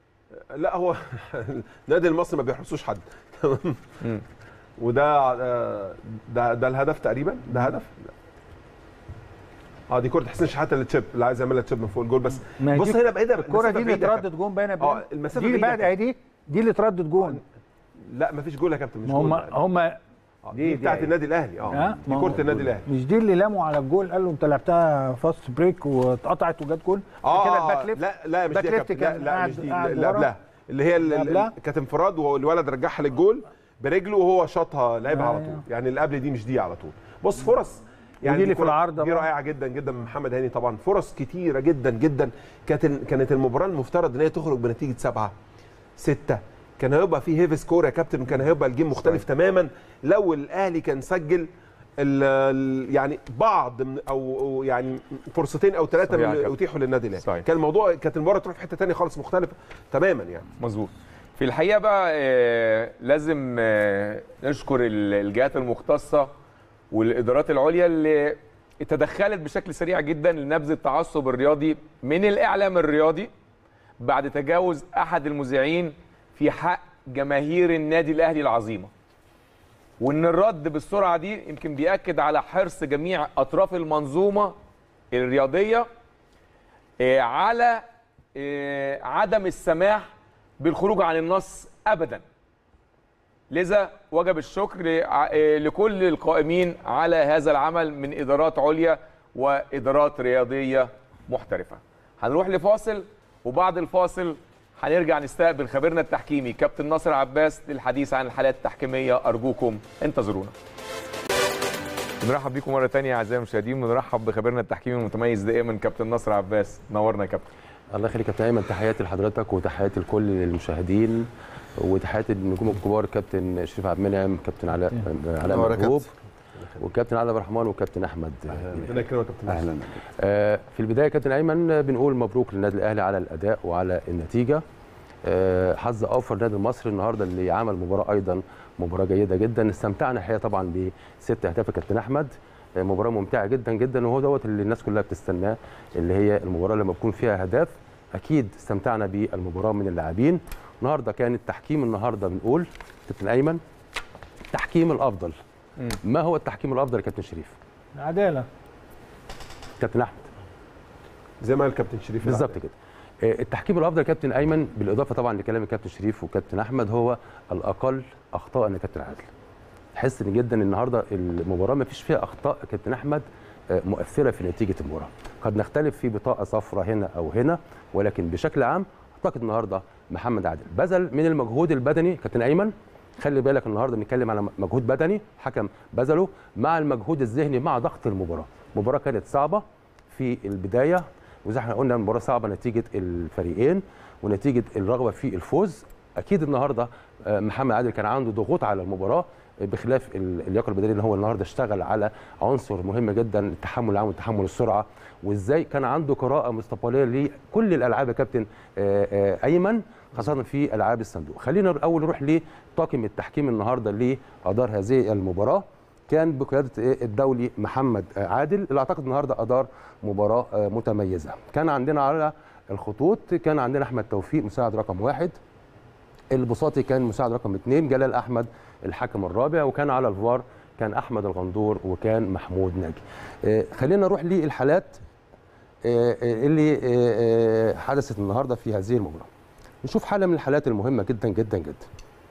لا هو النادي المصري ما بيحرسوش حد وده آه، ده ده الهدف تقريبا ده هدف لا. اه دي كره حسين شحاته اللي تشيب اللي عايز يعملها تشيب من فوق الجول بس ما هي بص دي- هنا بعيده الكرة مسافة دي اللي بعيدة يا اتردد جون باينه اه بين- المسافه دي اللي بعيدة بعد اهي دي دي اللي اتردد جون لا مفيش جول يا كابتن مش ما هم جول هم آه، دي, دي بتاعت أهي. النادي الاهلي اه ها؟ دي ما كره هو- النادي الاهلي مش دي اللي لاموا على الجول قال له انت لعبتها فاست بريك واتقطعت وجت جول اه كده آه، الباك ليفت لا لا مش باك دي يا ليفت كابتن لا, كان لا قاعد- مش دي قاعد اللي ورا. قبلها اللي هي اللي اللي قبلها؟ كانت انفراد والولد رجعها للجول برجله وهو شاطها لعبها على أيوه. طول يعني اللي قبل دي مش دي على طول بص فرص ودي اللي في كرة- العارضة دي بقى. رائعه جدا جدا من محمد هاني طبعا فرص كتيره جدا جدا كانت ال- كانت المباراه المفترض ان هي تخرج بنتيجه سبعه سته كان هيبقى فيه هيفي سكور يا كابتن كان هيبقى الجيم مختلف تماما لو الاهلي كان سجل ال- ال- يعني بعض من او أو يعني فرصتين او ثلاثه صحيح من يا اللي كابتن. اتيحوا للنادي الاهلي صحيح. كان الموضوع كانت المباراه تروح في حته ثانيه خالص مختلفه تماما يعني مظبوط في الحقيقه بقى آه، لازم آه، نشكر ال- الجهات المختصه والادارات العليا اللي تدخلت بشكل سريع جدا لنبذ التعصب الرياضي من الاعلام الرياضي بعد تجاوز احد المذيعين في حق جماهير النادي الاهلي العظيمه وان الرد بالسرعه دي يمكن بياكد على حرص جميع اطراف المنظومه الرياضيه آه، على آه، عدم السماح بالخروج عن النص ابدا لذا وجب الشكر لع- آه، لكل القائمين على هذا العمل من ادارات عليا وادارات رياضيه محترفه هنروح لفاصل وبعد الفاصل هنرجع نستقبل خبيرنا التحكيمي كابتن ناصر عباس للحديث عن الحالات التحكيميه ارجوكم انتظرونا بنرحب بيكم مره تانية اعزائي المشاهدين ونرحب بخبيرنا التحكيمي المتميز دائما كابتن ناصر عباس نورنا يا كابتن الله يخليك يا كابتن ايمن تحياتي لحضرتك وتحياتي لكل المشاهدين وتحياتي للنجوم الكبار كابتن شريف عبد المنعم كابتن علاء علاء نور يا محبوب وكابتن علي عبد الرحمن وكابتن احمد ربنا يكرمك يا كابتن اهلا آه، في البدايه كابتن ايمن بنقول مبروك للنادي الاهلي على الاداء وعلى النتيجه آه، حظ اوفر النادي المصري النهارده اللي عمل مباراه ايضا مباراه جيده جدا استمتعنا الحقيقه طبعا بست اهداف يا كابتن احمد آه، مباراه ممتعه جدا جدا وهو دوت اللي الناس كلها بتستناه اللي هي المباراه لما بيكون فيها اهداف اكيد استمتعنا بالمباراه من اللاعبين النهارده كان التحكيم النهارده بنقول كابتن ايمن التحكيم الافضل ما هو التحكيم الافضل يا كابتن شريف العداله كابتن احمد زي ما قال كابتن شريف بالظبط كده آه، التحكيم الافضل يا كابتن ايمن بالاضافه طبعا لكلام الكابتن شريف وكابتن احمد هو الاقل اخطاء يا كابتن عادل تحس ان جدا النهارده المباراه ما فيش فيها اخطاء يا كابتن احمد آه، مؤثره في نتيجه المباراه قد نختلف في بطاقه صفراء هنا او هنا ولكن بشكل عام اعتقد النهارده محمد عادل بذل من المجهود البدني كابتن ايمن خلي بالك النهارده بنتكلم على مجهود بدني حكم بذله مع المجهود الذهني مع ضغط المباراه المباراه كانت صعبه في البدايه وزي ما احنا قلنا المباراه صعبه نتيجه الفريقين ونتيجه الرغبه في الفوز اكيد النهارده آه، محمد عادل كان عنده ضغوط على المباراه آه، بخلاف ال- اللياقه البدنيه اللي هو النهارده اشتغل على عنصر مهم جدا التحمل العام وتحمل السرعه وازاي كان عنده قراءه مستقبليه لكل الالعاب يا كابتن آه، آه، ايمن خاصه في العاب الصندوق خلينا الاول نروح لطاقم التحكيم النهارده اللي ادار هذه المباراه كان بقياده إيه الدولي محمد آه، عادل اللي اعتقد النهارده ادار مباراه آه، متميزه كان عندنا على الخطوط كان عندنا احمد توفيق مساعد رقم واحد البساطي كان مساعد رقم اثنين جلال احمد الحكم الرابع وكان على الفار كان احمد الغندور وكان محمود ناجي آه، خلينا نروح للحالات آه، آه، اللي آه، آه، حدثت النهارده في هذه المباراه نشوف حاله من الحالات المهمه جدا جدا جدا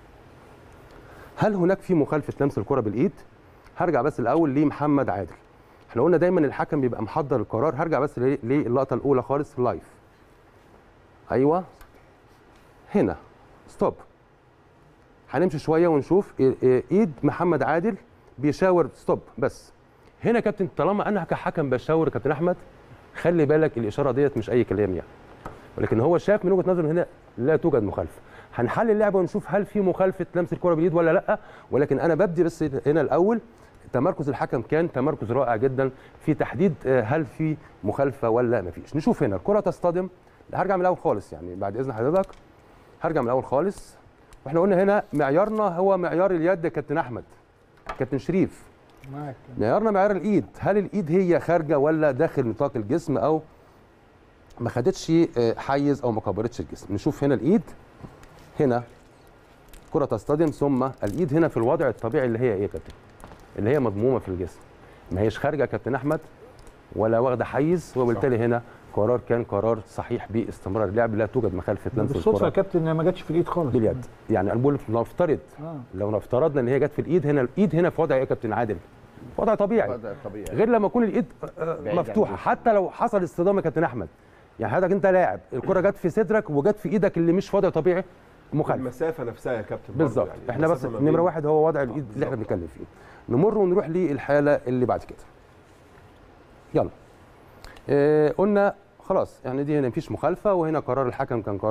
هل هناك في مخالفه لمس الكره بالايد هرجع بس الاول لمحمد عادل احنا قلنا دايما الحكم بيبقى محضر القرار هرجع بس ل- للقطه الاولى خالص لايف ايوه هنا ستوب هنمشي شويه ونشوف إيه- إيه ايد محمد عادل بيشاور ستوب بس هنا يا كابتن طالما انا كحكم بشاور يا كابتن احمد خلي بالك الاشاره ديت مش اي كلام يعني ولكن هو شاف من وجهه نظره هنا لا توجد مخالفه هنحلل اللعبه ونشوف هل في مخالفه لمس الكره بالايد ولا لا ولكن انا ببدي بس هنا الاول تمركز الحكم كان تمركز رائع جدا في تحديد آه، هل في مخالفه ولا ما فيش نشوف هنا الكره تصطدم هرجع من الاول خالص يعني بعد اذن حضرتك هرجع من الاول خالص واحنا قلنا هنا معيارنا هو معيار اليد يا كابتن احمد كابتن شريف معاك معيارنا معيار الايد هل الايد هي خارجه ولا داخل نطاق الجسم او ما خدتش آه، حيز او ما كبرتش الجسم نشوف هنا الايد هنا كره تصطدم ثم الايد هنا في الوضع الطبيعي اللي هي ايه يا كابتن اللي هي مضمومه في الجسم ما هيش خارجه يا كابتن احمد ولا واخده حيز وبالتالي هنا قرار كان قرار صحيح باستمرار اللعب لا توجد مخالفه لمس بالصدفه يا الكره كابتن إنها ما جاتش في الايد خالص باليد يعني انا بقول نفترض آه. لو افترضنا ان هي جت في الايد هنا الايد هنا في وضع ايه يا كابتن عادل في وضع طبيعي وضع طبيعي. غير لما يكون الايد آه، بعيد عن مفتوحه الجسم. حتى لو حصل اصطدام يا كابتن احمد يعني حضرتك انت لاعب الكره جت في صدرك وجت في ايدك اللي مش في وضع طبيعي مخالف المسافه نفسها يا كابتن برضه بالظبط يعني احنا بس المسافة ما بين- نمره واحد هو وضع الايد اللي احنا بنتكلم فيه نمر ونروح للحاله اللي بعد كده يلا اه قلنا خلاص يعني دي هنا مفيش مخالفه وهنا قرار الحكم كان قرار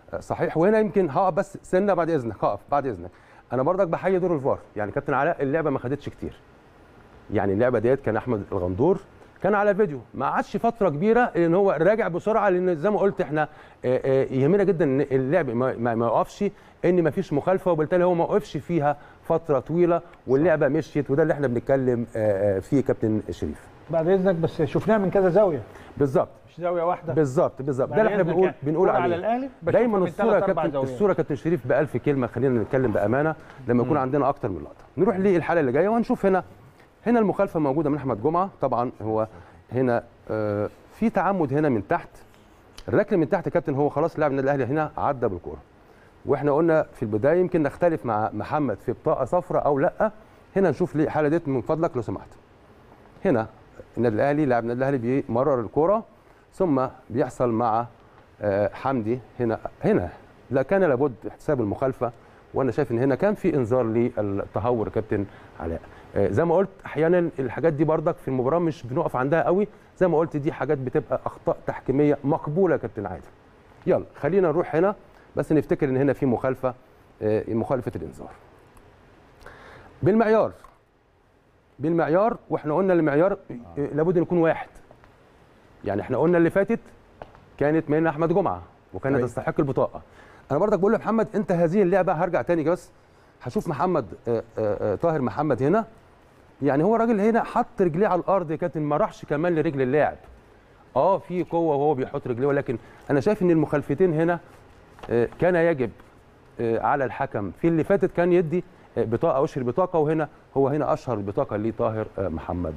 آه، صحيح وهنا يمكن هقف بس سنه بعد اذنك هقف بعد اذنك انا برضك بحيي دور الفار يعني كابتن علاء اللعبه ما خدتش كتير يعني اللعبه ديت كان احمد الغندور كان على فيديو ما قعدش فتره كبيره لان هو راجع بسرعه لان زي ما قلت احنا آه، آه، يهمنا جدا ان اللعب ما ما ما يقفش ان ما فيش مخالفه وبالتالي هو ما وقفش فيها فتره طويله واللعبه مشيت وده اللي احنا بنتكلم آه، آه، فيه كابتن شريف بعد اذنك بس شفناها من كذا زاويه بالظبط مش زاويه واحده بالظبط بالظبط ده بعد اللي احنا إذنك بنقول يعني بنقول كرة عليه على الأهلي بشوفها دايما من الصوره تلات أربع كابتن زوايا. الصوره كابتن شريف بألف كلمه خلينا نتكلم بامانه لما يكون عندنا اكتر من لقطه نروح للحاله اللي جايه ونشوف هنا هنا المخالفه موجوده من احمد جمعه طبعا هو هنا آه، في تعمد هنا من تحت الركله من تحت يا كابتن هو خلاص لاعب النادي الاهلي هنا عدى بالكوره واحنا قلنا في البدايه يمكن نختلف مع محمد في بطاقه صفراء او لا هنا نشوف ليه الحاله ديت من فضلك لو سمحت هنا النادي الاهلي لاعب النادي الاهلي بيمرر الكوره ثم بيحصل مع آه، حمدي هنا هنا لا كان لابد احتساب المخالفه وانا شايف ان هنا كان في انذار للتهور يا كابتن علاء آه، زي ما قلت احيانا الحاجات دي بردك في المباراه مش بنقف عندها قوي زي ما قلت دي حاجات بتبقى اخطاء تحكيميه مقبوله يا كابتن عادل يلا خلينا نروح هنا بس نفتكر ان هنا في مخالفه آه، مخالفه الانذار بالمعيار بالمعيار واحنا قلنا المعيار آه، لابد ان يكون واحد يعني احنا قلنا اللي فاتت كانت من احمد جمعه وكانت أيوة. تستحق البطاقه انا برضك بقول لمحمد انت هذه اللعبه هرجع تاني بس هشوف محمد آه، آه، آه، طاهر محمد هنا يعني هو راجل هنا حط رجليه على الارض يا كابتن ما راحش كمان لرجل اللاعب اه في قوه وهو بيحط رجليه ولكن انا شايف ان المخالفتين هنا آه، كان يجب آه، على الحكم في اللي فاتت كان يدي آه، بطاقه اشهر بطاقه وهنا هو هنا اشهر البطاقه لطاهر آه، محمد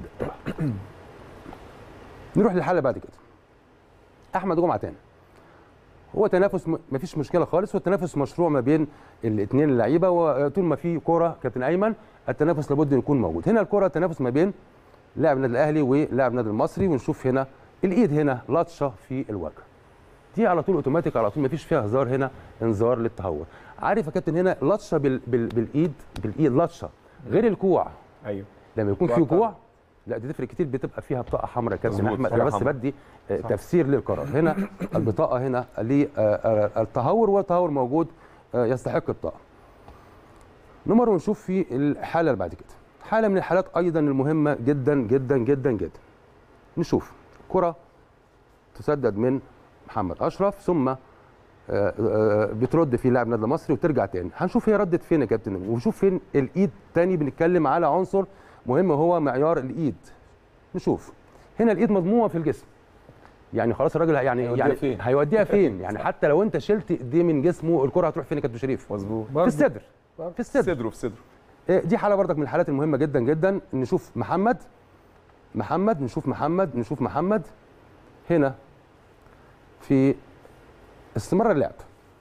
نروح للحاله بعد كده احمد جمعه تاني هو تنافس م- مفيش مشكله خالص والتنافس مشروع ما بين الاثنين اللعيبه وطول ما في كوره كابتن ايمن التنافس لابد ان يكون موجود هنا الكوره تنافس ما بين لاعب النادي الاهلي ولاعب النادي المصري ونشوف هنا الايد هنا لطشه في الوجه دي على طول اوتوماتيك على طول مفيش فيها هزار هنا انذار للتهور عارف يا كابتن هنا لطشه بال بال بالايد بالايد لطشه غير الكوع ايوه لما يكون كوع في طبعا. كوع لا دي تفرق كتير بتبقى فيها بطاقه حمراء يا كابتن مظبوط، احمد انا بطاقة بس حمراء. بدي آه، صح. تفسير للقرار هنا البطاقه هنا للتهور والتهور موجود آه، يستحق البطاقه نمر ونشوف في الحاله اللي بعد كده حاله من الحالات ايضا المهمه جدا جدا جدا جدا نشوف كره تسدد من محمد اشرف ثم آه، آه، بترد في لاعب النادي المصري وترجع تاني هنشوف هي ردت فين يا كابتن ونشوف فين الايد تاني بنتكلم على عنصر مهم هو معيار الايد نشوف هنا الايد مضمومه في الجسم يعني خلاص الراجل يعني هيوديها يعني فين؟ هيوديها فين يعني حتى لو انت شلت ايديه من جسمه الكره هتروح فين يا كابتن شريف مظبوط في الصدر في الصدر صدره في صدره إيه، دي حاله برضك من الحالات المهمه جدا جدا نشوف محمد محمد نشوف محمد نشوف محمد هنا في استمرار اللعب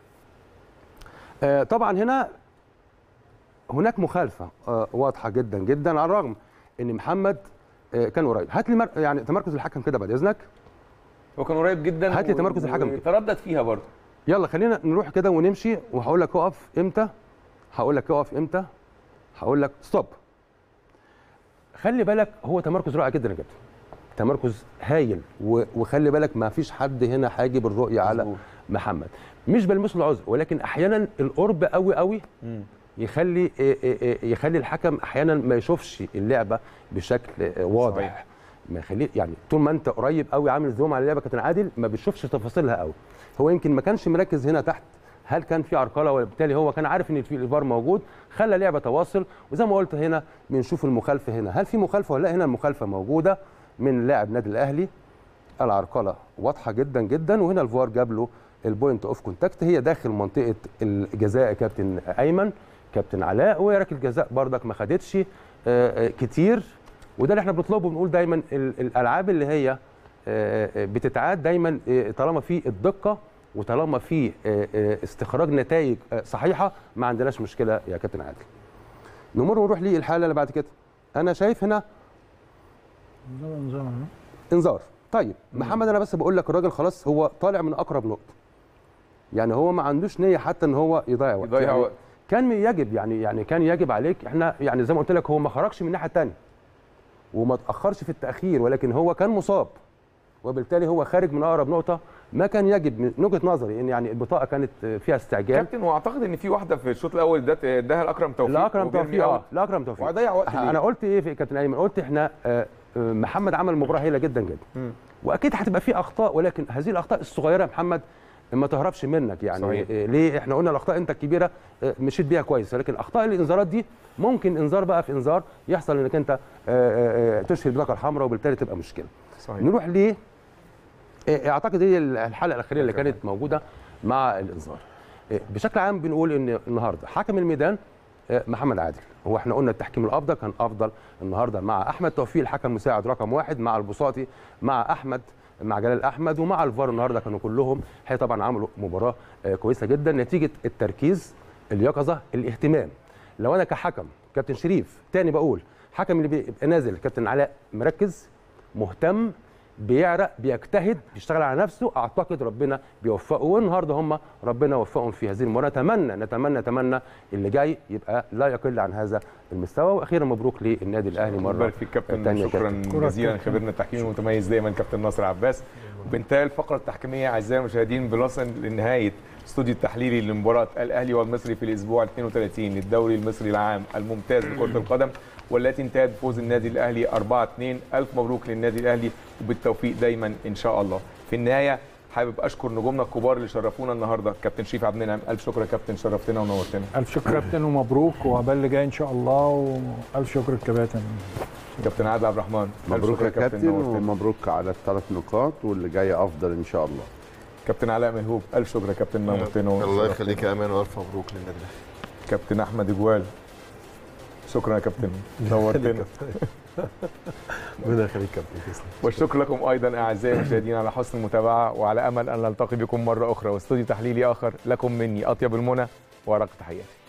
آه، طبعا هنا هناك مخالفه آه، واضحه جدا جدا على الرغم ان محمد آه، كان قريب هات لي مر... يعني تمركز الحكم كده بعد اذنك هو كان قريب جدا هات لي تمركز الحكم كده. تردد فيها برضه يلا خلينا نروح كده ونمشي وهقول لك اقف امتى هقول لك اقف امتى هقول لك ستوب خلي بالك هو تمركز رائع جدا يا كابتن تمركز هايل و- وخلي بالك ما فيش حد هنا حاجب الرؤيه على مظبوط. محمد مش بلمسه العذر ولكن احيانا القرب قوي قوي يخلي إيه إيه إيه يخلي الحكم احيانا ما يشوفش اللعبه بشكل آه، واضح صحيح. ما يخليه يعني طول ما انت قريب قوي عامل زوم على اللعبه كابتن عادل ما بتشوفش تفاصيلها قوي هو يمكن ما كانش مركز هنا تحت هل كان في عرقله وبالتالي هو كان عارف ان في الفار موجود خلى لعبه تواصل وزي ما قلت هنا بنشوف المخالفه هنا هل في مخالفه ولا لا هنا المخالفه موجوده من لاعب النادي الاهلي العرقله واضحه جدا جدا وهنا الفار جاب له البوينت اوف كونتاكت هي داخل منطقه الجزاء يا كابتن ايمن كابتن علاء وركله جزاء بردك ما خدتش آه، آه، كتير وده اللي احنا بنطلبه بنقول دايما ال- الالعاب اللي هي آه، آه، بتتعاد دايما آه، طالما في الدقه وطالما في آه، آه، استخراج نتائج آه، صحيحه ما عندناش مشكله يا كابتن عادل نمر ونروح للحاله اللي بعد كده انا شايف هنا انذار طيب محمد انا بس بقول لك الراجل خلاص هو طالع من اقرب نقطه يعني هو ما عندوش نيه حتى ان هو يضيع وقت يضيع يعني وقت. كان يجب يعني يعني كان يجب عليك احنا يعني زي ما قلت لك هو ما خرجش من الناحيه الثانيه وما تاخرش في التاخير ولكن هو كان مصاب وبالتالي هو خارج من اقرب نقطه ما كان يجب من وجهه نظري ان يعني البطاقه كانت فيها استعجال كابتن واعتقد ان في واحده في الشوط الاول ادت- اداها لاكرم توفيق لاكرم وبيرمي توفيق اه أوت. لاكرم توفيق وهيضيع وقت ليه؟ انا قلت ايه في كابتن ايمن قلت احنا آه، آه، محمد عمل مباراه هايله جدا جدا مم. واكيد هتبقى في اخطاء ولكن هذه الاخطاء الصغيره يا محمد ما تهربش منك يعني صحيح. آه، ليه احنا قلنا الاخطاء انت الكبيره آه، مشيت بيها كويس ولكن اخطاء الانذارات دي ممكن انذار بقى في انذار يحصل انك انت آه، آه، آه، تشهر البطاقه الحمراء وبالتالي تبقى مشكله صحيح نروح ليه آه، اعتقد هي الحلقه الاخيره اللي كانت موجوده مع الانذار آه، بشكل عام بنقول ان النهارده حكم الميدان آه، محمد عادل هو احنا قلنا التحكيم الافضل كان افضل النهارده مع احمد توفيق الحكم المساعد رقم واحد مع البساطي مع احمد مع جلال احمد ومع الفار النهارده كانوا كلهم هي طبعا عملوا مباراه آه، كويسه جدا نتيجه التركيز اليقظه الاهتمام لو انا كحكم كابتن شريف تاني بقول حكم اللي بيبقى نازل كابتن علاء مركز مهتم بيعرق بيجتهد بيشتغل على نفسه اعتقد ربنا بيوفقه والنهارده هم ربنا وفقهم في هذه المباراه نتمنى نتمنى نتمنى اللي جاي يبقى لا يقل عن هذا المستوى واخيرا مبروك للنادي الاهلي مره بارك فيك كابتن تانية شكرا كابتن. جزيلا خبيرنا التحكيمي المتميز دايما كابتن ناصر عباس وبانتهاء الفقره التحكيميه اعزائي المشاهدين بنصل لنهايه استوديو التحليلي لمباراه الاهلي والمصري في الاسبوع 32 للدوري المصري العام الممتاز لكره القدم والتي انتهت بفوز النادي الاهلي 4 2 الف مبروك للنادي الاهلي وبالتوفيق دايما ان شاء الله في النهايه حابب اشكر نجومنا الكبار اللي شرفونا النهارده كابتن شريف عبد المنعم الف شكر يا كابتن شرفتنا ونورتنا الف شكر يا كابتن ومبروك وعقبال اللي جاي ان شاء الله والف شكر الكباتن كابتن عادل عبد الرحمن ألف مبروك شكر يا كابتن نورتنا. ومبروك على الثلاث نقاط واللي جاي افضل ان شاء الله كابتن علاء ملهوب الف شكر يا كابتن نورتنا الله وشرفتنا. يخليك يا امان والف مبروك للنادي الاهلي كابتن احمد اجوال شكرا يا كابتن نورتنا ربنا يخليك كابتن تسلم والشكر لكم ايضا اعزائي المشاهدين على حسن المتابعه وعلى امل ان نلتقي بكم مره اخرى واستوديو تحليلي اخر لكم مني اطيب المنى ورق تحياتي